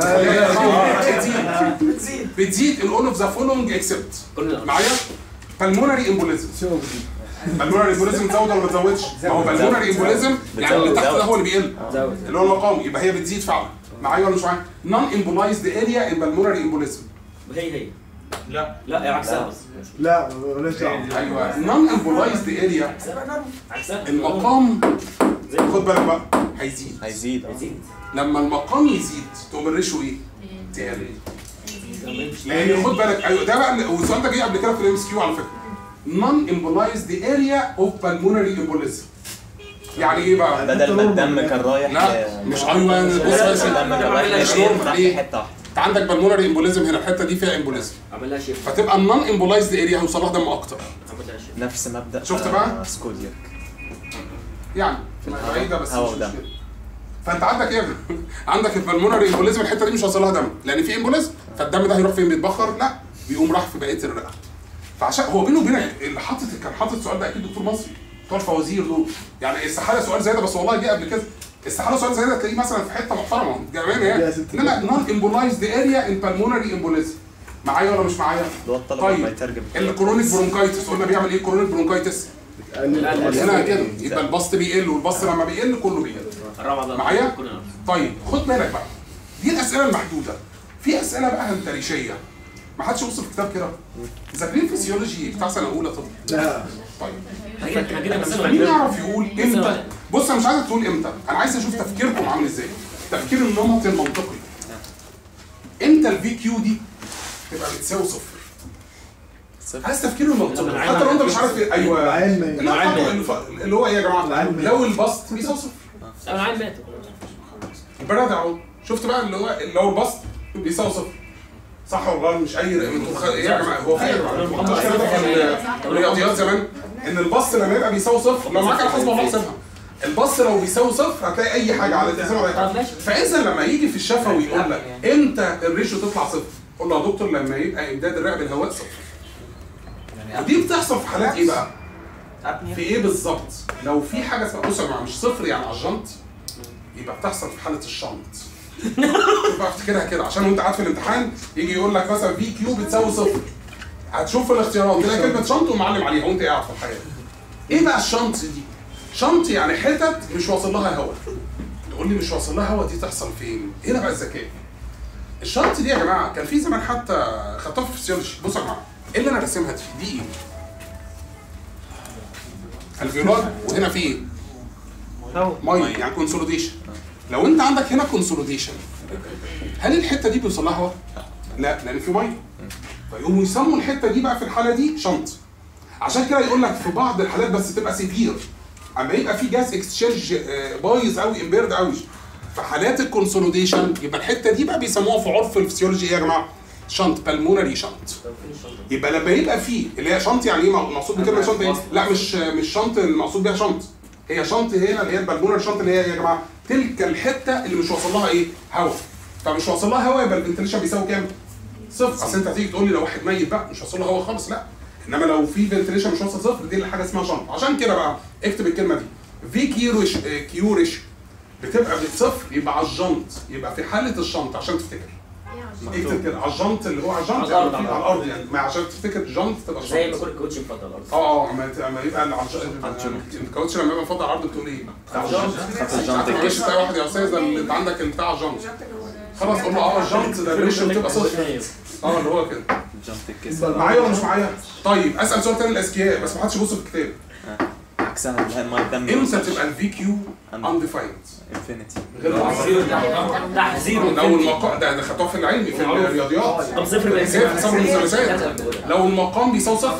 Speaker 1: بتزيد
Speaker 3: بتزيد
Speaker 1: بتزيد ان اول اوف ذا فولوينج اكسبت
Speaker 3: كلنا
Speaker 1: معايا؟ بالمونري امبوليزم
Speaker 4: شو
Speaker 1: بالمونري امبوليزم تزود ولا ما تزودش؟ ما هو بالمونري امبوليزم يعني اللي تحت ده هو اللي بيقل
Speaker 3: زود
Speaker 1: اللي هو المقام يبقى هي بتزيد فعلا معايا ولا مش معايا؟ نون امبولايزد اريا ان بالمونري امبوليزم
Speaker 3: هي هي
Speaker 5: لا
Speaker 3: لا هي عكسها بس
Speaker 4: لا مالهاش دعوه
Speaker 1: ايوه نون امبولايزد اريا
Speaker 3: عكسها
Speaker 1: المقام
Speaker 3: زي
Speaker 1: خد بالك بقى هيزيد
Speaker 2: هيزيد آه.
Speaker 3: يزيد
Speaker 1: لما المقام يزيد تقوم الريشيو ايه؟ تقل
Speaker 3: لما يمشي
Speaker 1: لان خد بالك ايوه ده بقى اللي- والسؤال ده جه قبل كده في الام اس كيو على فكره نون امبولايزد اريا اوف بالمونري امبوليزم يعني ايه بقى؟
Speaker 2: بدل ما الدم كان رايح
Speaker 1: لا
Speaker 2: ل-
Speaker 1: مش ايوه بص
Speaker 2: بدل
Speaker 1: بس
Speaker 2: ما الدم كان رايح
Speaker 1: مش
Speaker 2: لفين
Speaker 1: نورمال.
Speaker 2: راح
Speaker 1: ليه؟
Speaker 2: في حته واحده
Speaker 1: عندك بالمونري امبوليزم هنا الحته دي فيها امبوليزم
Speaker 3: عمل لها شيفت
Speaker 1: فتبقى النون امبولايزد اريا هيوصل لها دم اكتر
Speaker 3: عمل لها شيفت
Speaker 2: نفس مبدا
Speaker 1: شفت
Speaker 2: آه،
Speaker 1: بقى؟
Speaker 2: سكودياك
Speaker 1: يعني
Speaker 2: الهواء.
Speaker 1: بعيده بس
Speaker 2: هواء
Speaker 1: مش
Speaker 2: ودم.
Speaker 1: مشكله فانت عندك ايه عندك البلمونري امبوليزم الحته دي مش واصل لها دم لان في امبوليزم فالدم ده هيروح فين بيتبخر لا بيقوم راح في بقيه الرئه فعشان هو بينه وبينك اللي حاطط كان حاطط السؤال ده اكيد دكتور مصري بتوع الفوازير دول يعني استحاله سؤال زي ده بس والله جه قبل كده استحاله سؤال زي ده تلاقيه مثلا في حته محترمه جمال
Speaker 4: يا
Speaker 1: يعني
Speaker 4: ستي.
Speaker 1: انما نون امبولايزد اريا ان بالمونري امبوليزم معايا ولا مش معايا؟
Speaker 2: اللي هو الطلبه
Speaker 1: طيب
Speaker 2: لما يترجم
Speaker 1: الكرونيك برونكايتس قلنا بيعمل ايه كرونيك برونكايتس؟
Speaker 4: بتقلل
Speaker 1: هنا كده يبقى البسط بيقل والبسط لما بيقل كله بيقل
Speaker 3: الرابعه
Speaker 1: معايا؟
Speaker 3: كلنا نعرف.
Speaker 1: طيب خد بالك بقى دي الاسئله المحدوده في اسئله بقى هنتريشيه ما حدش يوصف كتاب كده ذاكرين فيسيولوجي بتاع سنه اولى طب
Speaker 4: لا
Speaker 1: طيب
Speaker 3: هجي- هجي لك مثلا
Speaker 1: مين يعرف يقول امتى بص انا مش عايزك تقول امتى انا عايز اشوف تفكيركم عامل ازاي التفكير النمطي المنطقي امتى الفي كيو دي تبقى بتساوي صفر
Speaker 2: صفر.
Speaker 1: عايز تفكير المنطقي
Speaker 3: لما
Speaker 1: حتى لو انت مش عارف ايه ايوه
Speaker 4: العلم
Speaker 1: اللي هو خطوة- اللي هو ايه يا جماعه
Speaker 4: العلم.
Speaker 1: لو البسط بيساوي صفر
Speaker 3: انا عين مات
Speaker 1: البراد اهو شفت بقى اللي هو اللي هو البسط بيساوي صفر صح والله مش اي انتوا خ... ايه يا جماعه هو في ايه يا جماعه انتوا ما عندوش كده في الرياضيات زمان ان البسط لما يبقى بيساوي صفر لو معاك على حسب الله احسبها البسط لو بيساوي صفر هتلاقي اي حاجه على التسعه ولا
Speaker 3: طب
Speaker 1: حاجه
Speaker 3: ماشي.
Speaker 1: فاذا لما يجي في الشفوي يقول لك امتى الريشيو تطلع صفر قول له يا دكتور لما يبقى امداد الرئه بالهواء صفر ودي بتحصل في حالات ايه بقى؟ في ايه بالظبط؟ لو في حاجه اسمها بصوا يا جماعه مش صفر يعني على الجنط يبقى بتحصل في حاله الشنط شوف افتكرها كده عشان وانت قاعد في الامتحان يجي يقول لك مثلا في كيو بتساوي صفر هتشوف في الاختيارات تلاقي كلمه شنط ومعلم عليها وانت قاعد في الحياه ايه بقى الشنط دي؟ شنط يعني حتت مش واصل لها هواء تقول لي مش واصل لها هواء دي تحصل فين؟ هنا بقى الذكاء الشنط دي يا جماعه كان في زمان حتى خدتها في الفسيولوجي بصوا يا جماعه ايه اللي انا راسمها دي؟ دي ايه؟ الفيولار وهنا في ايه؟ ميه يعني كونسوليديشن لو انت عندك هنا كونسوليديشن هل الحته دي بيوصل لها هواء؟ لا لان في ميه فيقوموا يسموا الحته دي بقى في الحاله دي شنط عشان كده يقول لك في بعض الحالات بس تبقى سيفير اما يبقى في جاز اكسشينج بايظ قوي امبيرد قوي في حالات الكونسوليديشن يبقى الحته دي بقى بيسموها في عرف الفسيولوجي ايه يا جماعه؟ شنط بالمونري شنط
Speaker 3: طب فين الشنطه؟
Speaker 1: يبقى لما يبقى فيه اللي هي شنط يعني ايه مقصود بكلمه شنط ايه؟ لا مش مش شنط المقصود بيها شنط هي شنط هنا اللي هي البالونه الشنط اللي هي يا جماعه تلك الحته اللي مش واصل لها ايه؟ هواء فمش واصل لها هواء يبقى الفنتليشن بيساوي كام؟ صفر اصل انت هتيجي تقول لي لو واحد ميت بقى مش واصل له هواء خالص لا انما لو في فنتليشن مش واصل صفر دي اللي حاجه اسمها شنط عشان كده بقى اكتب الكلمه دي في كيورش كيورش بتبقى بصفر يبقى على الجنط يبقى في حاله الشنط عشان تفتكر اكتب كده على الجنط اللي هو على الجنط
Speaker 3: على
Speaker 1: يعني
Speaker 3: الأرض،
Speaker 1: في- على الارض يعني ما عشان تفتكر جنط تبقى
Speaker 3: زي ما
Speaker 1: شنط
Speaker 3: يكون الكوتش مفضل الارض
Speaker 1: اه اه اما اما يبقى على الجنط الكاوتش لما يبقى مفضل على الارض بتقول ايه؟ على الجنط
Speaker 2: الجنط
Speaker 1: الجيش تلاقي واحد يا استاذ ده اللي انت عندك اللي بتاع الجنط خلاص قول له اه الجنط ده الريشيو بتبقى صفر اه اللي هو كده
Speaker 2: الجنط الكسر
Speaker 1: معايا ولا مش معايا؟ طيب اسال سؤال تاني للاذكياء بس ما حدش يبص في الكتاب
Speaker 2: عكسها اللي هي الميه الدم
Speaker 1: امتى تبقى الفي كيو انديفايند؟
Speaker 2: انفينيتي
Speaker 1: غير
Speaker 3: زيرو تحت تحت زيرو
Speaker 1: لو المقام ده ده خدوها في العلمي في الرياضيات
Speaker 3: طب صفر بقى
Speaker 1: ازاي حساب المثلثات لو المقام بيساوي صفر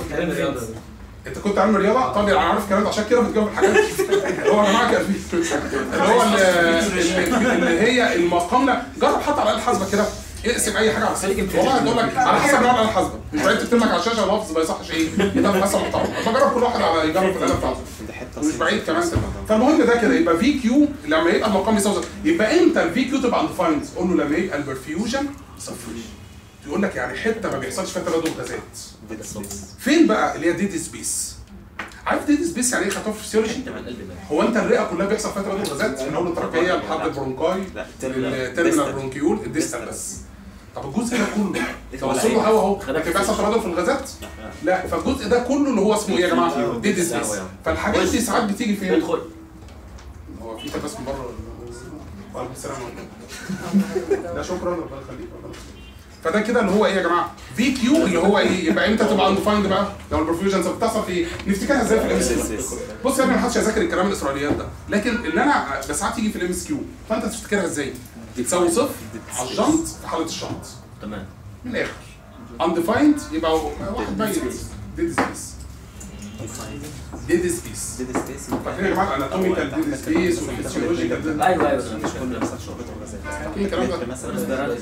Speaker 1: انت كنت علم رياضه طب انا عارف الكلام ده عشان كده بتجاوب الحاجات اللي هو يا جماعه كان في اللي هو اللي, اللي هي المقام لا جرب حتى على الاله الحاسبه كده اقسم اي حاجه على الصفر والله هتقول لك على حسب نوع الاله الحاسبه مش بعيد تكتب لك على الشاشه لفظ ما يصحش ايه كتاب حسب محترم فجرب كل واحد على يجرب في الاله بتاعته
Speaker 2: دي حته
Speaker 1: مش بعيد كمان فالمهم ده كده يبقى في كيو لما يبقى المقام يساوي صفر يبقى امتى الفي كيو تبقى اندفايند قول له لما يبقى البرفيوجن صفر يقول لك يعني حته ما بيحصلش فيها تبادل غازات فين بقى اللي هي ديد سبيس عارف ديد سبيس يعني ايه خدتوها في الفسيولوجي
Speaker 3: انت من القلب بقى
Speaker 1: هو انت الرئه كلها بيحصل فيها تبادل غازات من اول التركيه لحد البرونكاي
Speaker 2: لا
Speaker 1: التيرمينال برونكيول الديستال بس طب الجزء ده كله
Speaker 3: إيه
Speaker 1: توصل له هوا اهو
Speaker 3: خدك
Speaker 1: لكن بيحصل تبادل في الغازات لا فالجزء ده كله اللي هو اسمه ايه يا جماعه ديد سبيس فالحاجات دي ساعات بتيجي فين
Speaker 3: ادخل
Speaker 1: هو في تبس من بره وعليكم السلام عليكم لا شكرا الله يخليك الله يخليك. فده كده اللي هو ايه يا جماعه في كيو اللي هو ايه يبقى امتى تبقى اندفايند بقى لو البرفيوجنز بتحصل في ايه نفتكرها ازاي في الام اس كيو بص يا ابني ما حدش هيذاكر الكلام الاسرائيليات ده لكن اللي انا بس ساعات تيجي في الام اس كيو فانت تفتكرها ازاي تساوي صفر على الجنط في حاله الشنط
Speaker 3: تمام
Speaker 1: من الاخر undefined يبقى واحد ميت ديد سبيس ديد سبيس
Speaker 2: ديد سبيس
Speaker 1: فاكرين يا جماعه الاناتوميكال ديد سبيس والفسيولوجيكال ديد
Speaker 3: ايوه ايوه
Speaker 2: مش كل بيحصل شغلته ولا زي
Speaker 1: فاكرين الكلام ده
Speaker 2: مثلا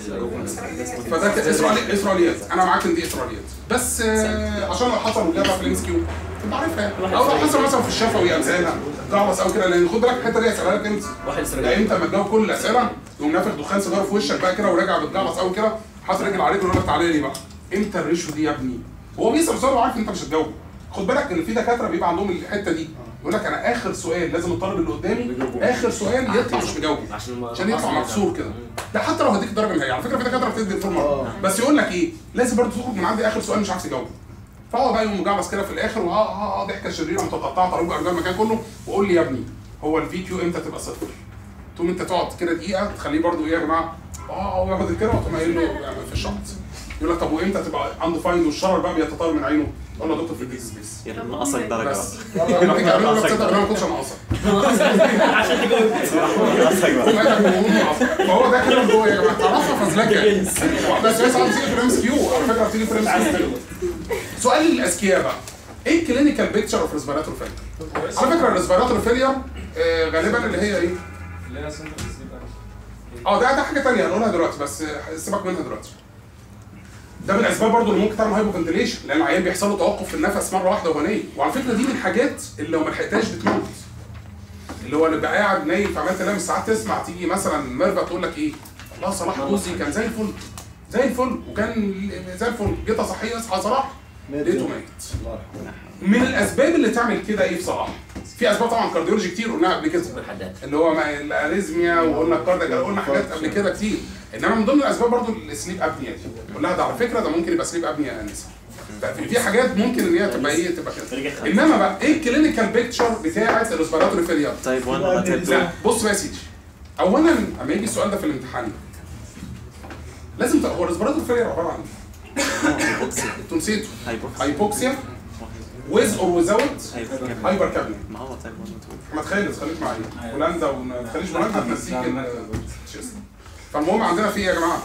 Speaker 1: فده كده اسرائيلي اسرائيليات انا معاك ان دي اسرائيليات بس آه، عشان لو حصل وجابها في الام كيو تبقى عارفها يعني. او لو حصل مثلا في الشفوي امثالها جعلص او كده لان خد بالك الحته دي هسالها لك امتى
Speaker 3: واحد
Speaker 1: لا
Speaker 3: اسرائيلي
Speaker 1: انت لما تجاوب كل الاسئله تقوم نافخ دخان سيجاره في وشك بقى كده وراجع بالجعلص او كده حاطط رجل على رجل ويقول لك تعالى لي بقى امتى الريشو دي يا ابني هو بيسال سؤال وعارف انت مش هتجاوب خد بالك ان في دكاتره بيبقى عندهم الحته دي يقول لك انا اخر سؤال لازم الطالب اللي قدامي اخر سؤال يطلع مش مجاوب
Speaker 3: عشان ما
Speaker 1: عشان يطلع مكسور كده ده حتى لو هديك درجه نهائيه على فكره في دكاتره بتدي الفورمه بس يقول لك ايه لازم برضه تخرج من عندي اخر سؤال مش عارف تجاوبه فهو بقى يقوم مجعلص كده في الاخر وها ها ها ضحكه شريره متقطعه طريق ارجاء المكان كله وقول لي يا ابني هو الفي كيو امتى تبقى صفر؟ تقوم انت تقعد كده دقيقه تخليه برضه ايه يا جماعه اه هو ياخد الكلمه وتقوم قايل له يعني في الشط يقول لك طب وامتى تبقى عنده فايند والشرر بقى بيتطاير من عينه؟ يقول له يا دكتور في الديس سبيس
Speaker 2: يلا ناقصك درجة
Speaker 1: بس
Speaker 2: بقى
Speaker 1: يلا بيك اعمل له تصدق انا ما كنتش ناقصك
Speaker 3: عشان تجاوب
Speaker 2: ناقصك بقى
Speaker 1: فهو ده كده اللي هو يا جماعه تعرفها فزلكه بس بس عم تيجي في الام اس كيو على فكره بتيجي في الام اس كيو سؤال الاذكياء بقى ايه الكلينيكال بيكتشر اوف ريسبيراتور فيلير؟ على فكره الريسبيراتور فيلير آه غالبا اللي هي ايه؟
Speaker 5: اللي هي سنتر تسليب
Speaker 1: اه ده ده حاجه ثانيه هنقولها دلوقتي بس آه، سيبك منها دلوقتي ده من الاسباب برضو اللي ممكن تعمل هايبوفنتليشن لان العيان بيحصل له توقف في النفس مره واحده وهو نايم وعلى فكره دي من الحاجات اللي لو ما لحقتهاش بتموت اللي هو اللي بقى قاعد نايم في عمال تنام ساعات تسمع تيجي مثلا ميرفا تقول لك ايه والله صلاح جوزي كان زي الفل زي الفل وكان زي الفل جيت اصحيه اصحى يا صلاح لقيته ميت
Speaker 4: الله يرحمه
Speaker 1: من الاسباب اللي تعمل كده ايه في صلاح في اسباب طبعا كارديولوجي كتير قلناها قبل كده
Speaker 3: بالحداد
Speaker 1: اللي هو ما- الاريزميا وقلنا الكاردياك قلنا حاجات قبل كده كتير انما من ضمن الاسباب برضو السليب ابنيا دي قلنا ده على فكره ده ممكن يبقى سليب ابنيا يا انسه ففي في حاجات ممكن ان هي تبقى ايه تبقى كده انما بقى ايه الكلينيكال بيكتشر بتاعه الريسبيراتوري فيلير
Speaker 2: طيب 1 ولا تايب 2
Speaker 1: لا بص بقى يا سيدي اولا اما يجي السؤال ده في الامتحان لازم ت- هو الريسبيراتوري فيلير عباره عن
Speaker 2: هايبوكسيا
Speaker 1: انتوا نسيتوا
Speaker 2: هايبوكسيا
Speaker 1: هايبوكسيا ويز اور ويزاوت
Speaker 2: هايبوكسيا
Speaker 1: هايبر كابنيا
Speaker 2: ما هو تايب 1 و 2
Speaker 1: ما تخيل خليك معايا هولندا وما تخليش هولندا تنسيك ال- تشيست. فالمهم عندنا في ايه يا جماعه؟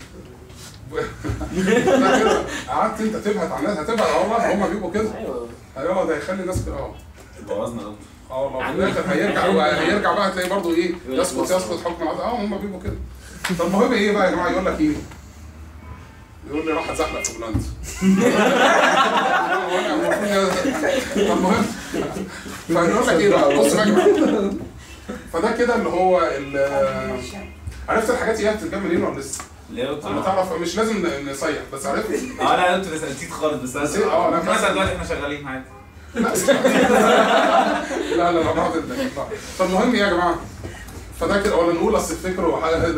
Speaker 1: لا كده قعدت انت تبهت على الناس هتبهت اه والله هم بيبقوا كده
Speaker 3: ايوه
Speaker 1: ايوه ده هيخلي الناس كده اه
Speaker 5: بوظنا ده
Speaker 1: اه والله في الاخر هيرجع هيرجع بقى تلاقي برضه ايه يسقط يسقط حكم العدل اه هم بيبقوا كده فالمهم ايه بقى يا جماعه يقول لك ايه؟ يقول لي راح اتزحلق في هولندا وأنا المفروض- فالمهم فيقول لك ايه بقى بص بقى يا جماعه فده كده اللي هو ال- عرفت الحاجات ايه بتتجاب منين ولا لسه؟
Speaker 5: ليه قلت
Speaker 1: لما تعرف مش لازم ن- نصيح بس عرفت
Speaker 5: اه لا انت نسيت خالص بس
Speaker 1: بس
Speaker 5: انا
Speaker 1: إيه؟ اه لا
Speaker 5: مثلا دلوقتي احنا شغالين عادي
Speaker 1: لا لا لا بعض ال- فالمهم ايه يا جماعه فده كده ولا نقول اصل افتكروا حاجه ده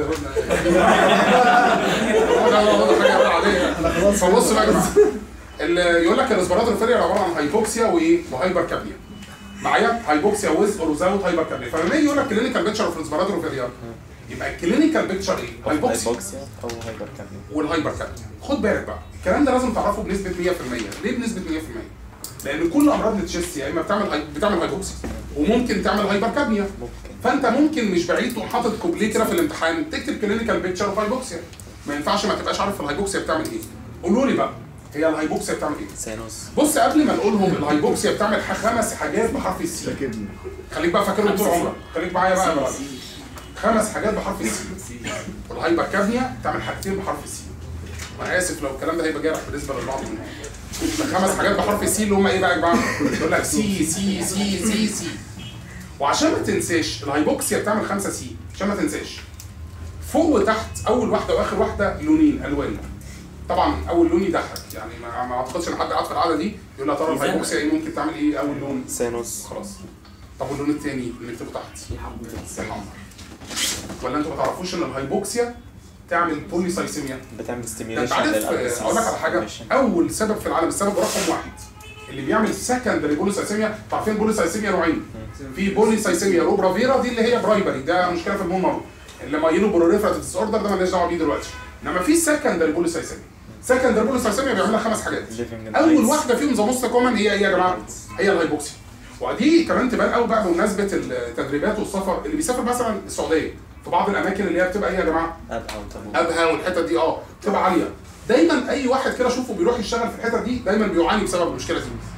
Speaker 1: حاجه عاديه فبص بقى يا جماعه اللي يقول لك الاسبراتور فيلير عباره عن هايبوكسيا وايه وهايبر كابنيا معايا هايبوكسيا ويز اور ويزاوت هايبر كابنيا فلما يجي يقول لك كلينيكال بيكتشر اوف الاسبراتور فيلير يبقى الكلينيكال بيكتشر ايه؟ هايبوكسيا
Speaker 2: هايبوكسيا او هايبر كابنيا
Speaker 1: والهايبر كابنيا خد بالك بقى الكلام ده لازم تعرفه بنسبه 100% ليه بنسبه 100% لان كل امراض التشيست يا اما بتعمل هاي... بتعمل هايبوكسيا وممكن تعمل هايبر كابنيا
Speaker 2: ممكن
Speaker 1: فانت ممكن مش بعيد تقوم حاطط كوبليه كده في الامتحان تكتب كلينيكال بيكتشر اوف هايبوكسيا ما ينفعش ما تبقاش عارف الهايبوكسيا بتعمل ايه قولوا لي بقى هي الهايبوكسيا بتعمل ايه
Speaker 2: سينوس
Speaker 1: بص قبل ما نقولهم الهايبوكسيا بتعمل ح- خمس حاجات بحرف السي
Speaker 4: ساكبني
Speaker 1: خليك بقى فاكرهم طول عمرك خليك معايا بقى يا بقى. خمس حاجات بحرف السي والهايبر كابنيا بتعمل حاجتين بحرف السي انا اسف لو الكلام ده هيبقى جارح بالنسبه للبعض منهم خمس حاجات بحرف السي اللي هم ايه بقى يا جماعه؟ يقول لك سي سي سي سي سي وعشان ما تنساش الهايبوكسيا بتعمل خمسه سي عشان ما تنساش فوق وتحت اول واحده واخر واحده لونين الوان طبعا اول لون يضحك يعني ما ما اعتقدش ان حد قاعد في القعده دي يقول لها ترى الهايبوكسيا ايه ممكن تعمل ايه اول لون
Speaker 2: سينوس
Speaker 1: خلاص طب واللون الثاني اللي نكتبه تحت يحمر ولا انتوا ما تعرفوش ان الهايبوكسيا تعمل بوليسايسيميا
Speaker 2: بتعمل
Speaker 1: ده انت
Speaker 2: ستيميوليشن
Speaker 1: عارف اقول لك على حاجه اول سبب في العالم السبب رقم واحد اللي بيعمل سكندري بوليسايسيميا عارفين بوليسايسيميا نوعين في بوليسايسيميا روبرافيرا دي اللي هي برايمري ده مشكله في البون مارو اللي مايلو بروليفراتيف ديس اوردر ده مالناش دعوه بيه دلوقتي انما في سكندري بوليسايسيميا سكندري بوليسايسيميا بيعمل لها خمس حاجات اول واحده فيهم ذا موست كومن هي ايه يا جماعه؟ هي الهايبوكسيا ودي كمان تبان قوي بقى بمناسبه التدريبات والسفر اللي بيسافر مثلا السعوديه في بعض الاماكن اللي هي بتبقى ايه يا جماعه؟
Speaker 2: ابقى وتبوك
Speaker 1: ابها والحتت دي اه بتبقى عاليه دايما اي واحد كده اشوفه بيروح يشتغل في الحتت دي دايما بيعاني بسبب المشكله دي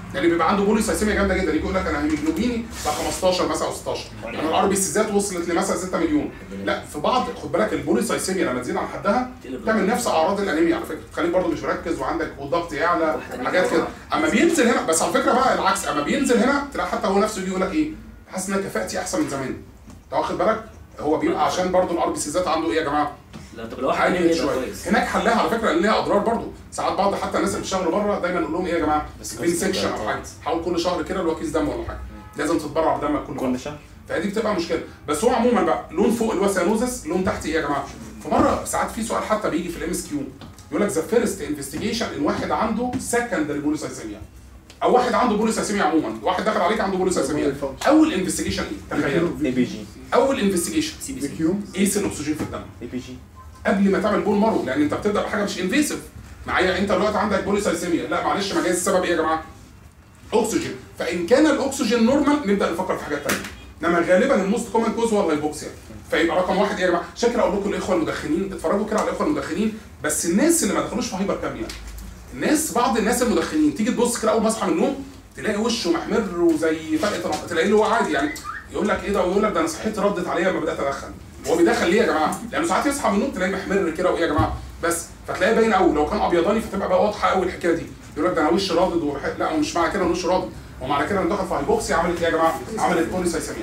Speaker 1: يعني بيبقى عنده بوليسايسيميا جامده جدا يجي يقول لك انا هيموجلوبيني بقى 15 مثلا او 16 انا الار بي سيزات وصلت لمثلا 6 مليون لا في بعض خد بالك البوليسايسيميا لما تزيد عن حدها تعمل نفس اعراض الانيميا على فكره تخليك برضه مش مركز وعندك والضغط يعلى حاجات كده اما بينزل هنا بس على فكره بقى العكس اما بينزل هنا تلاقي حتى هو نفسه يجي يقول لك ايه حاسس ان أنا كفاءتي احسن من زمان انت واخد بالك هو بيبقى عشان برضه الار بي سيزات عنده ايه يا جماعه
Speaker 3: لا طب لو واحد
Speaker 1: عالي
Speaker 3: يبقى
Speaker 1: شويه
Speaker 3: كويس
Speaker 1: هناك حلها على فكره ان ليها اضرار برضه ساعات بعض حتى الناس اللي بيشتغلوا بره دايما نقول لهم ايه يا جماعه
Speaker 2: بس
Speaker 1: بين
Speaker 2: بس
Speaker 1: سيكشن
Speaker 2: ده
Speaker 1: او حاجه حاول كل شهر كده اللي هو كيس دم ولا حاجه لازم تتبرع بدمك كل مره
Speaker 2: كل شهر
Speaker 1: فدي بتبقى مشكله بس هو عموما بقى لون فوق اللي هو سيانوزس لون تحت ايه يا جماعه فمره ساعات في سؤال حتى بيجي في الام اس كيو يقول لك ذا فيرست انفستيجيشن ان واحد عنده سكندري بوليسايسيميا او واحد عنده بوليسايسيميا عموما واحد دخل عليك عنده بوليسايسيميا اول انفستيجيشن ايه تخيلوا
Speaker 2: اي بي جي
Speaker 1: اول انفستيجيشن
Speaker 3: سي بي سي
Speaker 4: بكيو
Speaker 1: قيس الاكسجين في الدم
Speaker 2: اي بي جي
Speaker 1: قبل ما تعمل بول مارو لان انت بتبدا بحاجه مش انفيسيف معايا انت دلوقتي عندك بوليسايسيميا لا معلش ما جايز السبب ايه يا جماعه؟ اكسجين فان كان الاكسجين نورمال نبدا نفكر في حاجات ثانيه انما غالبا الموست كومن كوز هو الهايبوكسيا فيبقى رقم واحد ايه يا جماعه؟ شكرا اقول لكم الاخوه المدخنين اتفرجوا كده على الاخوه المدخنين بس الناس اللي ما دخلوش في هايبر كابنيا الناس بعض الناس المدخنين تيجي تبص كده اول ما اصحى من النوم تلاقي وشه محمر وزي فرقه العق- تلاقيه اللي هو عادي يعني يقول لك ايه ده ويقول لك ده انا صحتي ردت عليا لما بدات ادخن هو بيدخن ليه يا جماعه؟ لانه ساعات يصحى من النوم تلاقيه محمر كده وايه يا جماعه؟ بس فتلاقيه باين قوي لو كان ابيضاني فتبقى بقى واضحه قوي الحكايه دي يقول لك ده انا وشي رادد وبح... لا هو مش معنى كده ان وشه رادد هو معنى كده ان دخل في هايبوكسيا عملت ايه يا جماعه؟ عملت بوليسايسيميا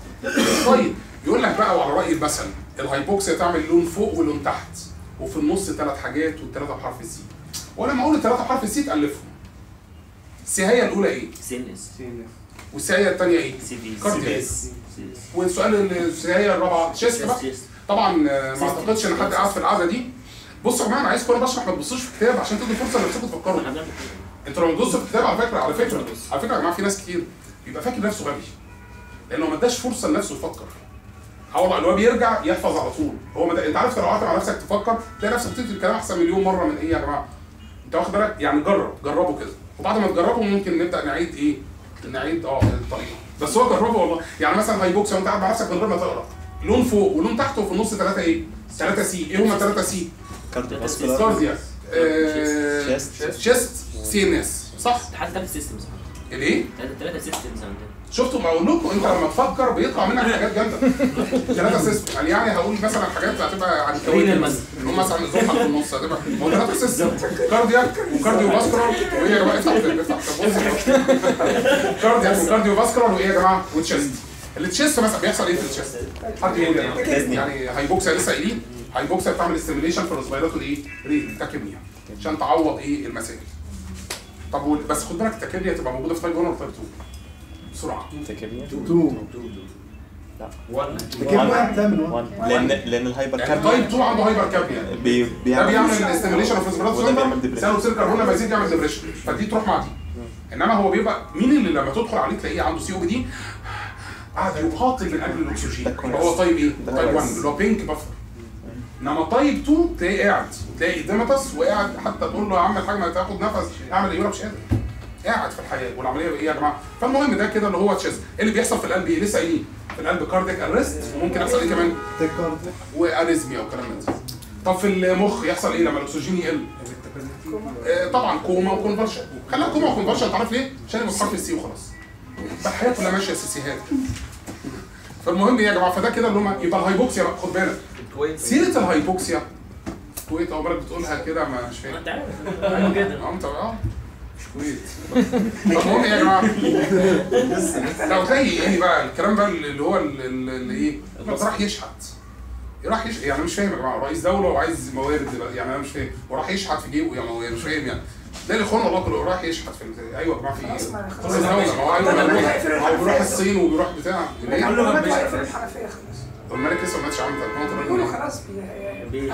Speaker 1: طيب يقول لك بقى وعلى راي المثل الهايبوكسيا تعمل لون فوق ولون تحت وفي النص ثلاث حاجات والثلاثه بحرف السي ولما اقول الثلاثه بحرف السي تالفهم السيهيه الاولى ايه؟
Speaker 3: سينس
Speaker 1: والسيهيه الثانيه ايه؟
Speaker 3: سي بي
Speaker 1: كاردياك
Speaker 3: سي
Speaker 1: والسؤال السيهيه الرابعه تشيست بقى طبعا آه، ما اعتقدش ان حد قاعد في القعده دي بصوا يا جماعه انا عايزكم انا بشرح ما تبصوش في الكتاب عشان تدوا فرصه لنفسكم تفكروا انتوا لما تبصوا في الكتاب على فكره على فكره على فكره يا جماعه في ناس كتير بيبقى فاكر نفسه غبي لانه ما اداش فرصه لنفسه يفكر هو اللي هو بيرجع يحفظ على طول هو مد... انت عارف لو قعدت مع نفسك تفكر تلاقي نفسك بتكتب الكلام احسن مليون مره من ايه يا جماعه انت واخد بالك يعني جرب جربه كده وبعد ما تجربه ممكن نبدا نعيد ايه نعيد اه الطريقه بس هو جربه والله يعني مثلا هايبوكسيا وانت قاعد مع نفسك من غير ما تقرا لون فوق ولون تحت وفي النص ثلاثه ايه؟ ثلاثه سي ايه هما ثلاثه سي؟
Speaker 2: كارديو
Speaker 1: كاردياك
Speaker 2: Chest.
Speaker 1: شيست سي ان اس صح؟
Speaker 3: حتى ثلاث سيستمز
Speaker 1: الايه؟
Speaker 3: ثلاثة سيستمز عندنا
Speaker 1: شفتوا ما اقول لكم انت لما تفكر بيطلع منك حاجات جامده ثلاثه سيستم يعني يعني هقول مثلا حاجات هتبقى عن
Speaker 3: رينال مثلا.
Speaker 1: اللي هم مثلا زحل في النص هتبقى ما هو ثلاثه سيستم كاردياك وكارديو فاسكولار وايه يا جماعه افتح افتح طب بص كاردياك وكارديو فاسكولار وايه يا جماعه وتشيست التشيست مثلا بيحصل ايه في التشيست؟ حد يقول لي يعني هايبوكسيا لسه قايلين هايبوكسيا بتعمل استيميليشن في الريسبيراتوري ايه؟ ريت تاكيبنيا عشان تعوض ايه المسائل طب وال- بس خد بالك التاكيبنيا تبقى موجوده في تايب 1 ولا تايب 2 بسرعه
Speaker 2: تكبير
Speaker 4: تو
Speaker 2: لا
Speaker 4: كده بقى بتعمل وان.
Speaker 2: 1 لان لان الهايبر
Speaker 1: يعني تايب
Speaker 2: كابنيا
Speaker 1: 2 عنده هايبر كابنيا
Speaker 2: بي
Speaker 1: ده
Speaker 2: بيعمل
Speaker 1: بيعمل استيميليشن اوف
Speaker 2: وده
Speaker 1: ريسبيراتوري
Speaker 2: بيعمل
Speaker 1: سيركل
Speaker 2: depression.
Speaker 1: ثاني سيركل هنا ما يزيد يعمل ديبريشن فدي تروح مع دي انما هو بيبقى مين اللي لما تدخل عليه تلاقيه عنده سي او بي دي قاعد يقاتل من اجل الاكسجين
Speaker 2: ده كويس.
Speaker 1: يبقى هو طيب ايه؟
Speaker 2: ده
Speaker 1: طيب 1
Speaker 2: كويس.
Speaker 1: اللي هو بينك بفر انما طيب 2 تلاقيه قاعد تلاقي ديماتس وقاعد حتى تقول له يا عم الحاج ما تاخد نفس اعمل ايه مش قادر قاعد في الحياه والعمليه ايه يا جماعه فالمهم ده كده اللي هو تشيست ايه اللي بيحصل في القلب ايه لسه قايلين في القلب كاردياك ارست وممكن يحصل ايه كمان
Speaker 4: تكارد
Speaker 1: واريزميا وكلام من ده طب في المخ يحصل ايه لما الاكسجين يقل آه، طبعا كوما وكونفرشن خليها كوما وكونفرشن تعرف ليه عشان يبقى بحرف السي وخلاص فالحياه كلها ماشيه سيسيهات فالمهم ايه يا جماعه فده كده اللي هم يبقى الهايبوكسيا بقى خد بالك سيره الهايبوكسيا كويت او بالك بتقولها كده ما مش فاهم
Speaker 3: انت عارف هو كده
Speaker 1: اه انت اه مش كويت فالمهم ايه يا جماعه لو زي ايه بقى الكلام بقى اللي هو ال- ال- اللي ايه بس راح يشحت راح يش... يعني مش فاهم يا جماعه رئيس دوله وعايز موارد دلوقتي يعني انا مش فاهم وراح يشحت في جيبه يا موارد مش فاهم يعني ده الاخوان والله كله راح يشحت في ال- ايوه يا جماعه في
Speaker 6: خلاص ما-
Speaker 1: ايه؟
Speaker 6: خلاص.
Speaker 1: رئيس دوله ما هو ايوه ما هو- ما هو بيروح الصين وبيروح بتاع ليه؟
Speaker 6: كله واقف في الحنفيه خلاص
Speaker 1: والملك لسه ما ماتش عامل تليفونات
Speaker 6: بيقولوا
Speaker 1: الراجل
Speaker 6: خلاص بي-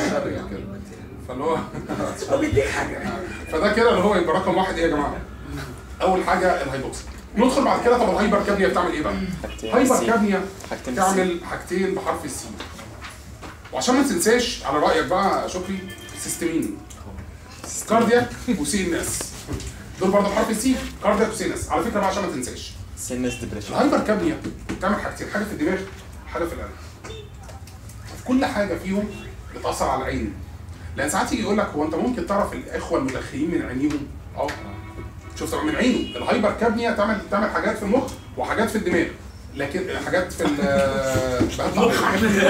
Speaker 1: فاللي هو
Speaker 6: هو بيديك حاجه
Speaker 1: فده كده اللي هو يبقى رقم واحد ايه يا جماعه؟ اول حاجه الهايبوكسيا ندخل بعد كده طب الهايبر كابنيا بتعمل ايه بقى؟
Speaker 2: حاجتين
Speaker 1: هايبر
Speaker 2: سي.
Speaker 1: كابنيا
Speaker 2: حاجتين سي.
Speaker 1: تعمل حاجتين بحرف السي وعشان ما تنساش على رايك بقى يا شكري سيستمين كاردياك وسي ان اس دول برضه بحرف السي كاردياك وسي ان اس على فكره بقى عشان ما تنساش
Speaker 2: سينس ديبريشن
Speaker 1: الهايبر كابنيا بتعمل حاجتين حاجه في الدماغ حاجه في القلب في كل حاجه فيهم بتاثر على العين لان ساعات يجي يقول لك هو انت ممكن تعرف الاخوه المدخنين من عينيهم اه شفت من عينه الهايبر كابنيا تعمل تعمل حاجات في المخ وحاجات في الدماغ لكن حاجات في ال بطلع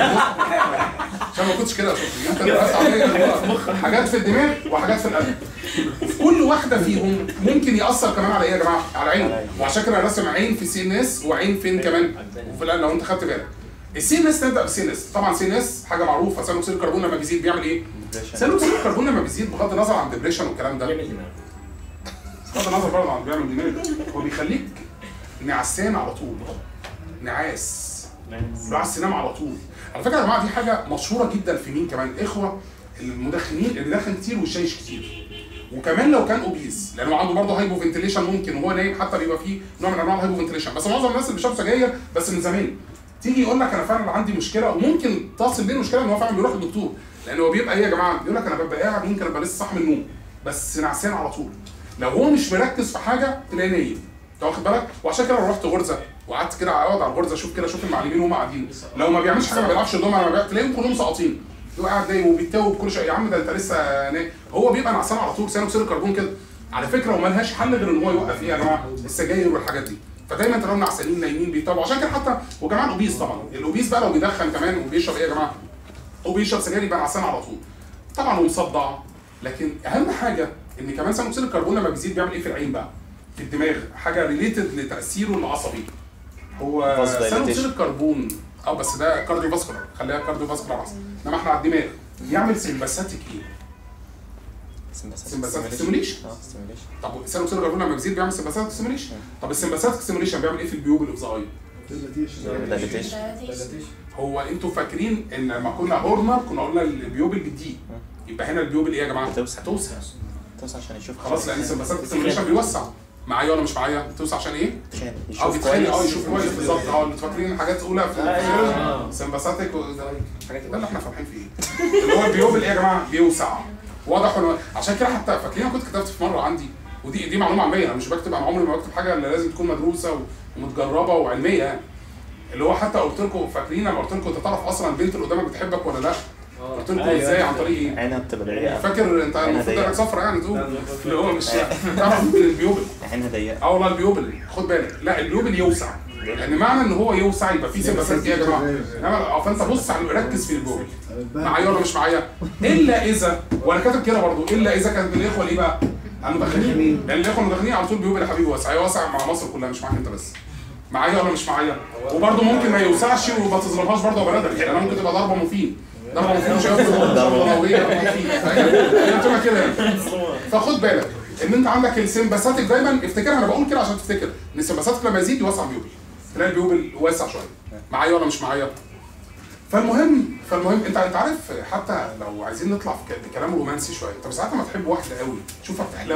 Speaker 1: عشان ما كنتش كده شفت انت درست عليا حاجات في الدماغ وحاجات في القلب وفي كل واحده فيهم ممكن ياثر كمان على ايه يا جماعه على عينه وعشان كده أنا راسم عين في سي ان اس وعين فين كمان وفي القلب لو انت خدت بالك السي ان اس نبدا بالسي ان اس طبعا سي ان اس حاجه معروفه ثاني اكسيد الكربون لما بيزيد بيعمل ايه؟ ثاني اكسيد الكربون لما بيزيد بغض النظر عن الدبريشن والكلام ده
Speaker 3: يعمل دماغ
Speaker 1: بغض النظر برضه عن بيعمل دماغ هو بيخليك نعسان على طول نعاس نعس تنام على طول على فكره يا جماعه دي حاجه مشهوره جدا في مين كمان اخوه المدخنين اللي بيدخن كتير والشايش كتير وكمان لو كان اوبيز لانه عنده برضه هايبو فنتيليشن ممكن وهو نايم حتى بيبقى فيه نوع من انواع الهايبو فنتيليشن بس معظم الناس اللي بيشربوا سجاير بس من زمان تيجي يقول لك انا فعلا عندي مشكله وممكن تصل بيه المشكله ان هو فعلا بيروح للدكتور لان هو بيبقى ايه يا جماعه بيقول لك انا ببقى قاعد ممكن ابقى لسه صاحي من النوم بس نعسان على طول لو هو مش مركز في حاجه تلاقيه نايم انت واخد بالك وعشان كده لو رحت غرزه وقعدت كده اقعد على الغرزه اشوف كده اشوف المعلمين وهم قاعدين لو ما بيعملش حاجه ما بيلعبش دومنه ما بيلعب تلاقيهم كلهم ساقطين هو قاعد نايم وبيتوب كل شويه يا عم ده انت لسه نايم هو بيبقى نعسان على طول ثاني اكسيد الكربون كده على فكره وملهاش حل غير ان هو يوقف ايه يا جماعه السجاير والحاجات دي فدايما تلاقيهم نعسانين نايمين بيتوبوا عشان كده حتى وكمان الاوبيز طبعا الاوبيز بقى لو بيدخن كمان وبيشرب ايه يا جماعه وبيشرب سجاير يبقى نعسان على طول طبعا ومصدع لكن اهم حاجه ان كمان ثاني اكسيد الكربون لما بيزيد بيعمل ايه في العين بقى في الدماغ حاجه ريليتد لتاثيره العصبي هو
Speaker 2: Vasodilatation.
Speaker 1: ثاني اكسيد الكربون اه بس ده كارديو فاسكولار خليها كارديو فاسكولار احسن انما احنا على الدماغ يعمل سمباثيك ايه؟ Sympathetic stimulation.
Speaker 2: اه ستيميليشن
Speaker 1: طب ثاني اكسيد الكربون لما بيزيد بيعمل سمباثيك ستيميليشن طب السمباثيك ستيميليشن بيعمل ايه في البيوبل اوف ذا اي؟
Speaker 2: دايليتيشن
Speaker 1: هو انتوا فاكرين ان لما كنا هورنر كنا قلنا البيوبل بتضيق يبقى هنا البيوبل ايه يا جماعه؟
Speaker 2: بتوسع.
Speaker 1: هتوسع
Speaker 2: توسع عشان يشوف
Speaker 1: خلاص لان السمباثيك ستيميليشن بيوسع معايا ولا مش معايا؟ توسع عشان ايه؟
Speaker 2: عشان
Speaker 1: اه
Speaker 2: يشوف
Speaker 1: بتخلي اه
Speaker 2: كويس
Speaker 1: يشوف كويس بالظبط اه انتوا فاكرين حاجات اولى في
Speaker 3: أيوة.
Speaker 1: سمباثيك حاجات ده اللي احنا فارحين فيه اللي هو البيوبل ايه يا جماعه؟ بيوسع واضح ولا عشان كده حتى فاكرين أنا كنت كتبت في مره عندي ودي دي معلومه علميه انا مش بكتب انا عمري ما بكتب حاجه اللي لازم تكون مدروسه و- ومتجربه وعلميه يعني اللي هو حتى قلت لكم فاكرين لما قلت لكم انت تعرف اصلا البنت اللي قدامك بتحبك ولا لا؟ قلت لكم
Speaker 3: أيوة.
Speaker 1: ازاي عن طريق ايه؟
Speaker 2: عينها بتبقى ضيقه
Speaker 1: فاكر انت
Speaker 2: عينها
Speaker 1: المفروض
Speaker 2: ضيقة.
Speaker 1: انك صفرا يعني تقول اللي هو مش تعرف من البيوبل
Speaker 2: عينها ضيقه
Speaker 1: اه والله البيوبل خد بالك لا البيوبل يوسع لان معنى ان هو يوسع يبقى في سمباثيك ايه يا جماعه انما اه فانت بص على ركز في البيوبل معايا ولا مش معايا الا اذا وانا كاتب كده برضو الا اذا كانت من الاخوه الايه بقى المدخنين لان الاخوه المدخنين على طول بيوبل يا حبيبي واسع هي واسع مع مصر كلها مش معاك انت بس معايا ولا مش معايا وبرضه ممكن ما يوسعش وما تظلمهاش برضه يا بلدك يعني انا ممكن تبقى ضربه مفيد ضربه مفيد مش هياخد ضربه نوويه مفيد فاهم بتبقى كده يعني. فخد بالك ان انت عندك السمباثيك دايما افتكرها انا بقول كده عشان تفتكر ان السمباثيك لما يزيد يوسع البيوبل تلاقي البيوبل واسع شويه معايا ولا مش معايا فالمهم فالمهم انت انت عارف حتى لو عايزين نطلع في ك- بكلام رومانسي شويه طب ساعات ما تحب واحده قوي تشوفها بتحلو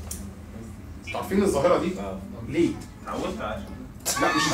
Speaker 1: انتوا عارفين الظاهره دي ليه؟
Speaker 5: اتعودت عشان
Speaker 1: لا مش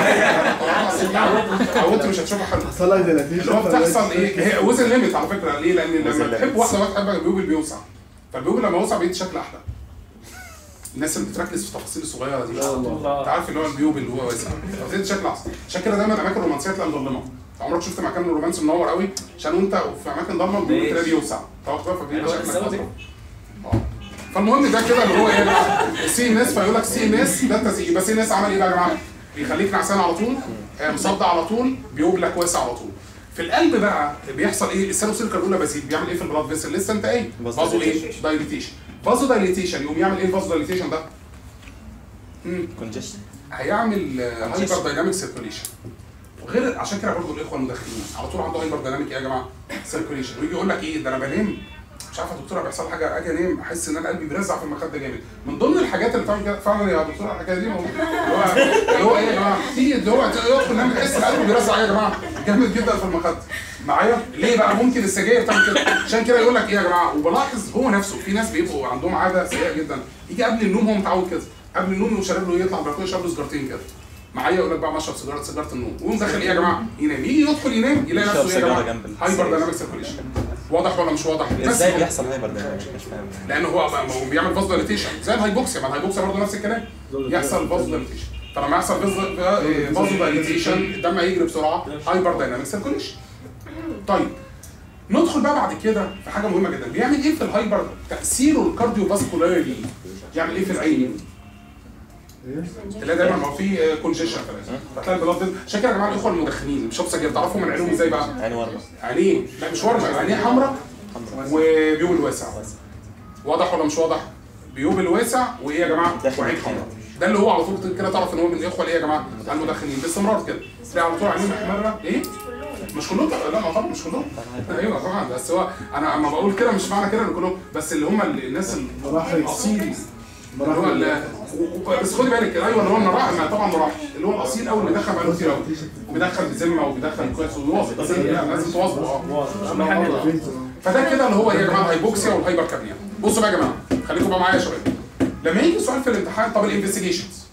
Speaker 1: اتعودت اتعودت مش هتشوفها حلوه
Speaker 4: حصل لك دلوقتي
Speaker 1: اللي هو بتحصل ايه هي وزن ليميت على فكره ليه لان
Speaker 2: وزن
Speaker 1: لما
Speaker 2: limit.
Speaker 1: تحب واحده بقى تحب البيوبل بيوسع فالبيوبل لما يوسع بيدي شكل احلى الناس اللي بتركز في التفاصيل الصغيره دي انت عارف اللي هو البيوبل اللي هو واسع فبتدي شكل احسن عشان كده دايما الاماكن الرومانسيه تلاقي مظلمه انت عمرك شفت مكان رومانسي منور قوي عشان وانت في اماكن ضلمه البيوبل تلاقيه بيوسع واخد بالك فبيبقى
Speaker 3: أيوة،
Speaker 1: شكلك
Speaker 3: السوداء.
Speaker 1: أظرف. اه فالمهم ده كده اللي هو ايه بقى السي ان اس فيقول لك سي ان اس ده التزيين يبقى سي ان اس عمل ايه بقى يا جماعه؟ بيخليك نعسان على طول آه، مصدع على طول بيوبلك واسع على طول في القلب بقى بيحصل ايه الثانوسيل كاربولا بسيط بيعمل ايه في البلاد فيسل لسه انت ايه فازو ايه دايليتيشن فازو دايليتيشن يقوم يعمل ايه الفازو دايليتيشن ده مم.
Speaker 2: كونجيشن
Speaker 1: هيعمل هايبر دايناميك سيركوليشن وغير عشان كده برضه الاخوه المدخنين على طول عنده هايبر دايناميك ايه يا جماعه سيركوليشن ويجي يقول لك ايه ده انا بنام مش عارف يا دكتوره بيحصل حاجه اجي انام احس ان انا قلبي بيرزع في المخده جامد من ضمن الحاجات اللي بتعمل كده فعلا يا دكتوره الحكايه دي موجودة. اللي هو اللي هو ايه يا جماعه تيجي اللي هو يدخل ينام يحس ان قلبه بيرزع يا جماعه جامد جدا في المخده معايا ليه بقى ممكن السجاير تعمل كده عشان كده يقول لك ايه يا جماعه وبلاحظ هو نفسه في ناس بيبقوا عندهم عاده سيئه جدا يجي قبل النوم هو متعود كده قبل النوم يقوم شارب له يطلع البلكونه يشرب له سيجارتين كده معايا يقول لك بقى مشرب سيجاره سيجاره النوم ويقوم داخل ايه يا جماعه ينام يجي يدخل ينام يلاقي
Speaker 2: يشرب
Speaker 1: نفسه ايه يا
Speaker 2: سيجارة
Speaker 1: جماعه
Speaker 2: جنب ال-
Speaker 1: هايبر دايناميك سيركوليشن واضح ولا مش واضح بس
Speaker 2: ازاي
Speaker 1: هو-
Speaker 2: بيحصل هايبر دايناميك مش فاهم
Speaker 1: لان هو ما هو بيعمل فاز دايليتيشن زي الهايبوكسيا ما الهايبوكسيا برضه نفس الكلام يحصل فاز دايليتيشن فلما يحصل فاز دايليتيشن الدم هيجري بسرعه هايبر دايناميك سيركوليشن طيب ندخل بقى بعد كده في حاجه مهمه جدا بيعمل ايه في الهايبر تاثيره الكارديو فاسكولاري يعمل ايه في العين؟
Speaker 4: ايه
Speaker 1: تلاقي دايما ما هو في كونجيشن فتلاقي البلاد عشان كده يا جماعه الاخوه المدخنين مش سجاير تعرفوا من عينهم ازاي بقى؟
Speaker 2: عين ورمه
Speaker 1: عينيه لا مش ورمه عينيه حمراء وبيوبل واسع واضح ولا مش واضح؟ بيوبل واسع وايه يا جماعه؟
Speaker 2: داخل
Speaker 1: وعين
Speaker 2: الحمراء.
Speaker 1: حمراء ده اللي هو على طول كده تعرف ان هو من الاخوه الايه يا جماعه؟ المدخنين باستمرار كده تلاقي على طول عينيه محمره ايه؟ مش كلهم لا ما طبعا مش كلهم ايوه طبعا بس هو انا اما بقول كده مش معنى كده ان كلهم بس اللي هم الناس
Speaker 4: مراحل.
Speaker 1: الاصيل اللي هو
Speaker 4: مراحل
Speaker 1: ال- و- و- بس خدي بالك ايوه اللي هو المراحل ما طبعا مراحل اللي هو الاصيل قوي اللي بيدخل بقاله كتير قوي وبيدخل بذمه وبيدخل كويس ويواظب بس لا، لازم تواظبوا اه
Speaker 3: اهم حاجه
Speaker 1: فده كده اللي هو ايه يا جماعه الهايبوكسيا والهايبر كابنيا بصوا بقى يا جماعه خليكم بقى معايا يا شباب لما يجي سؤال في الامتحان طب الانفستيجيشنز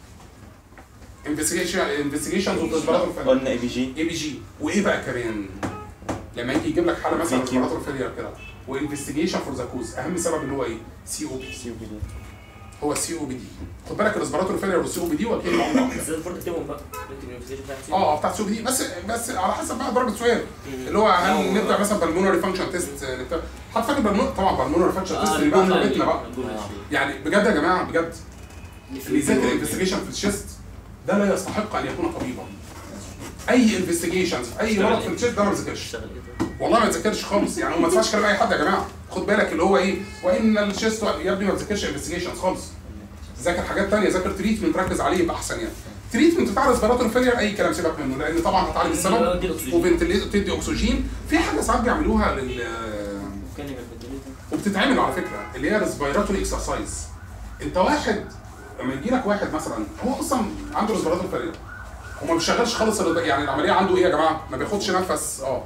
Speaker 1: انفستيجيشن انفستيجيشنز وتسبيرات
Speaker 2: قلنا اي بي جي
Speaker 1: اي بي جي وايه بقى كمان لما يجي يجيب لك حاله مثلا
Speaker 2: VQ.
Speaker 1: ريسبيراتور فيلير كده وانفستيجيشن فور ذا كوز اهم سبب اللي هو ايه سي او بي
Speaker 2: سي او بي دي
Speaker 1: هو السي او بي دي خد بالك الريسبيراتور فيلير والسي او بي دي واكيد مع بعض
Speaker 3: بس المفروض تكتبهم بقى تكتب الانفستيجيشن بتاعت سي.
Speaker 1: اه بتاعت السي او بي دي بس بس على حسب بقى درجه سؤال اللي هو هل نبدا مثلا بالمونري فانكشن تيست نبدا حد فاكر بالمونري طبعا بالمونري فانكشن تيست اللي بقى
Speaker 3: الجملة دي،
Speaker 1: حبيتنا بقى
Speaker 3: الجملة دي.
Speaker 1: يعني بجد يا جماعه بجد اللي يذاكر انفستيجيشن في الشيست ده لا يستحق ان يكون طبيبا اي انفستيجيشنز في اي مرض في الشيست ده ما بيذاكرش
Speaker 3: اشتغل ايه طيب؟
Speaker 1: والله ما تذاكرش خالص يعني وما تسمعش كلام اي حد يا جماعه خد بالك اللي هو ايه وان الشيست يا ابني ما تذاكرش انفستيجيشنز خالص ذاكر حاجات ثانيه ذاكر تريتمنت ركز عليه يبقى احسن يعني تريتمنت بتاع ريسبيراتور فيلير اي كلام سيبك منه لان طبعا هتعالج السبب
Speaker 3: دي الأكسجين.
Speaker 1: وفنتليت تدي اكسجين في حاجه ساعات بيعملوها لل
Speaker 3: كان يبقى الفنتليتر.
Speaker 1: وبتتعمل على فكره اللي هي ريسبيراتوري اكسرسايز انت واحد لما يجي لك واحد مثلا هو اصلا عنده ريسبيراتوري فيلير وما بيشغلش خالص الرد- يعني العمليه عنده ايه يا جماعه ما بياخدش نفس اه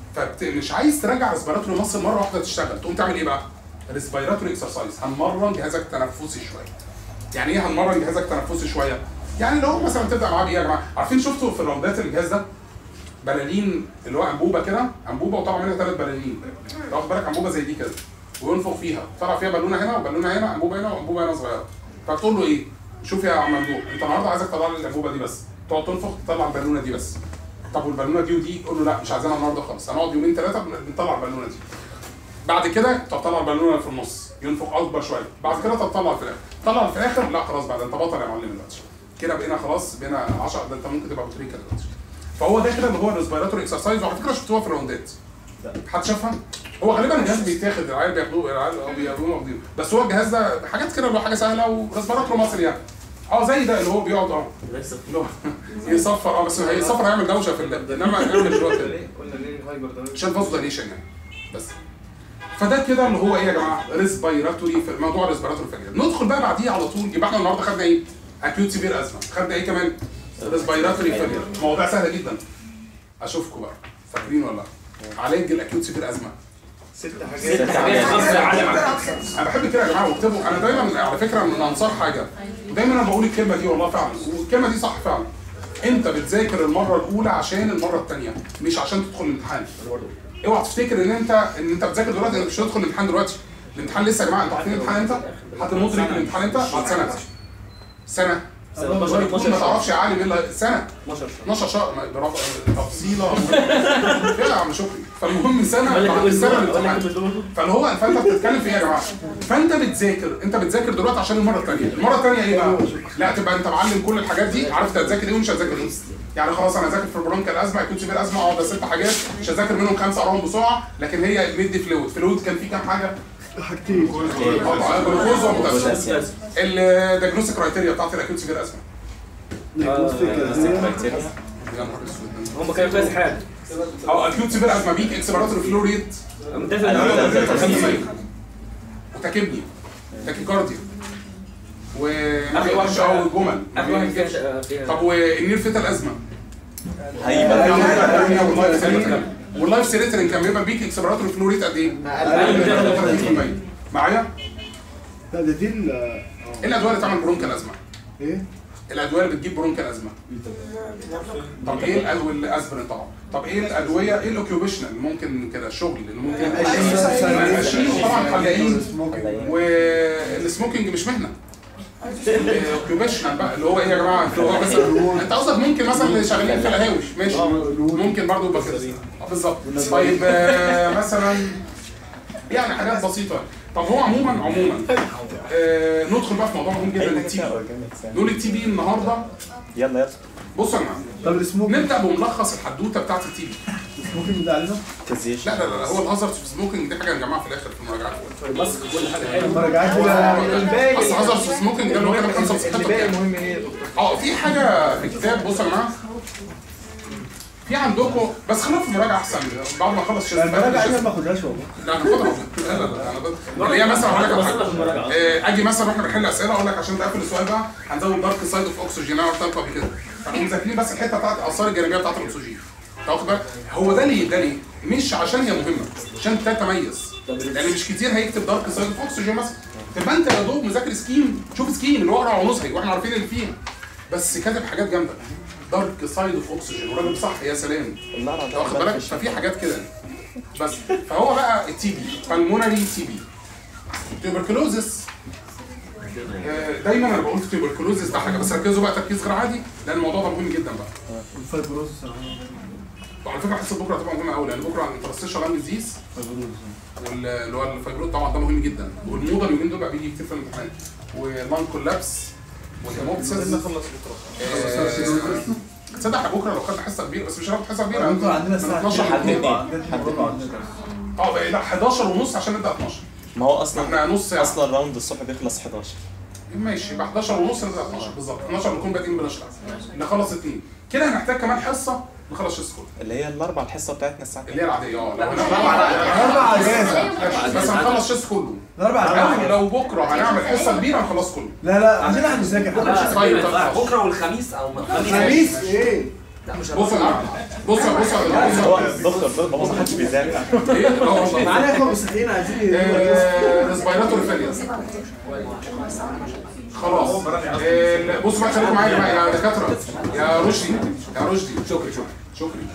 Speaker 1: فمش عايز ترجع ريسبيراتوري مصر مره واحده تشتغل تقوم تعمل ايه بقى ريسبيراتوري اكسرسايز هنمرن جهازك التنفسي شويه يعني ايه هنمرن جهازك التنفسي شويه يعني لو مثلا تبدا معاه بايه يا جماعه عارفين شفتوا في الراوندات الجهاز ده بلالين اللي هو انبوبه كده انبوبه وطلع منها ثلاث بلالين لو واخد بالك انبوبه زي دي كده وينفخ فيها طلع فيها بالونه هنا وبالونه هنا انبوبه هنا وانبوبه هنا صغيره فبتقول له ايه شوف يا عم ممدوح انت النهارده عايزك تطلع لي الانبوبه دي بس تقعد تنفخ تطلع البالونه دي بس طب والبالونه دي ودي قول له لا مش عايزينها النهارده خالص هنقعد يومين ثلاثه بنطلع البالونه دي بعد كده طب طلع البالونه اللي في النص ينفخ اكبر شويه بعد كده طب طلع في الاخر طلع في الاخر لا خلاص بعد انت بطل يا معلم دلوقتي كده بقينا خلاص بقينا 10 ده انت ممكن تبقى بطريقه دلوقتي فهو ده كده اللي هو الريسبيراتوري اكسرسايز وعلى فكره شفتوها في الراوندات حد شافها؟ هو غالبا الجهاز بيتاخد العيال بياخدوه العيال اه بياخدوه واخدينه بس هو الجهاز ده حاجات كده اللي هو حاجه سهله وريسبيراتوري مصري يعني اه زي ده اللي هو بيقعد اه
Speaker 3: لسه
Speaker 1: اللي هو يصفر اه بس هيصفر هيعمل دوشه في اللاب انما هيعمل دلوقتي
Speaker 5: قلنا ليه الهايبر ده
Speaker 1: عشان فاز دايليشن يعني بس فده كده اللي هو ايه يا جماعه ريسبيراتوري في موضوع ريسبيراتوري فيلير ندخل بقى بعديه على طول يبقى احنا النهارده خدنا ايه اكيوت سيفير ازمه خدنا ايه كمان ريسبيراتوري فيلير مواضيع سهله جدا اشوفكم بقى فاكرين ولا لا علاج الاكيوت سيفير ازمه
Speaker 5: ست
Speaker 3: ست حاجات خمسة عالم
Speaker 1: انا بحب كده يا جماعه واكتبوا انا دايما على فكره من انصار حاجه ودايما انا بقول الكلمه دي والله فعلا والكلمه دي صح فعلا انت بتذاكر المره الاولى عشان المره الثانيه مش عشان تدخل الامتحان اوعى تفتكر ان انت ان انت بتذاكر دلوقتي انك مش هتدخل الامتحان دلوقتي الامتحان لسه يا جماعه انتوا عارفين الامتحان امتى؟ حد مدرك الامتحان امتى؟ بعد سنه سنه
Speaker 3: سنة
Speaker 1: ممكن تكون ما تعرفش يا عالم ايه اللي- سنه
Speaker 3: 12 شهر
Speaker 1: 12 شهر ما- برافو تفصيله كده يا عم شكري فالمهم سنه بعد السنه الامتحان فاللي هو فانت بتتكلم في ايه يا جماعه؟ فانت بتذاكر انت بتذاكر دلوقتي عشان المره الثانيه، المره الثانيه ايه بقى؟ لا تبقى انت معلم كل الحاجات دي عارف انت هتذاكر ايه ومش هتذاكر ايه. يعني خلاص انا هذاكر في البرونكا الازمه يكون سيفير ازمه اقعد ده ست حاجات مش هذاكر منهم خمسه اقراهم بسرعه لكن هي ميدي فلويد، فلويد كان فيه كام حاجه؟
Speaker 4: حاجتين
Speaker 1: طبعا جلوكوز وبوتاسيوم.
Speaker 2: بوتاسيوم.
Speaker 1: الديagnostic كرايتيريا بتاعت الاكيوت سيفير ازمه.
Speaker 2: كرايتيريا
Speaker 1: يا نهار اسود.
Speaker 3: هم كانوا كويس حال
Speaker 1: اه اكيوت سيفير ازمه بيك اكسبيراتوري فلو ريت
Speaker 3: متفق
Speaker 1: وتاكبني تاكيكارديا و
Speaker 3: آخر واحد
Speaker 1: اه والجمل
Speaker 3: اخر واحد كان شا- فيها
Speaker 1: طب والنير فيتال ازمه
Speaker 2: هيبقى
Speaker 1: واللايف سيريترين كان بيبقى بيك اكسبيراتوري فلو ريت قد ايه؟
Speaker 3: أقل من
Speaker 1: 30%. معايا؟
Speaker 4: لا ده دي ال
Speaker 1: ايه الادويه اللي تعمل برونكال ازمه؟
Speaker 4: ايه؟
Speaker 1: الادويه اللي بتجيب برونكال ازمه طب ايه الادويه الاسبرين طبعا طب ايه الادويه ايه الاوكيوبيشنال اللي ممكن كده الشغل اللي ممكن ماشيين طبعا حلاقين والسموكينج مش مهنه اوكيوبيشنال بقى اللي هو ايه يا جماعه اللي هو مثلا انت قصدك ممكن مثلا اللي شغالين في القهاوي ماشي ممكن برضو يبقى كده آه، بالظبط طيب آه، مثلا يعني حاجات بسيطه طب هو عموما عموما آه ندخل بقى في موضوع مهم جدا
Speaker 2: اي حاجه
Speaker 1: التي
Speaker 2: فيها
Speaker 1: بي
Speaker 2: اورجانيكس يعني
Speaker 1: نقول التي بي النهارده
Speaker 2: يلا يلا
Speaker 1: بصوا يا جماعه
Speaker 4: طب السموك
Speaker 1: نبدا بملخص الحدوته بتاعت التي بي
Speaker 4: السموكينج ده علينا
Speaker 2: كازيشن
Speaker 1: لا لا لا هو الهازارد في سموكينج دي حاجه هنجمعها في الاخر في المراجعات
Speaker 6: ماسك كل حاجه حلوه
Speaker 4: المراجعات دي
Speaker 5: الباقي
Speaker 1: اصل هازارد في سموكينج ده اللي هو كان خمسه
Speaker 5: اللي
Speaker 1: وستة
Speaker 5: باقي
Speaker 1: كام؟
Speaker 5: مهم ايه يا دكتور؟
Speaker 1: اه في حاجه في الكتاب بصوا يا جماعه في عندكم بس خلينا في المراجعه احسن بعد ما اخلص شيء
Speaker 4: المراجعه دي ما باخدهاش والله
Speaker 1: لا انا باخدها لا لا لا انا باخد- اللي هي مثلا هقول لك على حاجه آه، اجي مثلا واحنا بنحل اسئله اقول لك عشان تقفل السؤال بقى هنزود دارك سايد اوف اوكسجين انا قلت لكم قبل كده فنقوم ذاكرين بس الحته بتاعت الاثار الجانبيه بتاعت الاكسجين تاخد بالك هو ده ليه ده ليه مش عشان هي مهمه عشان تتميز لان مش كتير هيكتب دارك سايد اوف اوكسجين مثلا تبقى انت يا دوب مذاكر سكيم شوف سكيم اللي هو اقرا ونصحي واحنا عارفين اللي فيها بس كاتب حاجات جامده دارك سايد اوف اوكسجين وراجل صح يا سلام
Speaker 2: الله
Speaker 1: انت واخد بالك ففي حاجات كده بس فهو بقى التي بي بالمونري تي بي تيوبركلوزس آه، دايما انا بقول تيوبركلوزس ده حاجه بس ركزوا بقى تركيز غير عادي لان الموضوع ده مهم جدا بقى
Speaker 4: الفايبروزس
Speaker 1: وعلى فكره حصه بكره هتبقى مهمه قوي لان بكره الانترستيشن لانج ديزيز واللي هو الفايبروت طبعا ده مهم جدا والموضه اليومين دول بقى بيجي كتير في الامتحان والمان كولابس والهيموبسيس
Speaker 5: نخلص بكره
Speaker 1: آه، تصدق احنا بكره لو خدنا حصه كبيره بس مش هناخد حصه كبيره
Speaker 4: بكره عندنا
Speaker 1: من
Speaker 4: الساعه
Speaker 1: 12
Speaker 2: حد
Speaker 1: ل 2
Speaker 2: اتنين.
Speaker 4: عندنا
Speaker 2: حد
Speaker 4: مربع
Speaker 2: اتنين.
Speaker 4: عندنا
Speaker 1: اه بقى لا 11 ونص عشان نبدا 12
Speaker 2: ما هو
Speaker 1: احنا
Speaker 2: اصلا
Speaker 1: نص ساعه
Speaker 2: اصلا راوند الصبح بيخلص 11
Speaker 1: ماشي يبقى 11 ونص نبدا 12 بالظبط 12 نكون بادئين بنشرح نخلص اثنين كده هنحتاج كمان حصه نخلص السكول
Speaker 2: اللي هي الاربع الحصه بتاعتنا الساعه
Speaker 1: اللي هي العاديه اه لو
Speaker 4: الاربع اجازه
Speaker 1: هنعمل- بس هنخلص شيس كله
Speaker 4: الاربع
Speaker 1: او
Speaker 4: اجازه
Speaker 1: لو بكره هنعمل حصه كبيره هنخلص كله
Speaker 4: لا لا عشان احنا بنذاكر
Speaker 6: لا
Speaker 1: طيب،
Speaker 6: ما ينفعش.
Speaker 1: طب.
Speaker 6: بكره والخميس او ما
Speaker 4: الخميس ايه
Speaker 6: لا مش
Speaker 1: بص يا جماعه بص يا بص يا
Speaker 2: هو
Speaker 1: بص
Speaker 2: دكتور دكتور ما حدش بيذاكر
Speaker 1: ايه لا والله
Speaker 4: معانا اخوه مسيحيين عايزين
Speaker 1: ريسبيراتوري فيلير خلاص آه، بصوا بقى خليكم معايا بقى يا دكاتره يا رشدي يا رشدي شكري شكري شكري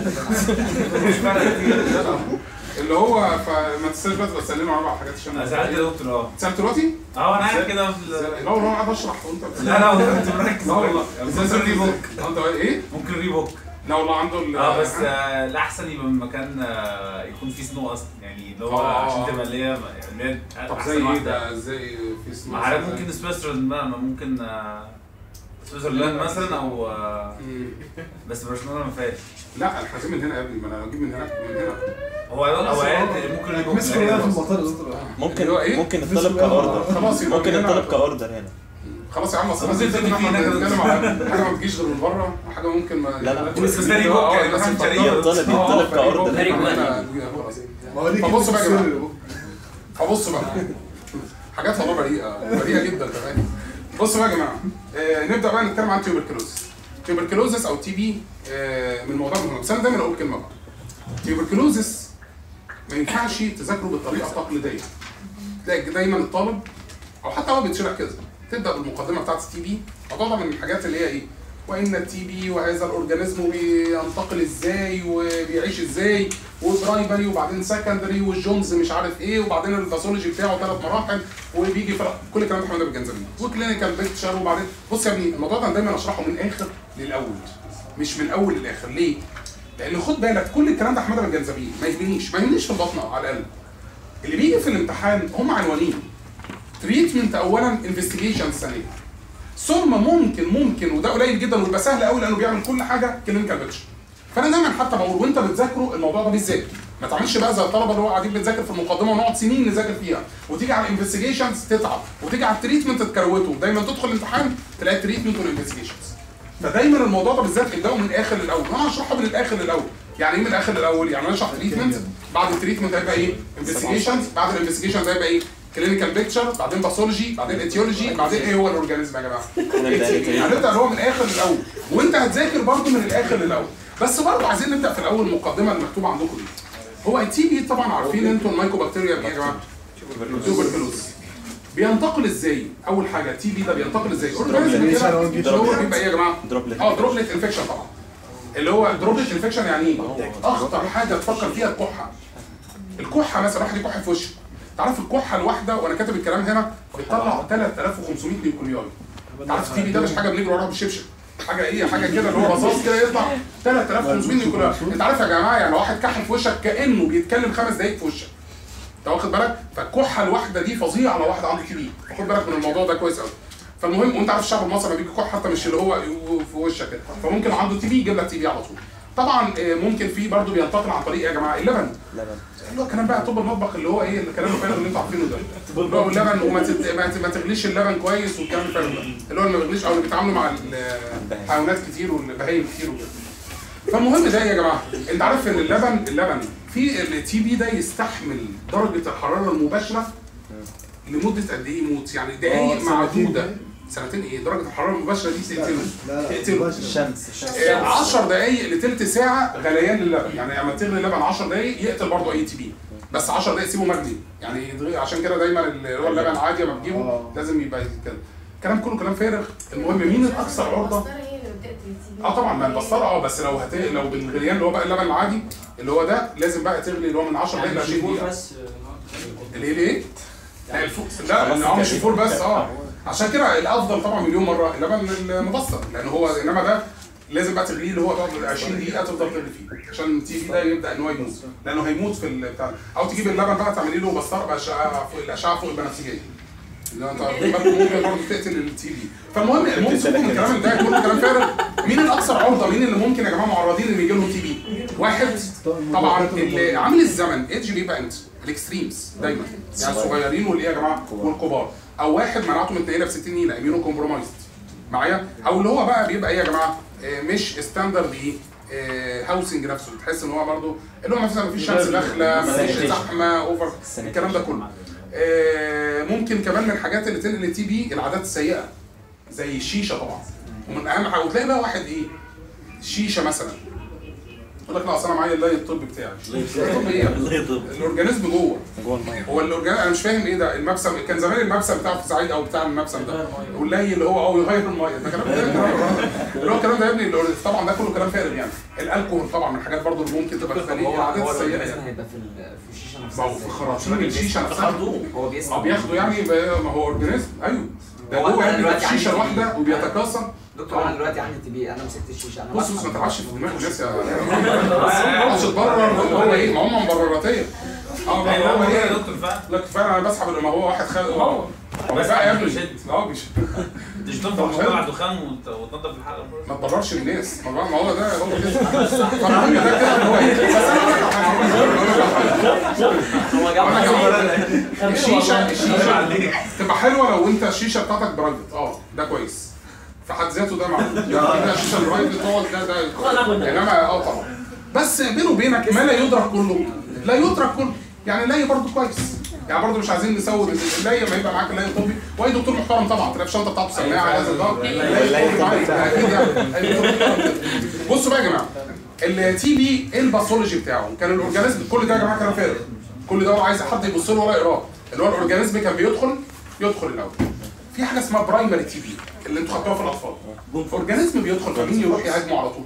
Speaker 1: اللي هو فما تنساش بس بسلموا على اربع حاجات عشان
Speaker 7: انا ساعات يا دكتور اه
Speaker 1: سالت دلوقتي؟
Speaker 7: اه انا قاعد كده في ال-
Speaker 1: لا والله انا قاعد اشرح وانت بت-
Speaker 7: لا لا والله انت مركز
Speaker 1: لا والله
Speaker 7: ممكن ريبوك
Speaker 1: انت ايه؟
Speaker 7: ممكن ريبوك
Speaker 1: لا والله عنده ال-
Speaker 7: اه بس آه، الاحسن يبقى من مكان آه، يكون فيه سنو اصلا يعني اللي هو
Speaker 1: آه.
Speaker 7: عشان تبقى اللي هي اللي هي
Speaker 1: طب
Speaker 7: أحسن
Speaker 1: زي ايه
Speaker 7: واحدة.
Speaker 1: ده ازاي في اسمه
Speaker 7: ما حضرتك ممكن سويسرلاند بقى ما ممكن آه، سويسرلاند مثلا او آه،
Speaker 1: مم.
Speaker 7: بس برشلونه ما فيهاش
Speaker 1: لا احنا عايزين من هنا يا ابني ما انا اجيب من هناك من هنا
Speaker 7: هو اوقات ممكن ريبوك
Speaker 4: مسكوا
Speaker 7: لا،
Speaker 4: في
Speaker 7: بس.
Speaker 4: المطار يا دكتور
Speaker 2: ممكن
Speaker 1: اللي هو إيه؟
Speaker 2: ممكن الطلب كاوردر
Speaker 1: خلاص يبقى
Speaker 2: ممكن
Speaker 1: من هنا.
Speaker 2: الطلب كاوردر هنا
Speaker 1: خلاص يا عم اصل
Speaker 7: خلاص
Speaker 1: لازم
Speaker 7: انت
Speaker 1: احنا
Speaker 7: في هناك
Speaker 1: بنتكلم على حاجه ما بتجيش غير من بره وحاجه ممكن ما
Speaker 2: لا، لا.
Speaker 7: بس ده ريبوك
Speaker 1: آه،
Speaker 7: يعني
Speaker 1: الناس
Speaker 7: مثلا
Speaker 1: مفكرة.
Speaker 7: شريط.
Speaker 2: يطلب
Speaker 1: آه،
Speaker 2: يطلب
Speaker 1: فريق
Speaker 2: كاوردر
Speaker 1: فريق
Speaker 6: فريق
Speaker 1: هنا.
Speaker 4: ما هو دي
Speaker 1: فبصوا بقى يا
Speaker 4: كده
Speaker 1: جماعه فبصوا بقى حاجات والله بريئه بريئه جدا كمان بصوا بقى يا جماعه آه نبدا بقى نتكلم عن تيوبركلوزس تيوبركلوزس او تي بي آه من الموضوع المهم بس انا دايما اقول كلمه بقى تيوبركلوزس ما ينفعش تذاكره بالطريقه التقليديه تلاقي دايما الطالب او حتى هو بيتشرح كده تبدا بالمقدمه بتاعت التي بي الموضوع ده من الحاجات اللي هي ايه وان التي بي وهذا الاورجانيزم بينتقل ازاي وبيعيش ازاي وبرايمري وبعدين سكندري والجونز مش عارف ايه وبعدين الباثولوجي بتاعه ثلاث مراحل وبيجي في كل الكلام ده احنا بالجنزبيل وكلينيكال بيكتشر وبعدين بص يا ابني الموضوع ده أنا دايما اشرحه من الاخر للاول مش من الاول للاخر ليه؟ لان خد بالك كل الكلام ده احمد بالجنزبيل ما يهمنيش ما يهمنيش في البطنه على الاقل اللي بيجي في الامتحان هم عنوانين تريتمنت اولا انفستيجيشن ثانيا ثم ممكن ممكن وده قليل جدا ويبقى سهل قوي لانه بيعمل كل حاجه كلينيكال بيكتشر فانا دايما حتى بقول وانت بتذاكره الموضوع ده بالذات ما تعملش بقى زي الطلبه اللي هو قاعدين بنذاكر في المقدمه ونقعد سنين نذاكر فيها وتيجي على الانفستيجيشنز تتعب وتيجي على التريتمنت تكروته دايما تدخل الامتحان تلاقي التريتمنت والانفستيجيشنز فدايما الموضوع ده بالذات ابداوا من الاخر للاول وانا هشرحه من الاخر للاول يعني ايه من الاخر للاول يعني انا اشرح تريتمنت بعد التريتمنت هيبقى ايه انفستيجيشنز بعد الانفستيجيشنز هيبقى ايه كلينيكال بيكتشر بعدين باثولوجي بعدين اتيولوجي بعدين ايه هو الاورجانيزم يا جماعه يعني نبدا اللي هو من الاخر للاول وانت هتذاكر برضه من الاخر للاول بس برضه عايزين نبدا في الاول المقدمه المكتوبه عندكم دي هو التي بي طبعا عارفين انتوا المايكوبكتيريا ايه يا جماعه تيوبركلوز بينتقل ازاي اول حاجه التي بي ده بينتقل ازاي اورجانيزم كده اللي هو بيبقى ايه يا جماعه
Speaker 2: دروبلت
Speaker 1: اه دروبلت انفكشن طبعا اللي هو دروبلت انفكشن يعني ايه اخطر حاجه تفكر فيها الكحه الكحه مثلا واحد يكح في وشك تعرف الكحه الواحده وانا كاتب الكلام هنا بتطلع 3500 نيوكلياي تعرف التي بي ده مش حاجه بنجري وراها بالشبشب حاجه ايه حاجه كده اللي هو رصاص كده يطلع 3500 نيوكلياي انت عارف يا جماعه يعني لو واحد كح في وشك كانه بيتكلم خمس دقايق في وشك انت واخد بالك فالكحه الواحده دي فظيعه على واحد عنده تي بي خد بالك من الموضوع ده كويس قوي فالمهم وانت عارف الشعب المصري لما بيجي كح حتى مش اللي هو في وشك كده فممكن لو عنده تي بي يجيب لك تي بي على طول طبعا آه، ممكن في برضه بينتقل عن طريق ايه يا جماعه اللبن
Speaker 2: لبن
Speaker 1: اللي هو كلام بقى طب المطبخ اللي هو ايه الكلام الفارغ اللي انتوا عارفينه ده اللي هو اللبن وما تت... ما, ت... ما تغليش اللبن كويس والكلام الفارغ ده اللي هو اللي ما بيغليش او اللي بيتعاملوا مع الحيوانات كتير والبهايم كتير وكده فالمهم ده يا جماعه انت عارف ان اللبن اللبن في التي بي ده يستحمل درجه الحراره المباشره لمده قد ايه يموت يعني دقايق
Speaker 4: آه، سنتين
Speaker 1: معدوده
Speaker 4: باين.
Speaker 1: سنتين ايه درجه الحراره المباشره دي تقتله
Speaker 4: لا لا
Speaker 1: تقتله
Speaker 4: مباشرة.
Speaker 2: الشمس الشمس
Speaker 1: 10 دقائق لتلت ساعه غليان للبن يعني لما تغلي اللبن 10 دقائق يقتل برضه اي تي بي بس 10 دقائق سيبه مغلي يعني يتغلي- عشان كده دايما اللي هو اللبن عادي لما بتجيبه
Speaker 4: آه.
Speaker 1: لازم يبقى كده الكلام كله كلام فارغ المهم مين الاكثر عرضه
Speaker 8: البسطرة هي اللي بتقتل التي بي.
Speaker 1: اه طبعا ما البسطره اه بس لو هت... لو بالغليان اللي هو بقى اللبن العادي اللي هو ده لازم بقى تغلي اللي هو من 10 دقائق ل 20 دقيقه
Speaker 3: بس
Speaker 1: الايه الايه؟ لا الفوق لا لا هو مش الفول بس اه عشان كده الافضل طبعا مليون مره اللبن المبسط لان هو انما ده لازم بقى تغليه اللي هو تقعد 20 دقيقه تفضل تغلي فيه عشان التي في ده يبدا ان هو يموت لانه هيموت في البتاع ده. او تجيب اللبن بقى تعملي له بسطره باشعه فوق الاشعه فوق البنفسجيه اللي هو انت واخدين بالكم ممكن برضه تقتل التي في فالمهم ممكن تكون الكلام ده كله كلام فارغ مين الاكثر عرضه مين اللي ممكن يا جماعه معرضين ان يجي لهم تي بي واحد طبعا اللي عامل الزمن ايدج بيبقى انت الاكستريمز دايما يعني الصغيرين والايه يا جماعه والكبار او واحد مناعته متنيله ب 60 نيله اميونو كومبرومايزد معايا او اللي هو بقى بيبقى ايه يا جماعه آه، مش ستاندرد ايه هاوسنج نفسه تحس ان هو برضه اللي هو مثلا مفيش شمس داخله مفيش زحمه اوفر الكلام ده كله آه، ممكن كمان من الحاجات اللي تنقل التي بي العادات السيئه زي الشيشه طبعا ومن اهم حاجه وتلاقي بقى واحد ايه شيشه مثلا يقول لك لا اصل انا معايا اللاي الطبي بتاعي الطب ايه
Speaker 2: الله يضرب
Speaker 1: الاورجانيزم جوه
Speaker 2: جوه الميه
Speaker 1: هو الاورجان انا مش فاهم ايه ده المبسم كان زمان المبسم بتاع في سعيد او بتاع المبسم ده واللي اللي هو اه يغير الميه ده كلام ده اللي هو الكلام ده يا ابني اللي هو طبعا ده كله كلام فارغ يعني الالكوهول طبعا من الحاجات برضو اللي ممكن تبقى تخليه العادات السيئه يعني
Speaker 6: هيبقى في ال- في الشيشه
Speaker 1: ما
Speaker 6: نفسها
Speaker 1: هو في خراطيم الشيشه نفسها
Speaker 6: هو بيسمع
Speaker 1: اه بياخدوا يعني ب- ما هو اورجانيزم ايوه ده
Speaker 6: هو
Speaker 1: هو
Speaker 6: أنا
Speaker 1: يعني
Speaker 6: دلوقتي
Speaker 1: في الشيشه
Speaker 6: عندي-
Speaker 1: الواحده وبيتكاثر
Speaker 6: دكتور انا دلوقتي عندي تي بي انا مسكت الشيشه انا
Speaker 1: بص بص
Speaker 6: بسحب
Speaker 1: ما تلعبش في
Speaker 6: الدم.
Speaker 1: دماغ الناس يا ما تقعدش تبرر اللي هو ايه ما هم مبرراتيه اه ما
Speaker 7: ايوه
Speaker 1: هو
Speaker 7: هو يا
Speaker 1: ايه
Speaker 7: دكتور فعلا
Speaker 1: لك فعلا انا بسحب ما هو واحد خد هو
Speaker 7: بس
Speaker 1: بقى يا ابني
Speaker 7: بيشد.
Speaker 1: اه بيشد
Speaker 7: انت مش تنفع تطلع دخان وت- وتنضف الحلقه
Speaker 1: ما تبررش الناس ما بقى- ما هو ده هو كده فالمهم ده كده اللي هو ايه بس انا اقول لك على حاجه أقول لك على حاجة.
Speaker 6: هو جاب
Speaker 1: أقول لك على
Speaker 6: حاجة.
Speaker 1: حاجة. الشيشه الشيشه تبقى حلوه لو انت الشيشه بتاعتك برايفت اه ده كويس في حد ذاته ده معقول يعني ده الشيشه البرايفت تقعد ده ده انما اه طبعا بس بينه وبينك ما لا يدرك كله لا يدرك كله يعني اللاي برضه كويس يعني برضه مش عايزين نسود اللاي ما يبقى معاك اللاي الطبي واي دكتور محترم طبعا تلاقي في الشنطه بتاعته سماعه لازم ضغط اللاي الطبي معاك اكيد يعني أي دكتور محترم كده. بصوا بقى يا جماعه التي بي ايه الباثولوجي بتاعه كان الاورجانيزم كل ده يا جماعه كلام فارغ كل ده هو عايز حد يبص له ولا يقراه اللي هو الاورجانيزم كان بيدخل يدخل الاول في حاجه اسمها برايمري تي بي اللي انتوا خدتوها في الاطفال اورجانيزم بيدخل فمين يروح يهاجمه على طول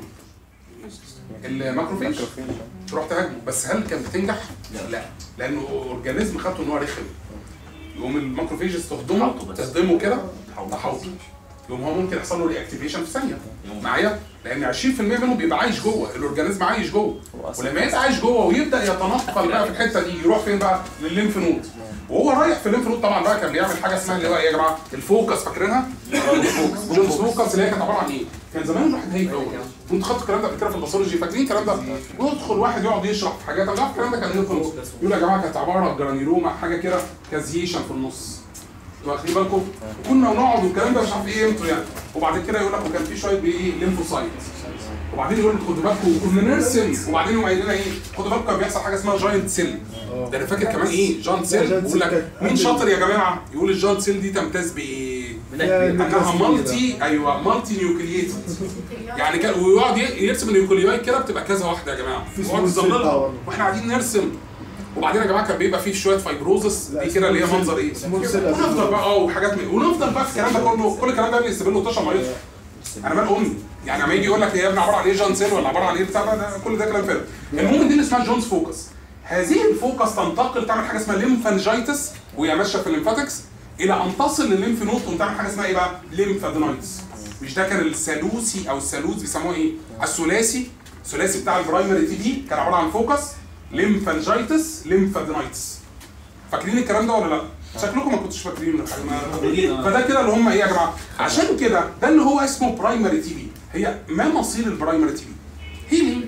Speaker 1: الماكروفيج تروح تهاجمه بس هل كانت بتنجح؟ لا لانه اورجانيزم خدته ان هو رخم يقوم الماكروفيج يستخدمه تصدمه كده تحوطه يقوم هو ممكن يحصل له رياكتيفيشن في ثانيه معايا لان 20% منهم بيبقى عايش جوه الاورجانيزم عايش جوه ولما يبقى عايش جوه ويبدا يتنقل بقى في الحته دي يروح فين بقى للليمف نود وهو رايح في الليمف نود طبعا بقى كان بيعمل حاجه اسمها اللي هو ايه يا جماعه الفوكس فاكرينها الفوكس جونز فوكس اللي هي كانت عباره عن ايه كان زمان الواحد هيك اول كنت خدت الكلام ده قبل كده في الباثولوجي فاكرين الكلام ده ويدخل واحد يقعد يشرح في حاجات انا عارف الكلام ده كان ايه يقول يا جماعه كانت عباره عن جرانيلوما حاجه كده كازيشن في النص انتوا واخدين بالكم كنا نقعد والكلام ده مش عارف ايه قيمته يعني وبعد كده يقول لك وكان في شويه بايه ليمفوسايت وبعدين يقول لك خدوا بالكم وكنا نرسم وبعدين يقوم قايل لنا ايه خدوا بالكم كان بيحصل حاجه اسمها جاينت سيل ده انا فاكر كمان ايه جاينت سيل
Speaker 4: جاينت
Speaker 1: بيقول لك
Speaker 4: سيل.
Speaker 1: مين شاطر يا جماعه يقول الجاينت سيل دي تمتاز بايه
Speaker 4: يا
Speaker 1: انها
Speaker 4: الميكروسكوب ده.
Speaker 1: مالتي ايوه مالتي نيوكلييتد يعني كان ويقعد ي- يرسم النيوكلياي كده بتبقى كذا واحده يا جماعه
Speaker 4: في
Speaker 1: ويقعد
Speaker 4: smooth cell
Speaker 1: يظللها
Speaker 4: power.
Speaker 1: واحنا قاعدين نرسم وبعدين يا جماعه كان بيبقى فيه شويه فايبروزس
Speaker 4: لا،
Speaker 1: دي كده اللي هي
Speaker 4: smooth cell-
Speaker 1: منظر ايه
Speaker 4: smooth cell
Speaker 1: ونفضل بقى اه وحاجات من ونفضل بقى في الكلام ده كله كل الكلام ده بنستقبله وتشرب ميته انا مال امي يعني لما يجي يقول لك هي يا ابني عباره عن ايه جون سيل ولا عباره عن ايه بتاع ده- ده كل ده كلام فارغ المهم دي اللي اسمها جونز فوكس هذه الفوكس تنتقل تعمل حاجه اسمها ليمفانجيتس وهي ماشيه في الليمفاتكس الى ان تصل للليمف نود وتقوم تعمل حاجه اسمها ايه بقى؟ ليمفادينايتس مش ده كان الثالوثي او الثالوث بيسموه ايه؟ الثلاثي الثلاثي بتاع البرايمري تي بي كان عباره عن فوكس ليمفانجيتس ليمفادينايتس فاكرين الكلام ده ولا لا؟ شكلكم ما كنتوش فاكرينه الحقيقة. ما-
Speaker 7: موجودين اه
Speaker 1: فده كده اللي هم ايه يا جماعه؟ عشان كده ده اللي هو اسمه برايمري تي بي هي ما مصير البرايمري تي بي؟ هيلينج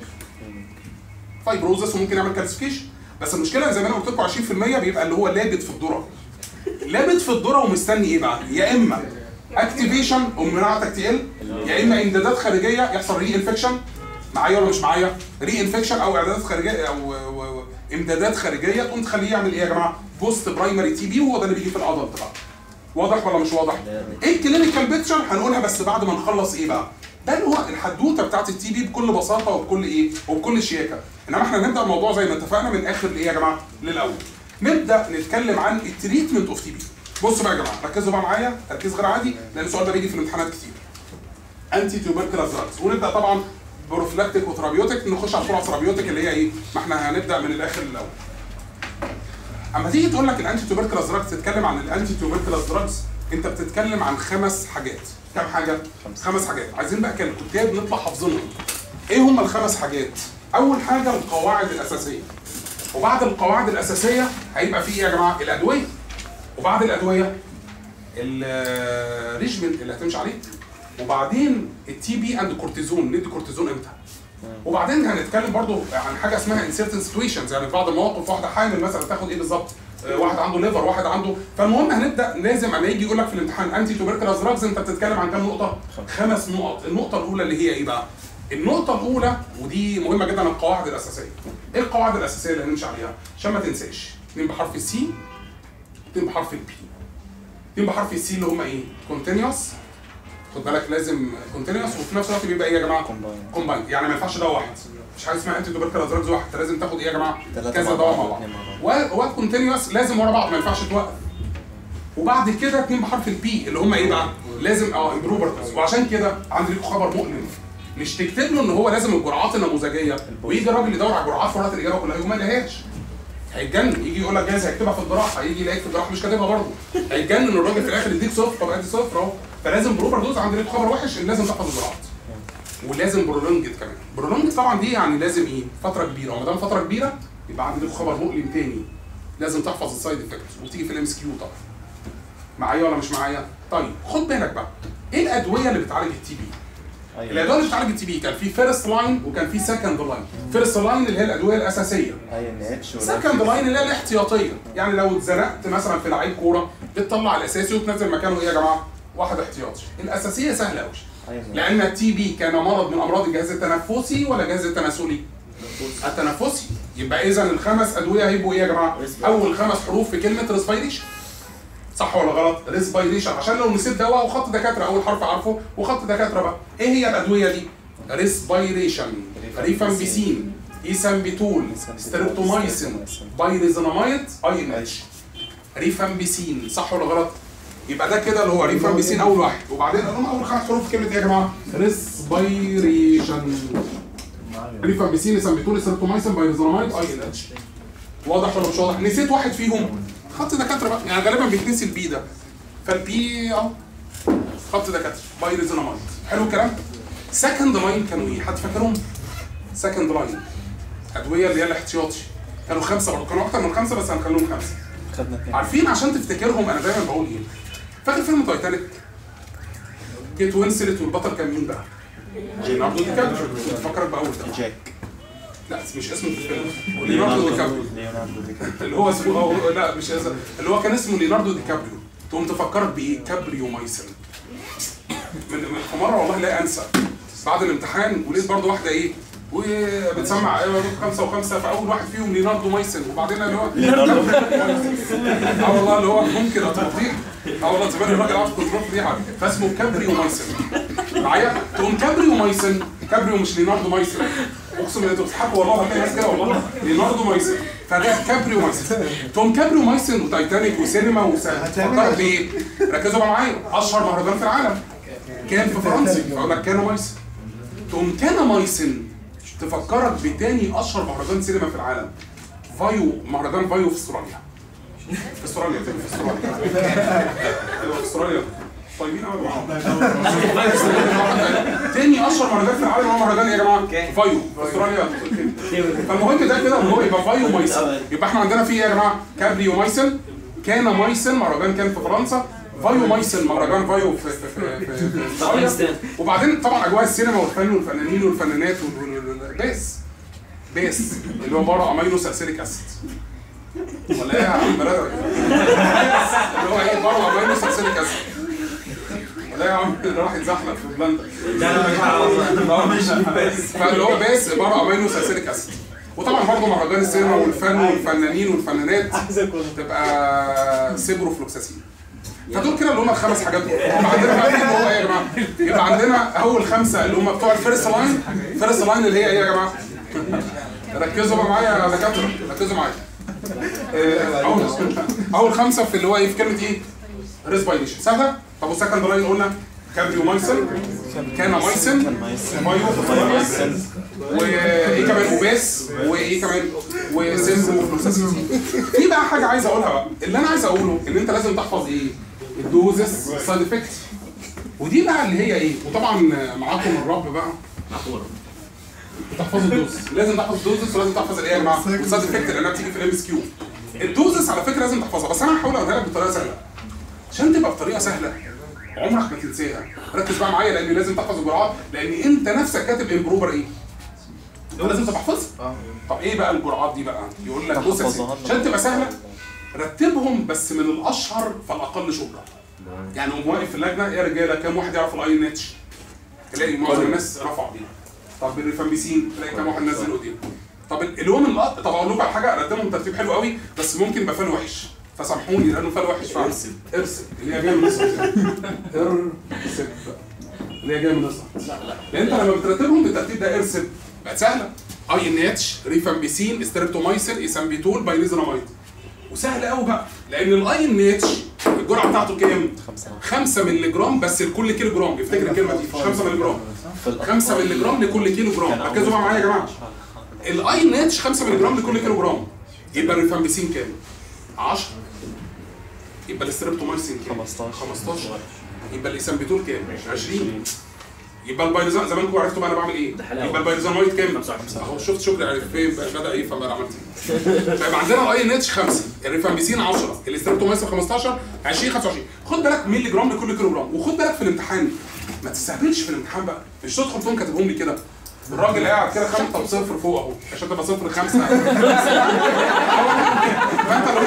Speaker 1: فايبروزس وممكن يعمل كالسيفيكيشن بس المشكله زي ما انا قلت لكم 20% بيبقى اللي هو لابد في الذره لابد في الذره ومستني ايه بقى؟ يا اما اكتيفيشن ومناعتك تقل يا اما امدادات خارجيه يحصل ري انفكشن معايا ولا مش معايا؟ ري انفكشن او اعدادات خارجيه او و- و- امدادات خارجيه تقوم تخليه يعمل ايه يا جماعه؟ بوست برايمري تي بي وهو ده اللي بيجي في الادلت بقى واضح ولا مش واضح؟ ايه الكلينيكال بيكتشر هنقولها بس بعد ما نخلص ايه بقى؟ ده اللي هو الحدوته بتاعت التي بي بكل بساطه وبكل ايه؟ وبكل شياكه، انما احنا نبدا الموضوع زي ما اتفقنا من اخر لايه يا جماعه؟ للاول. نبدا نتكلم عن التريتمنت اوف تي بي. بصوا بقى يا جماعه ركزوا بقى معايا تركيز غير عادي لان السؤال ده بيجي في الامتحانات كتير. انتي تيوبركلوز دراجز ونبدا طبعا بروفلاكتيك وثرابيوتيك نخش على السرعه ثرابيوتيك اللي هي ايه؟ ما احنا هنبدا من الاخر للاول. اما تيجي تقول لك الانتي توبركلوز دراجز تتكلم عن الانتي توبركلوز دراجز انت بتتكلم عن خمس حاجات كم حاجه
Speaker 2: خمسة.
Speaker 1: خمس حاجات عايزين بقى كالكتاب نطلع حافظينهم ايه هم الخمس حاجات اول حاجه القواعد الاساسيه وبعد القواعد الاساسيه هيبقى في ايه يا جماعه الادويه وبعد الادويه الريجمنت اللي هتمشي عليه وبعدين التي بي اند كورتيزون ندي كورتيزون امتى وبعدين هنتكلم برضو عن حاجه اسمها انسيرتن سيتويشنز يعني في بعض المواقف واحده حامل مثلا تاخد ايه بالظبط آه، واحد عنده ليفر واحد عنده فالمهم هنبدا لازم اما يجي يقول لك في الامتحان انتي توبركلوز دراجز انت بتتكلم عن كام نقطه؟ خمس نقط النقطه الاولى اللي هي ايه بقى؟ النقطه الاولى ودي مهمه جدا القواعد الاساسيه ايه القواعد الاساسيه اللي هنمشي عليها؟ عشان ما تنساش اثنين بحرف السي اثنين بحرف البي اثنين بحرف السي اللي هم ايه؟ كونتينيوس خد بالك لازم كونتينيوس وفي نفس الوقت بيبقى ايه يا جماعه؟
Speaker 2: Combined.
Speaker 1: كومبايند يعني ما ينفعش دواء واحد مش حاجه اسمها انتي توبركلوز دراجز واحد انت لازم تاخد ايه يا جماعه؟
Speaker 2: تلاتة
Speaker 1: كذا
Speaker 2: مع
Speaker 1: دواء
Speaker 2: بعض
Speaker 1: مع بعض
Speaker 2: واتنين مع بعض.
Speaker 1: و كونتينيوس لازم ورا بعض ما ينفعش توقف وبعد كده اتنين بحرف البي اللي هم ايه بقى؟ لازم اه امبروفرز وعشان كده عندي لكم خبر مؤلم مش تكتب له ان هو لازم الجرعات النموذجيه ويجي الراجل يدور على الجرعات في ورقه الاجابه كلها وما يلاقيهاش هيتجنن يجي يقول لك جاهز هيكتبها في الجراحه هيجي يلاقيك في الجراحه مش كاتبها برضه هيتجنن الراجل في الاخر يديك صفر طب ادي صفر اهو فلازم بروفر دوز عندي لكم خبر وحش ان لازم تحفظ الجرعات ولازم برولونجد كمان برولونجد طبعا دي يعني لازم ايه فتره كبيره وما دام فتره كبيره يبقى عندي لكم خبر مؤلم تاني لازم تحفظ السايد افكتس وبتيجي في الام اس كيو طبعا معايا ولا مش معايا طيب خد بالك بقى ايه الادويه اللي بتعالج التي بي
Speaker 2: ايوه
Speaker 1: الادويه اللي بتعالج التي بي كان في فيرست لاين وكان في سكند لاين فيرست لاين اللي هي الادويه الاساسيه
Speaker 2: اي ان اتش
Speaker 1: سكند لاين اللي هي الاحتياطيه يعني لو اتزنقت مثلا في لعيب كوره بتطلع الاساسي وتنزل مكانه ايه يا جماعه واحد احتياطي الاساسيه سهله قوي لان التي بي كان مرض من امراض الجهاز التنفسي ولا الجهاز التناسلي التنفسي يبقى اذا الخمس ادويه هيبقوا ايه يا جماعه اول خمس حروف في كلمه ريسبيريشن صح ولا غلط ريسبيريشن عشان لو نسيت دواء وخط دكاتره اول حرف عارفه وخط دكاتره بقى ايه هي الادويه دي ريسبيريشن ريفامبيسين ايسامبيتول ستريبتومايسين بايريزونامايد اي ان اتش ريفامبيسين صح ولا غلط يبقى ده كده اللي هو ريفامبيسين اول واحد وبعدين هم اول خمس حروف في كلمه ايه يا جماعه ريسبيريشن ريفامبيسين ايسامبيتول ستريبتومايسين بايريزونامايد اي ان اتش واضح ولا مش واضح نسيت واحد فيهم خط دكاتره بقى يعني غالبا بيتنسي البي ده فالبي اهو خط دكاتره بايريزونامايد حلو الكلام سكند لاين كانوا ايه حد فاكرهم سكند لاين ادويه اللي هي الاحتياطي كانوا خمسه برضه كانوا اكتر من خمسه بس هنخليهم خمسه
Speaker 2: خدنا اتنين
Speaker 1: عارفين عشان تفتكرهم انا دايما بقول ايه فاكر فيلم تايتانيك كيت وينسلت والبطل كان مين بقى؟ ليوناردو دي كابريو بفكرك باول ده
Speaker 2: جاك
Speaker 1: لا مش اسمه في الفيلم ليوناردو دي كابريو
Speaker 2: ليوناردو دي كابريو
Speaker 1: اللي هو اسمه أو لا مش اسمه اللي هو كان اسمه ليوناردو دي كابريو تقوم تفكرك بايه؟ كابريو مايسن من من- في مره والله لا انسى بعد الامتحان ولقيت برضه واحده ايه وبتسمع ايوه خمسه وخمسه فاول واحد فيهم ليوناردو مايسن وبعدين اللي هو اه والله اللي هو ممكن اتفضيح اه والله زمان الراجل عارف كنترول فضيحه فاسمه كابريو مايسن معايا تقوم كابريو مايسن كابريو مش ليوناردو مايسن اقسم بالله انتوا بتضحكوا والله هتلاقي ناس كده والله ليوناردو مايسن فده كابريو مايسن تقوم كابريو مايسن وتايتانيك وسينما وفكرك بايه؟ ركزوا بقى معايا اشهر مهرجان في العالم كان في فرنسا اقول لك كان مايسن تقوم كان مايسن تفكرك بتاني اشهر مهرجان سينما في العالم فايو مهرجان فايو في استراليا في استراليا فين في استراليا ايوه في استراليا طيبين قوي تاني اشهر مهرجان في العالم هو مهرجان ايه يا جماعه؟ فايو في استراليا فالمهم ده كده ان هو يبقى فايو مايسن يبقى احنا عندنا في ايه يا جماعه كابريو مايسن كان مايسن مهرجان كان في فرنسا فايو مايسن مهرجان فايو في في في, في, في إيطاليا.
Speaker 3: افغانستان
Speaker 1: وبعدين طبعا اجواء السينما والفن والفنانين والفنانات وال- وال- وال- بيس بيس اللي هو بره امينو سالسيليك اسيد ولا ايه يا عم بلد اللي هو ايه بره امينو سالسيليك اسيد ولا ايه يا عم اللي راح يتزحلق في بلندا
Speaker 7: لا انا مش عارف
Speaker 1: فاللي هو بيس بره امينو سالسيليك اسيد وطبعا برضه مهرجان السينما والفن والفنانين والفنانات تبقى سيبروفلوكساسين فدول كده اللي هم الخمس حاجات دول يبقى عندنا بقى ايه هو ايه يا جماعه؟ يبقى عندنا اول خمسه اللي هم بتوع الفيرست لاين الفيرست لاين اللي هي ايه يا جماعه؟ ركزوا بقى معايا يا دكاتره ركزوا معايا آه، اول اول خمسه في اللي هو ايه في كلمه ايه؟ ريسبيريشن سهله؟ طب والسكند لاين قلنا كابريو مايسن كان مايسن مايو مايسن وايه كمان وباس وايه كمان وسيمبرو فلوكساسين في بقى حاجه عايز اقولها بقى اللي انا عايز اقوله ان انت لازم تحفظ ايه الدوزس سايد افكت ودي بقى اللي هي ايه وطبعا معاكم الرب بقى
Speaker 3: معقول
Speaker 1: تحفظوا الدوز لازم تحفظ الدوزس ولازم تحفظ الايه يا جماعه السايد افكت لانها بتيجي في الام اس كيو الدوزس على فكره لازم تحفظها بس انا هحاول اقولها لك بطريقه سهله عشان تبقى بطريقه سهله عمرك ما تنساها ركز بقى معايا لان لازم تحفظ الجرعات لان انت نفسك كاتب امبروفر ايه لازم تبقى حافظها طب ايه بقى الجرعات دي بقى يقول لك بص يا سيدي
Speaker 2: تحفظها لنا.
Speaker 1: عشان تبقى سهله رتبهم بس من الاشهر فالاقل شهره يعني قوم واقف في اللجنه يا رجاله كام واحد يعرف الاي ان اتش تلاقي معظم الناس رفعوا ايديهم طب الريفامبيسين تلاقي كام واحد نزل ايديهم طب اللي هو من الأ- طب اقول لكم على حاجه رتبهم ترتيب حلو قوي بس ممكن يبقى فال وحش فسامحوني لانه فال وحش فعلا
Speaker 3: ارسم.
Speaker 1: ارسم اللي هي جايه من الصوت ارسم اللي هي جايه من الصوت لان انت لما بترتبهم بالترتيب ده ارسم بقت سهله اي ان اتش ريفامبيسين استريبتومايسين ايسامبيتول بايليزراميد وسهل قوي بقى لان الاي ان اتش الجرعه بتاعته كام؟ 5 مللي جرام بس لكل كيلو جرام افتكر الكلمه دي مش 5 مللي جرام 5 مللي جرام لكل كيلو جرام ركزوا بقى معايا يا جماعه الاي ان اتش 5 مللي جرام لكل كيلو جرام يبقى الريفامبيسين كام؟ 10 يبقى الاستريبتومايسين كام؟
Speaker 2: 15.
Speaker 1: 15 يبقى الايسامبيتول كام؟ 20 يبقى البايرزان زمانكم عرفتوا بقى انا بعمل ايه
Speaker 3: ده حلاوة.
Speaker 1: يبقى البايرزانويد كام
Speaker 3: 25.
Speaker 1: اهو شفت شكري عرف فين بدا ايه فما عملت ايه طيب عندنا الاي ان اتش 5 الريفامبيسين 10 الاستريبتومايسين 15 20 25 خد بالك مللي جرام لكل كيلو جرام وخد بالك في الامتحان ما تستهبلش في الامتحان بقى مش تدخل فيهم كاتبهم لي كده الراجل قاعد كده خمسه بصفر فوق اهو عشان تبقى صفر خمسه فانت لو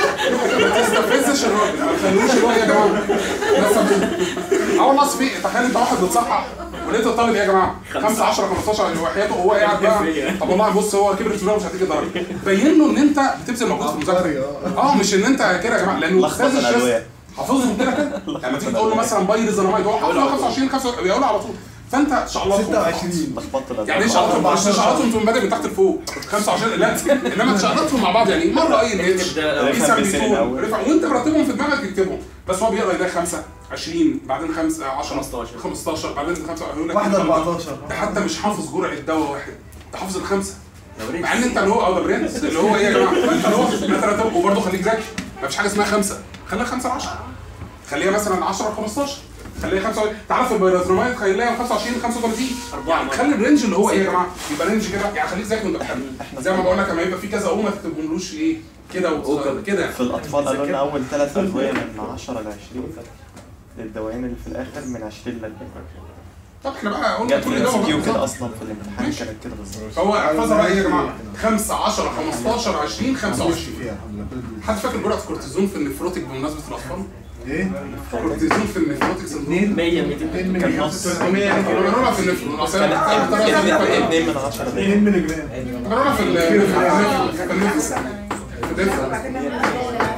Speaker 1: ما تستفزش الراجل ما تخلوش اللي هو إيه يا جماعه بس اه والله أصل في تخيل انت واحد بتصحح ولقيت الطالب إيه يا جماعه 5 10 15 وحياته وهو قاعد بقى طب والله بص هو كبر في دماغه مش هتيجي درجه بين له ان انت بتبذل مجهود في المذاكره اه مش ان انت كده يا جماعه لانه
Speaker 2: لخبط
Speaker 1: استاذ الشيخ
Speaker 2: الألوان.
Speaker 1: حافظهم كده كده لما تيجي تقول له مثلا باير زناميد هو حافظ 25 5 بيقول على طول فانت شعلطهم
Speaker 4: 26
Speaker 2: لخبطت الألوان.
Speaker 1: يعني ايه شعلطهم مش شعلطهم تقوم بادئ من تحت لفوق 25 لا انما تشعلطهم مع بعض يعني مره اي ان اتش
Speaker 3: تبدأ
Speaker 1: في
Speaker 2: رقم بالسن
Speaker 1: سامبيتول
Speaker 2: الأول.
Speaker 1: رفع وانت مرتبهم في دماغك تكتبهم بس هو بيقرا يلاقي 5 20 بعدين 5 10
Speaker 3: 15.
Speaker 1: 15 بعدين 5 يقول لك
Speaker 4: واحدة
Speaker 1: إيه الكلام ده؟
Speaker 4: 14
Speaker 1: ده حتى مش حافظ جرعه دواء واحد ده حافظ الخمسه مع ان انت اللي هو اه ده برنس اللي هو ايه يا جماعه فانت اللي هو لا ترتب وبرضه خليك ذكي مفيش حاجه اسمها خمسه خليها 5 10 خليها مثلا 10 15 خليها 5 تعالى في البيرازونايد خليها 25 35
Speaker 3: أربعة
Speaker 1: يعني خلي الرينج اللي هو ايه يا جماعه يبقى رينج كده يعني خليك ذكي وانت بتحل زي ما بقول لك لما يبقى في كذا قوم ما تكتبهملوش ايه كده وت- كده
Speaker 2: في الأطفال قالوا لنا أول ثلاث أدوية من 10 ل 20 الدوايين اللي في الآخر من 20 ل 40
Speaker 1: طب احنا بقى قلنا
Speaker 2: جت في
Speaker 1: كل
Speaker 2: الام
Speaker 1: ده
Speaker 2: كيو
Speaker 1: بالظبط.
Speaker 2: كده أصلا في الامتحان
Speaker 1: ماشي.
Speaker 2: كانت كده بالظبط
Speaker 1: فهو احفظها بقى ايه يا جماعه 5 10 15 20 25
Speaker 4: فيها الحمد لله كل دول.
Speaker 1: حد فاكر جرعه كورتيزون في النفروتيك بمناسبه الاطفال؟
Speaker 4: ايه؟
Speaker 1: كورتيزون في النفروتيك سندروم
Speaker 3: 100 200
Speaker 4: 2 مللي
Speaker 2: كان
Speaker 4: جرام
Speaker 2: نص.
Speaker 4: 300
Speaker 1: بنقولها في النفرو أصل
Speaker 2: كانت
Speaker 1: أنا بتابع الطريقة دي.
Speaker 2: 2 من 10
Speaker 4: 2 مللي جرام
Speaker 1: بنقولها في ال- في النفرو في النفرو في النفرو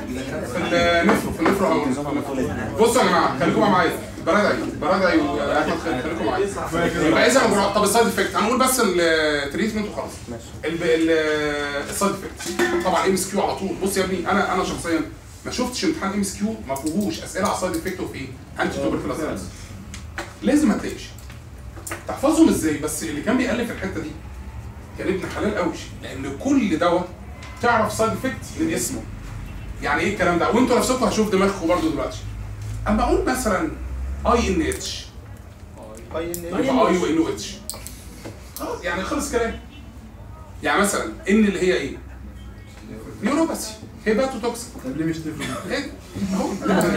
Speaker 1: في النفرو في النفرو أهو. بصوا يا جماعه خليكم بقى معايا برادعي برادعي واحمد خالد خليكم معايا يبقى اذا الجرعة- طب السايد افكت هنقول بس التريتمنت وخلاص
Speaker 2: ماشي
Speaker 1: ال- ال- السايد افكت طبعا ام اس كيو على طول بص يا ابني انا انا شخصيا ما شفتش امتحان ام اس كيو ما فيهوش اسئله على السايد افكت وفي انتي توبركلوزيس لازم ما تلاقيش تحفظهم ازاي بس اللي كان بيألف الحته دي كان ابن حلال قوي لان كل دواء تعرف سايد افكت من اسمه يعني ايه الكلام ده وانتوا نفسكم هشوف دماغكم برضو دلوقتي اما اقول مثلا اي ان اتش يبقى اي وان او اتش خلاص يعني خلص كلام يعني مثلا ان اللي هي ايه؟ نيوروباثي هيباتوتوكسيك
Speaker 4: طب ليه مش تفرق؟
Speaker 1: ايه؟ اهو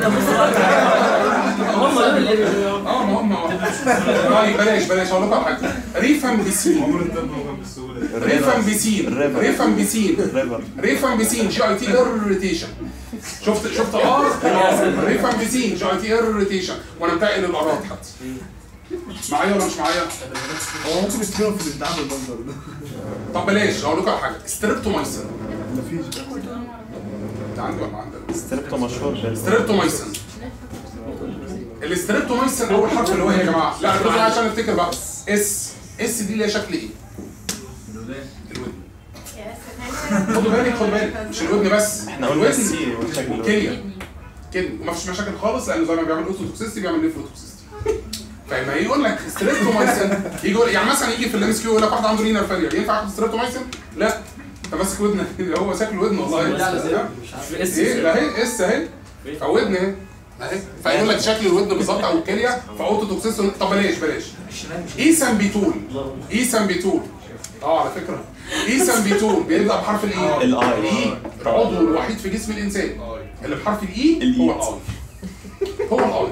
Speaker 3: هم دول اللي
Speaker 1: اه ما هم طيب بلاش بلاش اقول لكم على حاجه ريفامبيسين
Speaker 7: عمر الطب هو كان بالسهوله دي.
Speaker 1: ريفامبيسين
Speaker 2: الريفر.
Speaker 1: ريفامبيسين
Speaker 2: ريفر
Speaker 1: ريفامبيسين جي اي تي اريتيشن شفت شفت اه ريفامبيسين جي اي تي اريتيشن وانا منتقل للاراض حتى معايا ولا مش معايا؟
Speaker 4: هو ممكن يستخدمه في الامتحان بالمنظر ده
Speaker 1: طب بلاش اقول لكم على حاجه ستريبتومايسين
Speaker 4: مفيش
Speaker 1: انت عندي ولا عندك؟
Speaker 2: ستريبتو مشهور بال
Speaker 1: ستريبتومايسين الاستريبتومايسين اول حرف اللي هو ايه يا جماعه؟ لا ركزوا معايا عشان نفتكر بقى اس اس دي ليها شكل ايه؟ الودن خدوا بالك خدوا بالك مش الودن بس
Speaker 2: احنا قلنا
Speaker 1: الودن
Speaker 2: السي والشكل
Speaker 1: والكليه كده وما فيش مشاكل خالص لانه زي ما بيعمل اوتوتوكسيستي بيعمل نيفروتوكسيستي فلما يقول لك ستريبتومايسين يجي يقول يعني مثلا يجي في الام اس كيو يقول لك واحد عنده رينال فالير ينفع ياخد ستريبتومايسين؟ لا انت ماسك ودنك كده هو شكل ودن والله
Speaker 6: لا لا مش عارف
Speaker 3: اس
Speaker 1: ايه لا اهي اس اهي فودن اهي اهي فيقول لك شكل الودن بالظبط او الكليه فاوتوتوكسيستي طب بلاش بلاش ايسان بيتول ايسان بيتول اه على فكره ايسان بيتول بيبدا بحرف الاي
Speaker 2: الآي.
Speaker 1: الاي العضو الوحيد في جسم الانسان اللي بحرف الاي
Speaker 2: الإي.
Speaker 1: هو الاي هو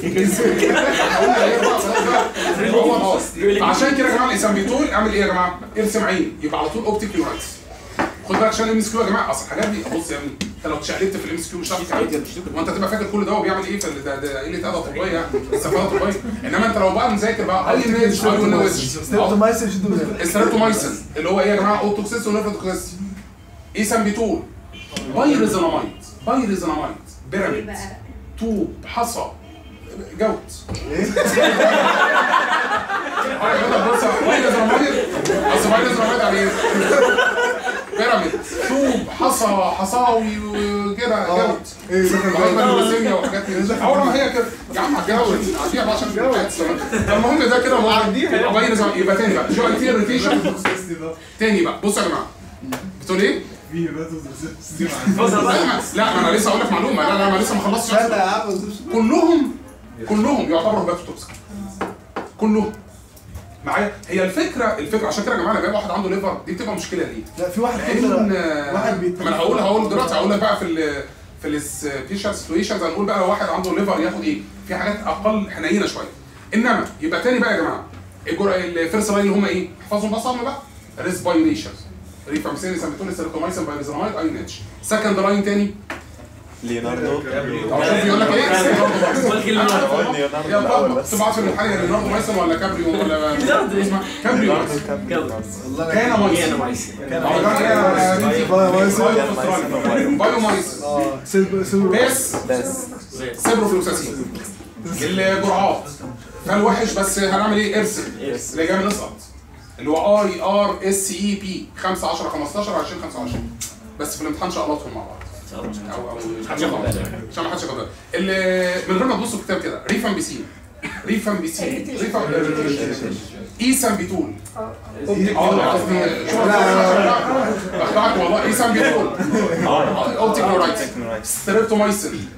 Speaker 1: الاي هو الاي عشان كده يا جماعه الايسان بيتول اعمل ايه يا جماعه؟ ارسم عين يبقى على طول اوبتيك يونايتس خد بالك عشان الام اس كيو يا جماعه اصل الحاجات دي بص يا ابني انت لو اتشقلبت في الام اس كيو مش هتعرف تعمل وانت تبقى فاكر كل ده هو بيعمل ايه في ال- ده ده قله ادب طبيه يعني استفاده طبيه انما انت لو بقى مذاكر بقى اي نيتش اي نيتش
Speaker 4: ستريبتومايسين شدوا ده
Speaker 1: استريبتومايسين اللي هو ايه يا جماعه اوتوكسيس ونيفروتوكسيس ايسان بيتول بايرزيناميد بايرزيناميد بيراميد طوب حصى جوت ايه؟ بص بايرزيناميد اصل بايرزيناميد يعني ايه؟ بيراميد طوب حصى حصاوي وكده جوت
Speaker 4: ايه ده كان
Speaker 1: وهيبقى اللوسيميا وحاجات من دي اول ما هي كده يا عم هتجوز عديها بقى عشان المهم ده كده يبقى بايرزيناميد يبقى تاني بقى جو انتي ريتيشن تاني بقى بص يا جماعه بتقول ايه؟ لا ما- لا ما انا لسه هقول لك معلومه لا لا انا لسه ما خلصتش
Speaker 4: استنى يا عم
Speaker 1: كلهم كلهم يعتبروا هيباتوتوكسيك كلهم معايا هي الفكره الفكره عشان كده يا جماعه لما يبقى واحد عنده ليفر دي بتبقى مشكله ليه؟
Speaker 4: لا في واحد
Speaker 1: لان
Speaker 4: كده واحد بيت
Speaker 1: ما انا هقول هقول دلوقتي هقول لك بقى في ال في السبيشال سيتويشنز هنقول بقى لو واحد عنده ليفر ياخد ايه؟ في حاجات اقل حنينه شويه انما يبقى تاني بقى يا جماعه الجرعه الفيرست لاين اللي هم ايه؟ احفظهم بقى صم بقى ريسبيريشن ريفامسين سامبتون سيركومايسن بايرزامايد اي ناتش سكند لاين تاني
Speaker 2: ليوناردو
Speaker 1: أو شوف يقول لك ايه؟
Speaker 2: ليوناردو
Speaker 1: يا
Speaker 2: الأول
Speaker 1: بابا
Speaker 2: بس
Speaker 1: تبعت في الامتحان يا ليوناردو مايسون ولا كابريو ولا اسمها كابريو
Speaker 4: والله
Speaker 1: كان
Speaker 4: انا
Speaker 1: مايسون
Speaker 3: مايسن
Speaker 1: أو كان يا بنتي
Speaker 4: بايو مايسون.
Speaker 1: بايو مايسون
Speaker 4: اه سيلفر سيلفر
Speaker 1: بس
Speaker 2: بس
Speaker 1: سيبروفلوكساسين الجرعات فالوحش بس هنعمل ايه ارسم اللي جاي من اسقط اللي هو اي ار اس اي بي 5 10 15 20 25 بس في الامتحان شقلطهم مع بعض او او
Speaker 3: محدش ياخد باله.
Speaker 1: عشان ما حدش ياخد باله اللي من غير ما تبصوا في الكتاب كده ريفان بيسين ريفان بيسين ريفان ايسان بيتول اه قصدي شو اخدعك والله ايسان بيتول اوبتيك نورايتس ستريبتومايسين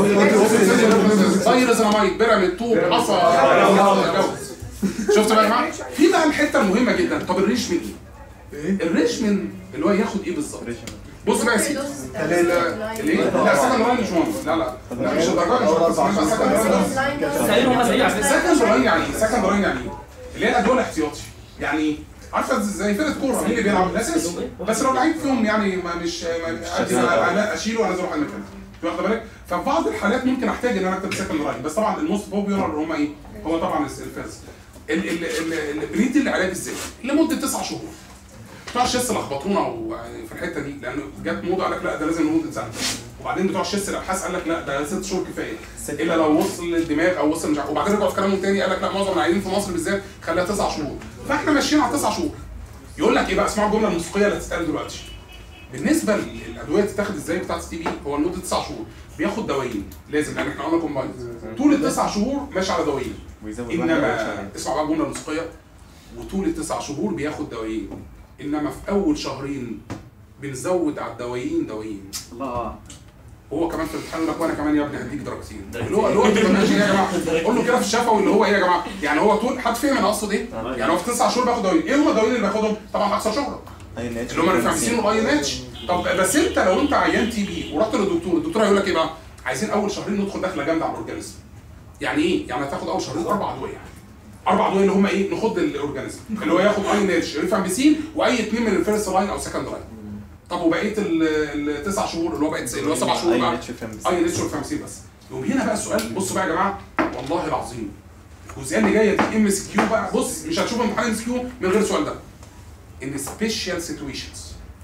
Speaker 1: بايرزناميد بيراميد طوب حصى جوز شفت بقى يا جماعه في بقى الحته المهمه جدا طب الريشمن ايه الريشمن اللي هو ياخد ايه بالظبط بص بقى يا سيدي ليه؟ لا سكند لاين مش مهم لا لا لا مش الدرجه مش مهم. بس يبقى سكند لاين
Speaker 3: سألهم هم زي على فكرة.
Speaker 1: سكند لاين يعني ايه؟ سكند لاين يعني ايه؟ اللي هي الادويه الاحتياطي يعني ايه؟ عارفه زي فرقه كوره مين اللي بيلعب الاساسي بس لو لعيب فيهم يعني ما مش ما أدي- لا اشيله وانزله على المكان واخد بالك؟ ففي بعض الحالات ممكن احتاج ان انا اكتب سكند لاين بس طبعا الموست بوبيولار اللي هم ايه؟ هو طبعا الفيرست ال- ال- ال- ال- بندي العلاج ازاي؟ لمده تسع شهور بتوع الشيس لخبطونا ويعني في الحته دي لانه جت موضه قال لك لا ده لازم لمده سنه وبعدين بتوع الشيس الابحاث قال لك لا ده ست شهور كفايه الا لو وصل للدماغ او وصل مش عارف وبعدين رجعوا في كلامهم تاني قال لك لا معظم العيانين في مصر بالذات خليها تسع شهور فاحنا ماشيين على تسع شهور يقول لك ايه بقى اسمعوا الجمله الموسيقيه اللي هتتقال دلوقتي بالنسبه للادويه تتاخد ازاي بتاعت التي بي هو لمده تسع شهور بياخد دوايين لازم لان احنا قلنا كومبايند طول التسع شهور ماشي على دوايين
Speaker 2: ويزود واحد
Speaker 1: انما
Speaker 2: شهرين.
Speaker 1: اسمع بقى الجمله الموسيقيه وطول التسع شهور بياخد دوايين انما في اول شهرين بنزود على الدوايين دوايين
Speaker 3: الله
Speaker 1: هو كمان في الامتحان يقول لك وانا كمان يا ابني هديك درجتين اللي هو اللي هو انت ماشي ايه يا جماعه قول له كده في الشفوي اللي هو ايه يا جماعه يعني هو طول حد فهم انا اقصد ايه يعني هو في تسع شهور بياخد دوايين ايه هم الدوايين اللي بياخدهم طبعا اكثر شهره
Speaker 2: INH
Speaker 1: اللي هم الريفامبيسين والاي ان اتش طب بس انت لو انت عيان تي بي ورحت للدكتور الدكتور هيقول لك ايه بقى؟ عايزين اول شهرين ندخل دخله جامده على الاورجانيزم يعني ايه؟ يعني هتاخد اول شهرين اربع ادويه اربع ادويه اللي هم ايه؟ نخض الاورجانيزم اللي هو ياخد اي ان اتش ريفامبيسين واي اثنين من الفيرست لاين او سكند لاين طب وبقيه ال- التسع شهور اللي هو بقيه اللي هو سبع شهور بقى
Speaker 2: INH فامبسين.
Speaker 1: اي ان اتش ريفامبيسين بس يقوم هنا بقى السؤال بصوا بقى يا جماعه والله العظيم الجزئيه اللي جايه دي ام اس كيو بقى بص مش هتشوف امتحان ام اس كيو من غير السؤال ده ان سبيشال سيتويشنز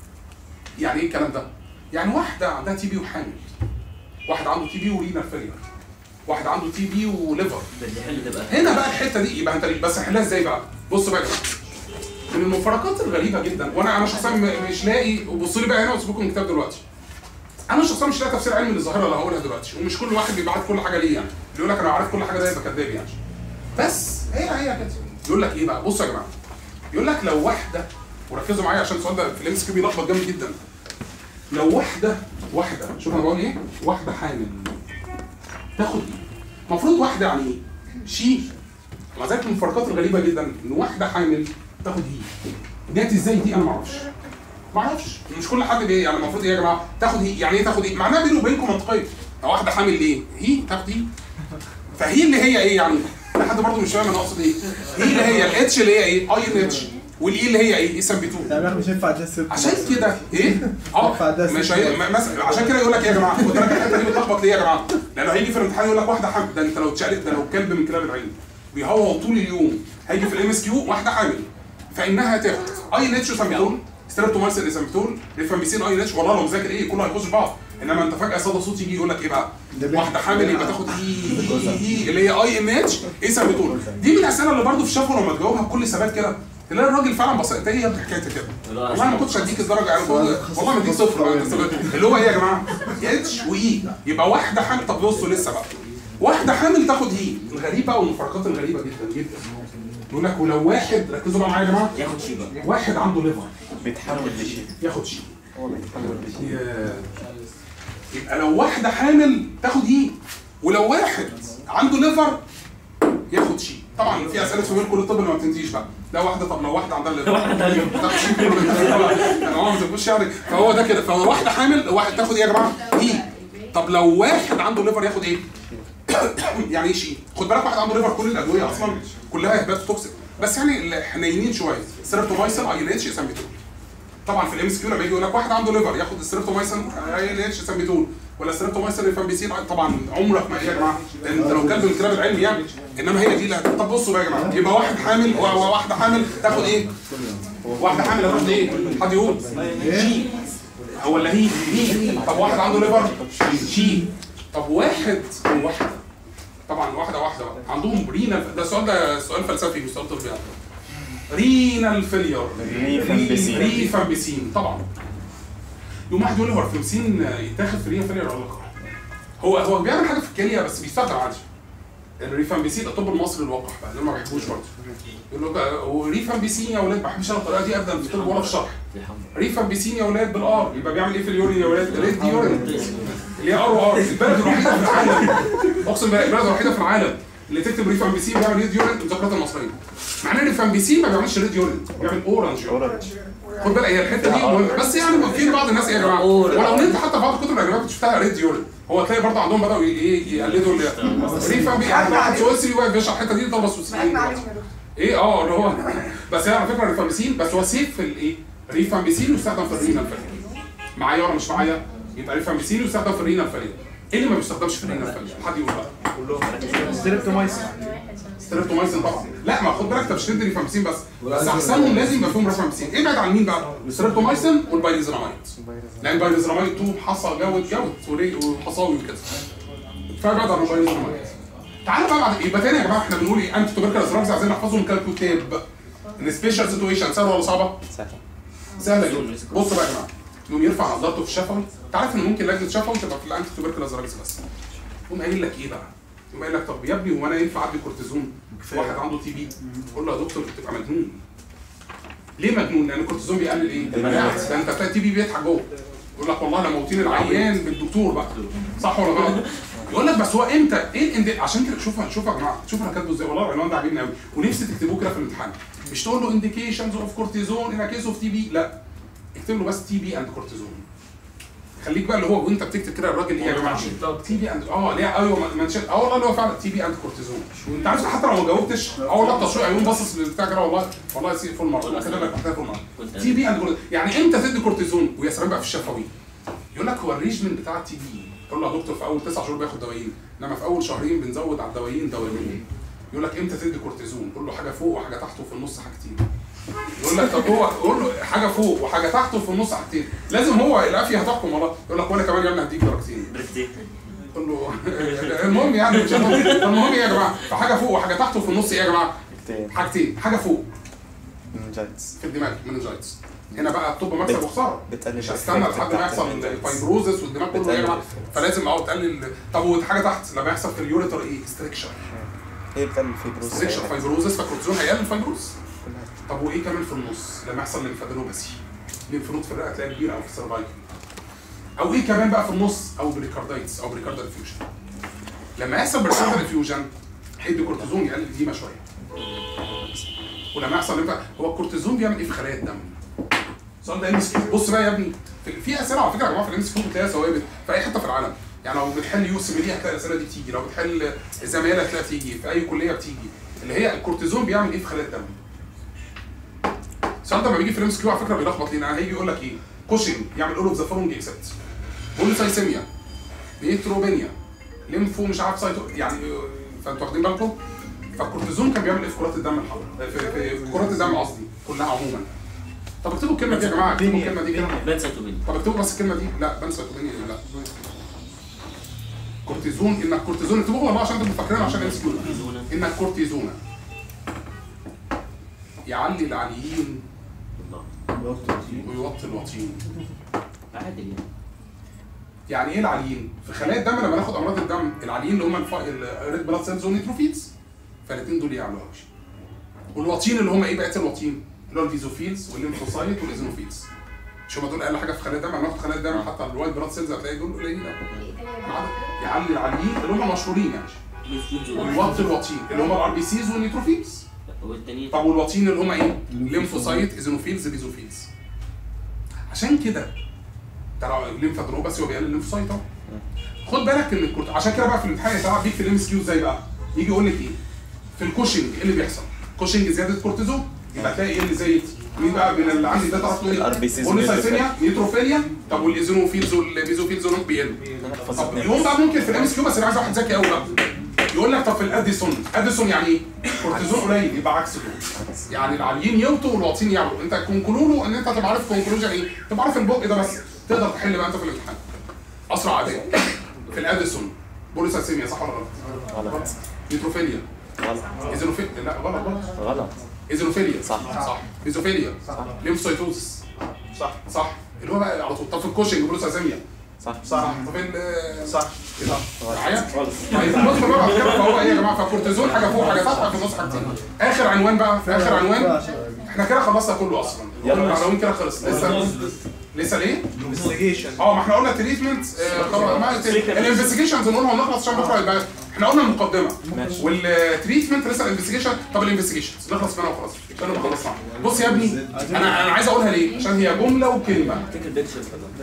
Speaker 1: يعني ايه الكلام ده؟ يعني واحده عندها تي بي وحامل واحد عنده تي بي ورينال فيلير واحد عنده تي بي وليفر
Speaker 3: ده اللي حل ده بقى
Speaker 1: هنا بقى الحته دي يبقى انت بس هنحلها ازاي بقى؟ بص بقى يا جماعه من المفارقات الغريبه جدا وانا انا شخصيا م- مش لاقي وبصوا لي بقى هنا وسيبكم من الكتاب دلوقتي انا شخصيا مش لاقي تفسير علمي للظاهره اللي هقولها دلوقتي ومش كل واحد بيبقى عارف كل حاجه ليه يعني اللي يقول لك انا عارف كل حاجه ده يبقى كذاب يعني بس هي هي كده يقول لك ايه بقى بصوا يا جماعه يقول لك لو واحده وركزوا معايا عشان السؤال ده في الام اس كيو بيلخبط جامد جدا لو واحده واحده شوف انا بقول ايه واحده حامل تاخد ايه المفروض واحده يعني ايه شي مع ذلك من الفرقات الغريبه جدا ان واحده حامل تاخد هي جت ازاي دي انا ما اعرفش ما اعرفش مش كل حد بي يعني المفروض ايه يا جماعه تاخد هي يعني ايه تاخد ايه معناها بيني وبينكم منطقيه لو واحده حامل ليه هي تاخد هي فهي اللي هي ايه يعني لحد برضه مش فاهم انا اقصد ايه هي اللي هي الاتش اللي هي ايه اي ان اتش والاي اللي هي ايه اسم بي 2
Speaker 4: يعني احنا مش هينفع ده السيرت
Speaker 1: عشان كده ايه؟ اه مش هي م- مثلا عشان كده يقول لك ايه يا جماعه خد بالك الحته دي بتلخبط ليه يا جماعه؟ لانه هيجي في الامتحان يقول لك واحده حامل ده انت لو اتشقلت ده لو كلب من كلاب العين بيهوهو طول اليوم هيجي في الام اس كيو واحده حامل فانها تاخد اي ان اتش وسامبتول ستريبتومايسين اسامبتول ريفامبيسين اي ان اتش والله لو مذاكر ايه كله هيخش في بعض انما انت فجاه صدى صوت يجي يقول لك ايه بقى؟
Speaker 4: ده بيه.
Speaker 1: واحده حامل يبقى تاخد اي اي اللي هي اي ان اتش ايه سامبتول دي من الاسئله اللي برضه في شافوا لما تجاوبها بكل ثبات كده تلاقي الراجل فعلا بص انت ايه يا ابني حكايتك كده؟ والله انا ما كنتش هديك الدرجه يعني والله والله ما اديك صفر أنت استفدت. اللي هو ايه يا جماعه؟ اتش واي يبقى واحده حامل طب بصوا لسه بقى واحده حامل تاخد هي الغريبه او المفارقات الغريبه جدا جدا يقول لك ولو واحد ركزوا بقى معايا يا جماعه
Speaker 3: ياخد شيء بقى
Speaker 1: واحد عنده ليفر
Speaker 2: بيتحول لشيء
Speaker 1: ياخد شيء
Speaker 2: هو بيتحول لشيء
Speaker 1: يبقى لو واحده حامل تاخد هي ولو واحد عنده ليفر ياخد شيء طبعا في اسئله في كل الطب اللي ما بتنتهيش بقى لا واحده طب لو واحده عندها ليفر تاخد شيء انا ما تبقوش يعني فهو ده كده فهو واحده حامل واحد تاخد ايه يا جماعه هي طب لو واحد عنده ليفر ياخد ايه يعني ايه شيء خد بالك واحد عنده ليفر كل الادويه اصلا كلها هيباتوتوكسيك بس يعني حنينين شويه سيرتومايسين اي ان اتش اسامبيتول طبعا في الام اس كيو لما يجي يقول لك واحد عنده ليفر ياخد السيرتومايسين اي ان اتش اسامبيتول ولا السيرتومايسين ريفامبيسين طبعا عمرك ما ايه يا جماعه لان انت لو كلب من الكلاب العلمي يعني انما هي دي لا طب بصوا بقى يا جماعه يبقى واحد حامل و- و- واحده حامل تاخد ايه؟ واحده حامل تاخد ايه؟ حد يقول شي هو اللي هي هي طب واحد عنده ليفر شي طب واحد وواحده طبعا واحده واحده بقى عندهم رينال ده السؤال ده سؤال فلسفي مش سؤال طبي يعني رينال فيلير
Speaker 2: ريفامبيسين.
Speaker 1: ريفامبيسين طبعا يوم واحد يقول لي هو الفلوسين يتاخد في رينال فيلير ولا لا هو هو بيعمل حاجه في الكليه بس بيستخدم عادي الريفامبيسين الطب المصري الوقح بقى اللي أنا ما بحبوش برضه يقول لك آه، هو ريفامبيسين يا ولاد ما بحبش انا الطريقه دي ابدا في الطب ولا في الشرح ريفامبيسين يا ولاد بالار يبقى بيعمل ايه في اليورين يا ولاد ريد يورين اللي هي ار وار البلد الوحيده في العالم اقسم بالله البلد الوحيده في العالم اللي تكتب ريفامبيسين بيعمل ريد يورين المذكرات المصريه معناه ريفامبيسين ما بيعملش ريد يورين بيعمل اورنج يورين
Speaker 2: اورنج
Speaker 1: خد بالك هي الحته دي مهمه بس يعني في بعض الناس ايه يا جماعه ولو انت حتى في بعض الكتب الاجنبيه كنت شفتها ريد يورين هو تلاقي برضه عندهم بداوا ي- ايه يقلدوا ال- ريفامبي يعني واحد سويسري واقف بيشرح الحته دي طلبه سويسريين ايه اه اللي هو بس هي على فكره ريفامبيسين بس هو سيف في الايه؟ ريفامبيسين يستخدم في الرينال فيلير معايا ولا مش معايا؟ يبقى ريفامبيسين يستخدم في الرينال فيلير ايه اللي ما بيستخدمش في الرينال فيلير؟ حد يقول بقى
Speaker 4: ستريبتومايسين
Speaker 1: ستريبتومايسين طبعا لا ما خد بالك انت مش تدي ريفامبيسين بس بس احسنهم لازم يبقى فيهم ريفامبيسين ابعد عن مين بقى؟ الستريبتومايسين والبايليزراميد لان البايليزراميد 2 حصى جود جود وري- وحصاوي وكده فابعد عن البايليزراميد تعالوا بقى بعد يبقى تاني يا جماعه احنا بنقول ايه انتي توبركلوز دراجز عايزين نحفظهم كالكوتاب السبيشال سيتويشن سهله ولا صعبه؟
Speaker 2: سهل
Speaker 1: سهله جدا بصوا بقى يا جماعه يقوم يرفع نظارته في الشفوي انت عارف ان ممكن لجنه شفوي تبقى في الانتي توبركلوز دراجز بس يقوم قايل لك ايه بقى؟ يقوم قايل لك طب يا ابني هو انا ينفع ادي كورتيزون واحد عنده تي بي قول له يا دكتور انت بتبقى مجنون ليه مجنون؟ لان الكورتيزون بيقلل ايه؟ المناعه ده انت بتلاقي تي بي بيضحك جوه يقول لك والله انا موتين العيان بالدكتور بقى صح ولا غلط؟ يقول لك بس هو امتى ايه الاند عشان كده شوف شوف يا جماعه شوف انا كاتبه ازاي والله العنوان ده عاجبني قوي ونفسي تكتبوه كده في الامتحان مش تقول له انديكيشنز اوف كورتيزون ان كيس اوف تي بي لا اكتب له بس تي بي اند كورتيزون خليك بقى اللي هو وانت بتكتب كده الراجل ايه يا جماعه تي بي اند اه ليه ايوه منشن اه والله اللي هو فعلا تي بي اند كورتيزون انت عارف حتى لو ما جاوبتش اه والله التصوير عيون باصص للبتاع كده والله والله يصير فول مره كده لك محتاج فول مره
Speaker 3: كنت
Speaker 1: تي بي اند كورتيزون يعني امتى تدي كورتيزون ويا سلام بقى في الشفوي يقول لك هو الريجمنت بتاع التي بي تقول له يا دكتور في اول تسع شهور بياخد دوايين انما في اول شهرين بنزود على الدوايين دوايين يقول لك امتى تدي كورتيزون تقول له حاجه فوق وحاجه تحت وفي النص حاجتين يقول لك طب هو قول له حاجه فوق وحاجه تحت وفي النص حاجتين لازم هو العافيه هتحكم والله يقول لك وانا كمان يا ابني هديك درجتين
Speaker 3: بريكتين
Speaker 1: قول له المهم يعني مش المهم المهم ايه يا جماعه فحاجه فوق وحاجه تحت وفي النص ايه يا جماعه
Speaker 2: كتير
Speaker 1: حاجتين حاجه فوق
Speaker 2: منجايتس
Speaker 1: في الدماغ مننجايتس هنا بقى الطب مكسب وخساره
Speaker 2: بتقلل
Speaker 1: مش هستنى لحد ما يحصل الفايبروزس والدماغ كله
Speaker 2: بتقلل
Speaker 1: يجمع فلازم اه تقلل طب وحاجه تحت لما يحصل في اليوريتر ايه استريكشر
Speaker 2: هي بتقلل الفيبروز
Speaker 1: استريكشر فايبروزس فالكورتيزون هيقلل الفايبروز طب وايه كمان في النص لما يحصل ليمفادينوباثي ليمفنود في الرئه تلاقي كبيره او في السيرفايكل او ايه كمان بقى في النص او بريكاردايتس او بريكاردال فيوجن لما يحصل بريكاردال فيوجن ادي كورتيزون يقلل الديمه شويه ولما يحصل ليمفا هو الكورتيزون بيعمل ايه في خلايا الدم؟ السؤال ده ام بص بقى يا ابني في- في اسئله على فكره يا جماعه في الام اس بتلاقيها ثوابت في اي حته في العالم يعني لو بتحل يو سي هتلاقي الاسئله دي تيجي لو بتحل زماله هتلاقيها تيجي في اي كليه بتيجي اللي هي الكورتيزون بيعمل ايه في خلايا الدم؟ السؤال ده لما بيجي في الام اس كيو على فكره بيلخبط لينا يعني هيجي يقول لك ايه؟ كوشنج يعمل اول اوف ذا فولوينج اكسبت بوليسايسيميا نيتروبينيا ليمفو مش عارف سايتو يعني فانتوا واخدين بالكم؟ فالكورتيزون كان بيعمل ايه في كرات الدم الحمراء في, في, في كرات الدم قصدي كلها عموما طب اكتبوا الكلمه دي يا جماعه اكتبوا الكلمه دي كده
Speaker 3: بنسيتوبين
Speaker 1: طب اكتبوا بس الكلمه دي لا بنسى توبينيا لا كورتيزون انك كورتيزون اكتبوها والله عشان انتوا فاكرين عشان ام كيو انك كورتيزون يعلي العاليين
Speaker 3: الله
Speaker 1: ويوطي الواطيين
Speaker 3: عادل يعني
Speaker 1: يعني ايه العاليين؟ في خلايا الدم لما ناخد امراض الدم العاليين اللي هم الريد بلاد سيلز والنيتروفيلز فالاثنين دول يعملوا قوي والواطيين اللي هم ايه بقيه الواطيين؟ اللي هو الفيزوفيلز والليمفوسايت والايزونوفيلز مش هم دول اقل حاجه في خلايا الدم لما ناخد خلايا الدم حتى الوايت بلاد سيلز هتلاقي دول قليلين قوي ما عدا يعلي العاليين اللي هم مشهورين يعني ويوطي الواطيين اللي هم الار بي سيز والنيتروفيلز
Speaker 3: والتانيين
Speaker 1: طب والواطيين اللي هم ايه؟ ليمفوسايت ايزونوفيلز بيزوفيلز عشان كده ترى الليمفادروباسي هو بيقلل الليمفوسايت اهو خد بالك ان الكورت عشان كده بقى في الامتحان يتلعب بيك في الام اس كيو ازاي بقى؟ يجي يقول لك ايه؟ في الكوشنج ايه اللي بيحصل؟ كوشنج زياده كورتيزون يبقى تلاقي ايه اللي زايد؟ مين بقى من اللي عندي ده تعرف تقول ايه؟
Speaker 2: الأربيسيز
Speaker 1: بوليسايسيميا نيتروفيليا طب والايزونوفيلز والبيزوفيلز دول بيقلوا طب يقوم بقى ممكن في الام اس كيو بس انا عايز واحد ذكي قوي بقى يقول لك طب في الاديسون اديسون يعني ايه؟ كورتيزون قليل يبقى عكس دول يعني العاليين يوطوا والواطيين يعلوا انت كونكلولو ان انت تبقى عارف كونكلوجن ايه؟ تبقى عارف البق ده بس تقدر تحل بقى انت في الامتحان اسرع اداء في الاديسون بوليسايسيميا صح ولا غلط؟
Speaker 2: غلط
Speaker 1: نيتروفيليا
Speaker 2: غلط
Speaker 1: ايزونوفيليا لا غلط غلط
Speaker 2: غلط
Speaker 1: ايزونوفيليا
Speaker 2: صح.
Speaker 1: صح ايزوفيليا صح ليمفوسايتوزس صح صح اللي هو بقى على طول طب في الكوشنج بوليسايسيميا
Speaker 2: صح
Speaker 1: صح طب في ال-
Speaker 5: صح
Speaker 1: ايه ده؟ معايا؟ طيب بص بقى بعد كده فهو ايه يا جماعه فالكورتيزون حاجه فوق حاجه تحت في النص حاجتين اخر عنوان بقى في اخر عنوان احنا كده خلصنا كله اصلا
Speaker 2: يلا.
Speaker 1: العناوين كده خلص لسه لسه ليه؟
Speaker 5: انفستيجيشن
Speaker 1: اه ما احنا قلنا تريتمنت الانفستيجيشنز نقولها ونخلص عشان بكره يبقى احنا قلنا المقدمه
Speaker 2: ماشي
Speaker 1: والتريتمنت لسه الانفستيجيشن طب الانفستيجيشنز نخلص منها وخلاص عشان نبقى خلصنا بص يا ابني انا انا عايز اقولها ليه؟ عشان هي جمله وكلمه
Speaker 3: فكر بيكشر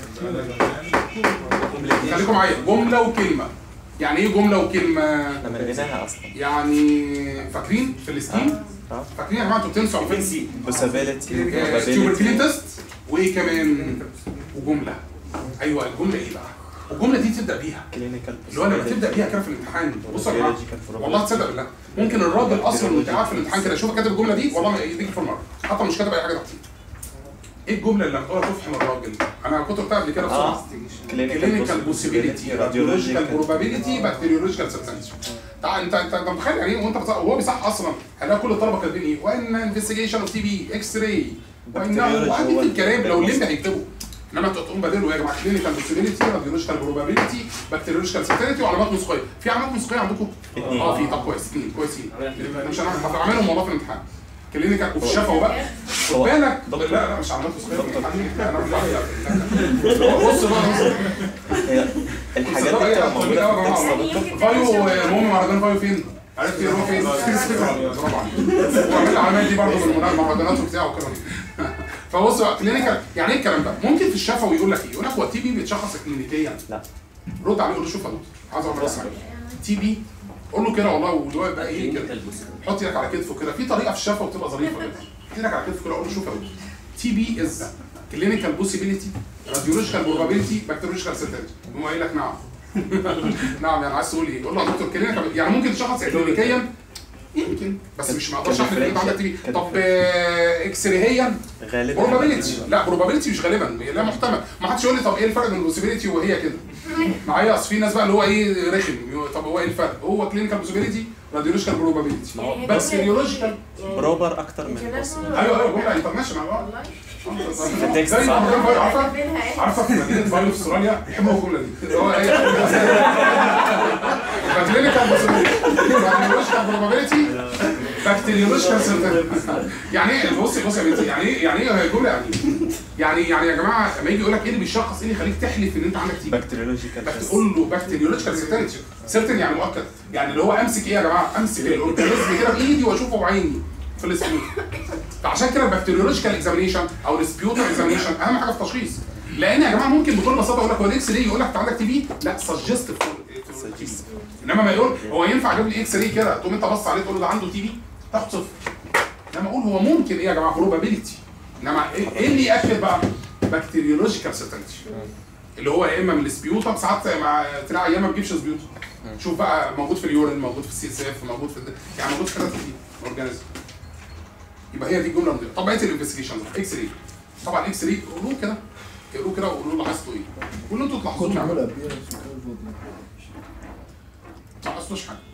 Speaker 1: خليكم معايا جمله وكلمه يعني ايه جمله وكلمه؟
Speaker 2: احنا مليناها اصلا
Speaker 1: يعني فاكرين في الستيم
Speaker 2: اه
Speaker 1: فاكرين يا جماعه انتوا بتنسوا على فكره
Speaker 2: possibility
Speaker 1: ستيوبركلين
Speaker 2: probability
Speaker 1: تيست وايه كمان وجمله ايوه الجمله ايه بقى والجمله دي تبدا بيها
Speaker 2: clinical
Speaker 1: اللي هو لما تبدا بيها كده في الامتحان بصوا يا جماعه والله تصدق بالله ممكن الراجل اصلا وانت قاعد في الامتحان كده يشوفك كاتب الجمله دي والله ما يديك في المره حتى مش كاتب اي حاجه تحتيه ايه الجمله اللي هتقولها تفهم الراجل انا كنت قلتها قبل كده بسرعه
Speaker 2: اه
Speaker 1: كلينيكال بوسيبيليتي راديولوجيكال بروبابيلتي بكتيريولوجيكال سبستانس تعال انت انت انت متخيل يعني ايه وانت بتصح وهو بيصح اصلا هنلاقي كل الطلبه كاتبين ايه وان انفستيجيشن اوف تي بي اكس راي وانه وعندي في الكلام لو الليمب هيكتبه انما انت تقوم بدله يا جماعه كلينيكال بوسيبيليتي راديولوجيكال بروبابيلتي بكتيريولوجيكال سبستانس وعلامات موسيقيه في علامات موسيقيه عندكم؟
Speaker 2: اتنين.
Speaker 1: اه في طب كويس اثنين كويسين مش هنعمل هعملهم والله في الامتحان كلينيكال وفي الشفا بقى خد
Speaker 2: هو-
Speaker 1: بالك
Speaker 2: دكتور.
Speaker 1: لا لا مش علامات موسيقيه انا مش عارف. بص بقى
Speaker 2: هي الحاجات دي بتبقى موجوده في التكست يا دكتور
Speaker 1: فايو المهم مهرجان فايو فين؟ عرفت يروح فين؟ برافو عليك وعمل العلامات دي برضه بالمهرجانات وبتاع وكده فبص بقى كلينيكال يعني ايه الكلام ده؟ ممكن في الشفوي يقول لك ايه؟ يقول لك هو التي بي بيتشخص كلينيكيا
Speaker 2: لا.
Speaker 1: رد عليه قول له شوف يا دكتور عايز اقول لك على حاجه تي بي قول له كده والله واللي هو يبقى ايه كده حط ايدك على كتفه كده في طريقه في الشفه بتبقى ظريفه كده حط ايدك على كتفه كده قول له شوف يا دكتور تي بي از كلينيكال بوسيبيليتي راديولوجيكال بروبابيلتي بكتيريولوجيكال سيرتينتي هو قايل لك نعم نعم يعني عايز تقول ايه؟ قول له يا دكتور كلينيكال يعني ممكن تشخص كلينيكيا يمكن بس مش ما اقدرش احلف ان انت عندك تي بي طب آه، اكس رايهيا
Speaker 2: غالبا
Speaker 1: بروبابيلتي لا بروبابيلتي مش غالبا لا محتمل ما حدش يقول لي طب ايه الفرق بين البوسيبيليتي وهي كده معايا اصل في ناس بقى اللي هو ايه رخم طب هو ايه الفرق هو كلينيكال بوسيبيليتي راديولوجيكال بروبابيلتي بكتيريولوجيكال
Speaker 2: بروبر اكتر من بوس
Speaker 1: ايوه ايوه جمله انترناشونال اه
Speaker 2: في التكست
Speaker 1: زي
Speaker 2: صح.
Speaker 1: ما بقول عارفه عارفه في مدينه فايل في استراليا بيحبوا الجمله دي اللي هو ايه كلينيكال بروبابيلتي بروبابيلتي بكتيريولوجيكال سيرتيفيكت يعني ايه بصي بصي يا بنتي يعني ايه يعني ايه جمله يعني إيه؟ يعني يعني يا جماعه لما يجي يقول لك ايه اللي بيشخص ايه اللي يخليك تحلف ان انت عندك تي بي
Speaker 2: بكتيريولوجيكال
Speaker 1: بس تقول له بكتيريولوجيكال سيرتينتي سيرتين يعني مؤكد يعني اللي هو امسك ايه يا جماعه امسك الاورجانيزم كده بايدي واشوفه بعيني في السبيوت فعشان كده البكتيريولوجيكال اكزامينيشن او السبيوتر اكزامينيشن اهم حاجه في التشخيص لان يا جماعه ممكن بكل بساطه يقول لك هو الاكس راي يقول لك انت عندك تي بي لا سجست انما ما يقول هو ينفع اجيب لي اكس راي كده تقوم انت بص عليه تقول له ده عنده تي بي تاخد صفر انما اقول هو ممكن ايه يا جماعه بروبابيلتي انما ايه إيه اللي ياكد بقى بكتيريولوجيكال سيرتينتي اللي هو يا اما من السبيوتم ساعات مع تلاقي ايام ما بتجيبش سبيوتم شوف بقى موجود في اليورين موجود في السي اس اف موجود في الد... يعني موجود في حاجات كتير اورجانيزم يبقى هي دي الجمله المديرة. طب بقيه الانفستيجيشن اكس راي طبعا اكس راي قولوه كده قولوه كده وقولوا له لاحظتوا ايه قولوا انتوا تلاحظوه
Speaker 4: كنت
Speaker 1: معايا.
Speaker 4: معمولة قبل
Speaker 1: ما لاحظتوش حاجه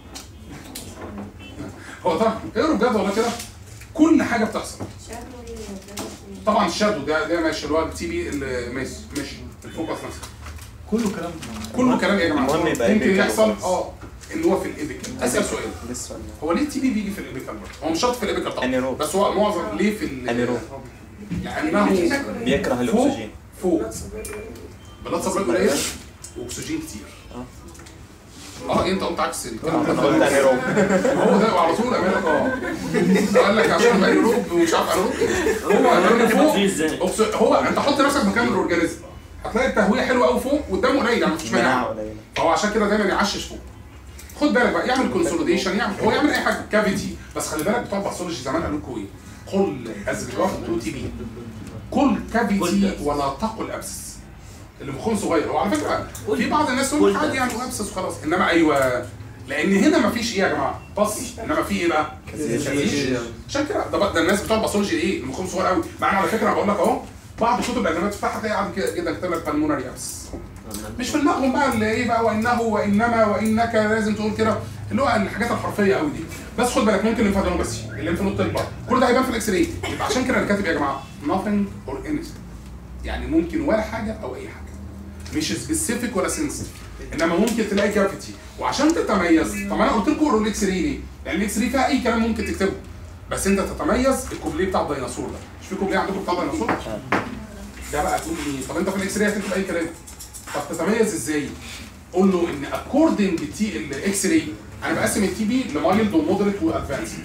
Speaker 1: هو طبعا اقروا بجد والله كده كل حاجه بتحصل طبعا الشادو ده ده ماشي اللي هو التي بي اللي ماشي ماشي الفوكس نفسه
Speaker 4: كله كلام
Speaker 1: كله كلام يا جماعه
Speaker 2: المهم يبقى
Speaker 1: ممكن
Speaker 2: إيبيكال
Speaker 1: يحصل
Speaker 2: وخلاص.
Speaker 1: اه ان هو في الايبيكال اسال سؤال
Speaker 2: لسه
Speaker 1: هو ليه التي بي بيجي في الايبيكال برضه؟ هو مش شرط في الايبيكال طبعا
Speaker 2: أنيروب.
Speaker 1: بس هو معظم ليه في ال
Speaker 2: أنيروب.
Speaker 1: لانه
Speaker 2: بيكره
Speaker 1: فوق
Speaker 2: الاكسجين
Speaker 1: فوق بلاد سبلاي قليل واكسجين كتير اه انت قلت عكس الكلام
Speaker 2: انا
Speaker 1: ده
Speaker 2: قلت انيروب
Speaker 1: هو ده وعلى طول امان لك اه قال لك عشان يبقى انيروب ومش عارف انيروب هو انيروب فوق
Speaker 3: فيه ازاي؟
Speaker 1: أكس- هو انت حط نفسك مكان الاورجانيزم هتلاقي التهويه حلوه قوي فوق قدامه قليل يعني مفيش
Speaker 2: مناعه
Speaker 1: مانع
Speaker 2: قليله
Speaker 1: فهو عشان كده دايما يعشش فوق خد بالك بقى يعمل كونسوليديشن يعمل هو يعمل اي حاجه كافيتي بس خلي بالك بتوع باثولوجي زمان قالوا لكم ايه؟ قل از ريجارد تو تي بي كل كافيتي ولا تقل ابسس اللي مخهم صغير هو على فكره في بعض الناس تقول لك عادي يعني هو ابسس وخلاص انما ايوه لان هنا مفيش ايه يا جماعه بص انما في ايه بقى؟ كازيشن. عشان كده ده, بقى- ده الناس بتوع باثولوجي ايه؟ اللي مخهم صغير قوي مع ان على فكره بقول لك اهو بعض كتب الاجنبيه تفتحها تلاقي عادي كده جدا كتاب لك بالمونري ابس مش في دماغهم بقى اللي ايه بقى وانه وانما وانك لازم تقول كده اللي هو الحاجات الحرفيه قوي دي بس خد بالك ممكن الليمفادينوباثي الليمفنود تكبر كل ده هيبان في الاكس راي يبقى عشان كده انا كاتب يا جماعه nothing or anything يعني ممكن ولا حاجه او اي حاجه مش سبيسيفيك ولا سنسيتيف انما ممكن تلاقي كافيتي وعشان تتميز طب انا قلت لكم قولوا الاكس راي ليه؟ لان الاكس راي فيها اي كلام ممكن تكتبه بس انت تتميز الكوبليه بتاع الديناصور ده مش في كوبليه عندكم بتاع الديناصور؟ ده بقى تقول لي طب انت في الاكس راي هتكتب اي كلام طب تتميز ازاي؟ قول له ان اكوردنج تي الاكس راي انا بقسم التي بي لمايلد ومودريت وادفانسد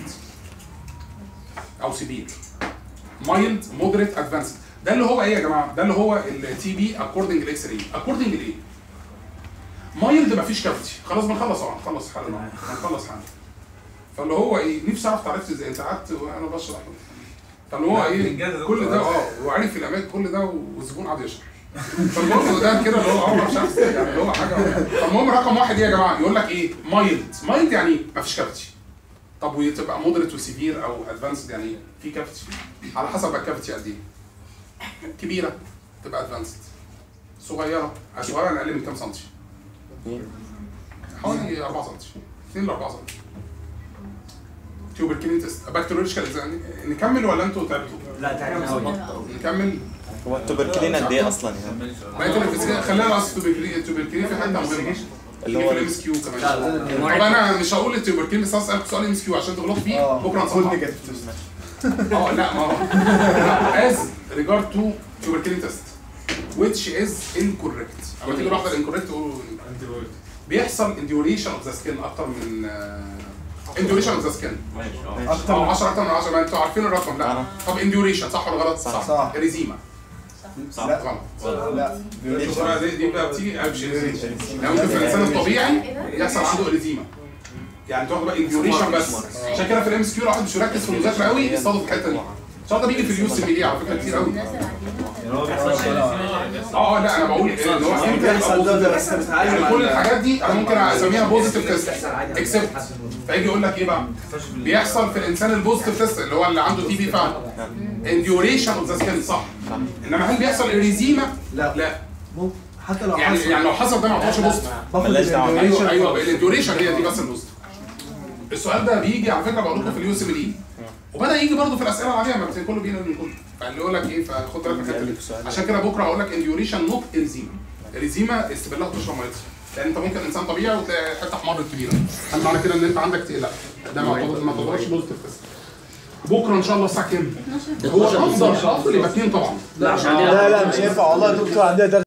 Speaker 1: او سيفير مايلد مودريت ادفانسد ده اللي هو ايه يا جماعه؟ ده اللي هو التي بي اكوردنج الاكس راي اكوردنج لايه؟ مايلد مفيش كافيتي خلاص بنخلص اهو هنخلص حالنا هنخلص حالنا فاللي هو ايه نفسي اعرف تعرفت ازاي انت قعدت وانا بشرح فاللي هو ايه كل ده اه وعارف الاماكن كل ده والزبون قاعد يشرح فالمهم ده كده اللي هو عمره مش عارف ازاي يعني اللي هو حاجه فالمهم رقم واحد ايه يا جماعه يقول لك ايه مايلد مايلد يعني ايه مفيش كافيتي طب وتبقى مودريت وسيفير او ادفانسد يعني ايه في كافيتي على حسب بقى الكافيتي قد ايه كبيره تبقى ادفانسد صغيره صغيره يعني اقل من كام سنتي حوالي 4 سم 2 ل 4 سم تيوبركلينيتس بكتيريولوجيكال نكمل ولا انتوا تعبتوا؟
Speaker 6: لا تعالى قوي
Speaker 1: نكمل
Speaker 2: هو التوبركلين قد ايه اصلا يعني
Speaker 1: بقيت الانفستيجيشن خلينا بس تيوبركلين التيوبركلين في حته مهمه
Speaker 2: اللي
Speaker 1: في
Speaker 2: هو
Speaker 1: الام اس كيو كمان
Speaker 6: لا لا
Speaker 1: طب انا مش هقول التيوبركلين بس هسالك سؤال ام اس كيو عشان تغلط فيه
Speaker 4: اه
Speaker 1: بكره
Speaker 4: كل
Speaker 1: نصحح
Speaker 4: نيجاتيف
Speaker 1: اه لا ما هو as regard to tuberculin test which is incorrect اما تيجي واحده incorrect تقول بيحصل induration of the skin اكتر من آه، انديوريشن اوف ذا سكين
Speaker 7: ماشي اه
Speaker 4: اكتر
Speaker 1: اه
Speaker 4: من
Speaker 1: 10 اكتر من 10 ما انتوا عارفين الرقم لا
Speaker 2: آه.
Speaker 1: طب انديوريشن صح ولا غلط؟
Speaker 2: صح.
Speaker 4: صح.
Speaker 1: اريزيما
Speaker 7: صح
Speaker 4: لا.
Speaker 1: غلط
Speaker 4: لا
Speaker 1: شوف بقى دي دي بقى بتيجي ابشر لو انت في الانسان الطبيعي يحصل عنده اريزيما يعني تاخد بقى انديوريشن بس عشان كده في الام اس كيو الواحد مش مركز في المذاكره قوي يصادف الحته دي السؤال ده بيجي في اليو سي بي دي على فكره كتير قوي
Speaker 3: يعني هو بيحصلش
Speaker 1: اه اه لا انا بقول ان هو امتى يبقى
Speaker 4: بيحصل ده
Speaker 1: positive.
Speaker 4: بس
Speaker 1: يعني كل الحاجات دي انا ممكن اسميها بوزيتيف تيست
Speaker 6: بتحصل عادي
Speaker 1: اكسبت فيجي يقول لك ايه بقى بيحصل في الانسان البوزيتيف تيست اللي هو اللي عنده تي بي فعلا انديوريشن اوف ذا سكين صح انما هل بيحصل اريزيما؟
Speaker 4: لا.
Speaker 1: لا
Speaker 4: ممكن حتى لو
Speaker 1: يعني
Speaker 4: حصل
Speaker 1: يعني لو حصل ده ما يعتبرش بوزيتيف
Speaker 4: باخد
Speaker 2: ملهاش دعوة.
Speaker 4: الإندوريشن.
Speaker 1: ايوه ايوه الانديوريشن هي دي بس البوزيتيف السؤال ده بيجي على فكره بقول لكم في اليو سي بي دي وبدا يجي برضه في الاسئله العاديه ما بت- كله بينقل من كله فاللي يقول لك ايه فخد بالك من الحته دي عشان كده بكره هقول لك انديوريشن نوت انزيما الانزيما استبلها تشرب ميتها لان انت ممكن انسان طبيعي وتلاقي حته احمرت كبيره هل معنى كده ان انت عندك تقلق لا ده ما تعتبر- ما تعتبرش بوزيتيف تيست بكره ان شاء الله الساعه كام؟ هو الافضل الافضل يبقى اثنين طبعا
Speaker 3: لا عشان
Speaker 4: لا لا مش هينفع والله يا دكتور عندنا درس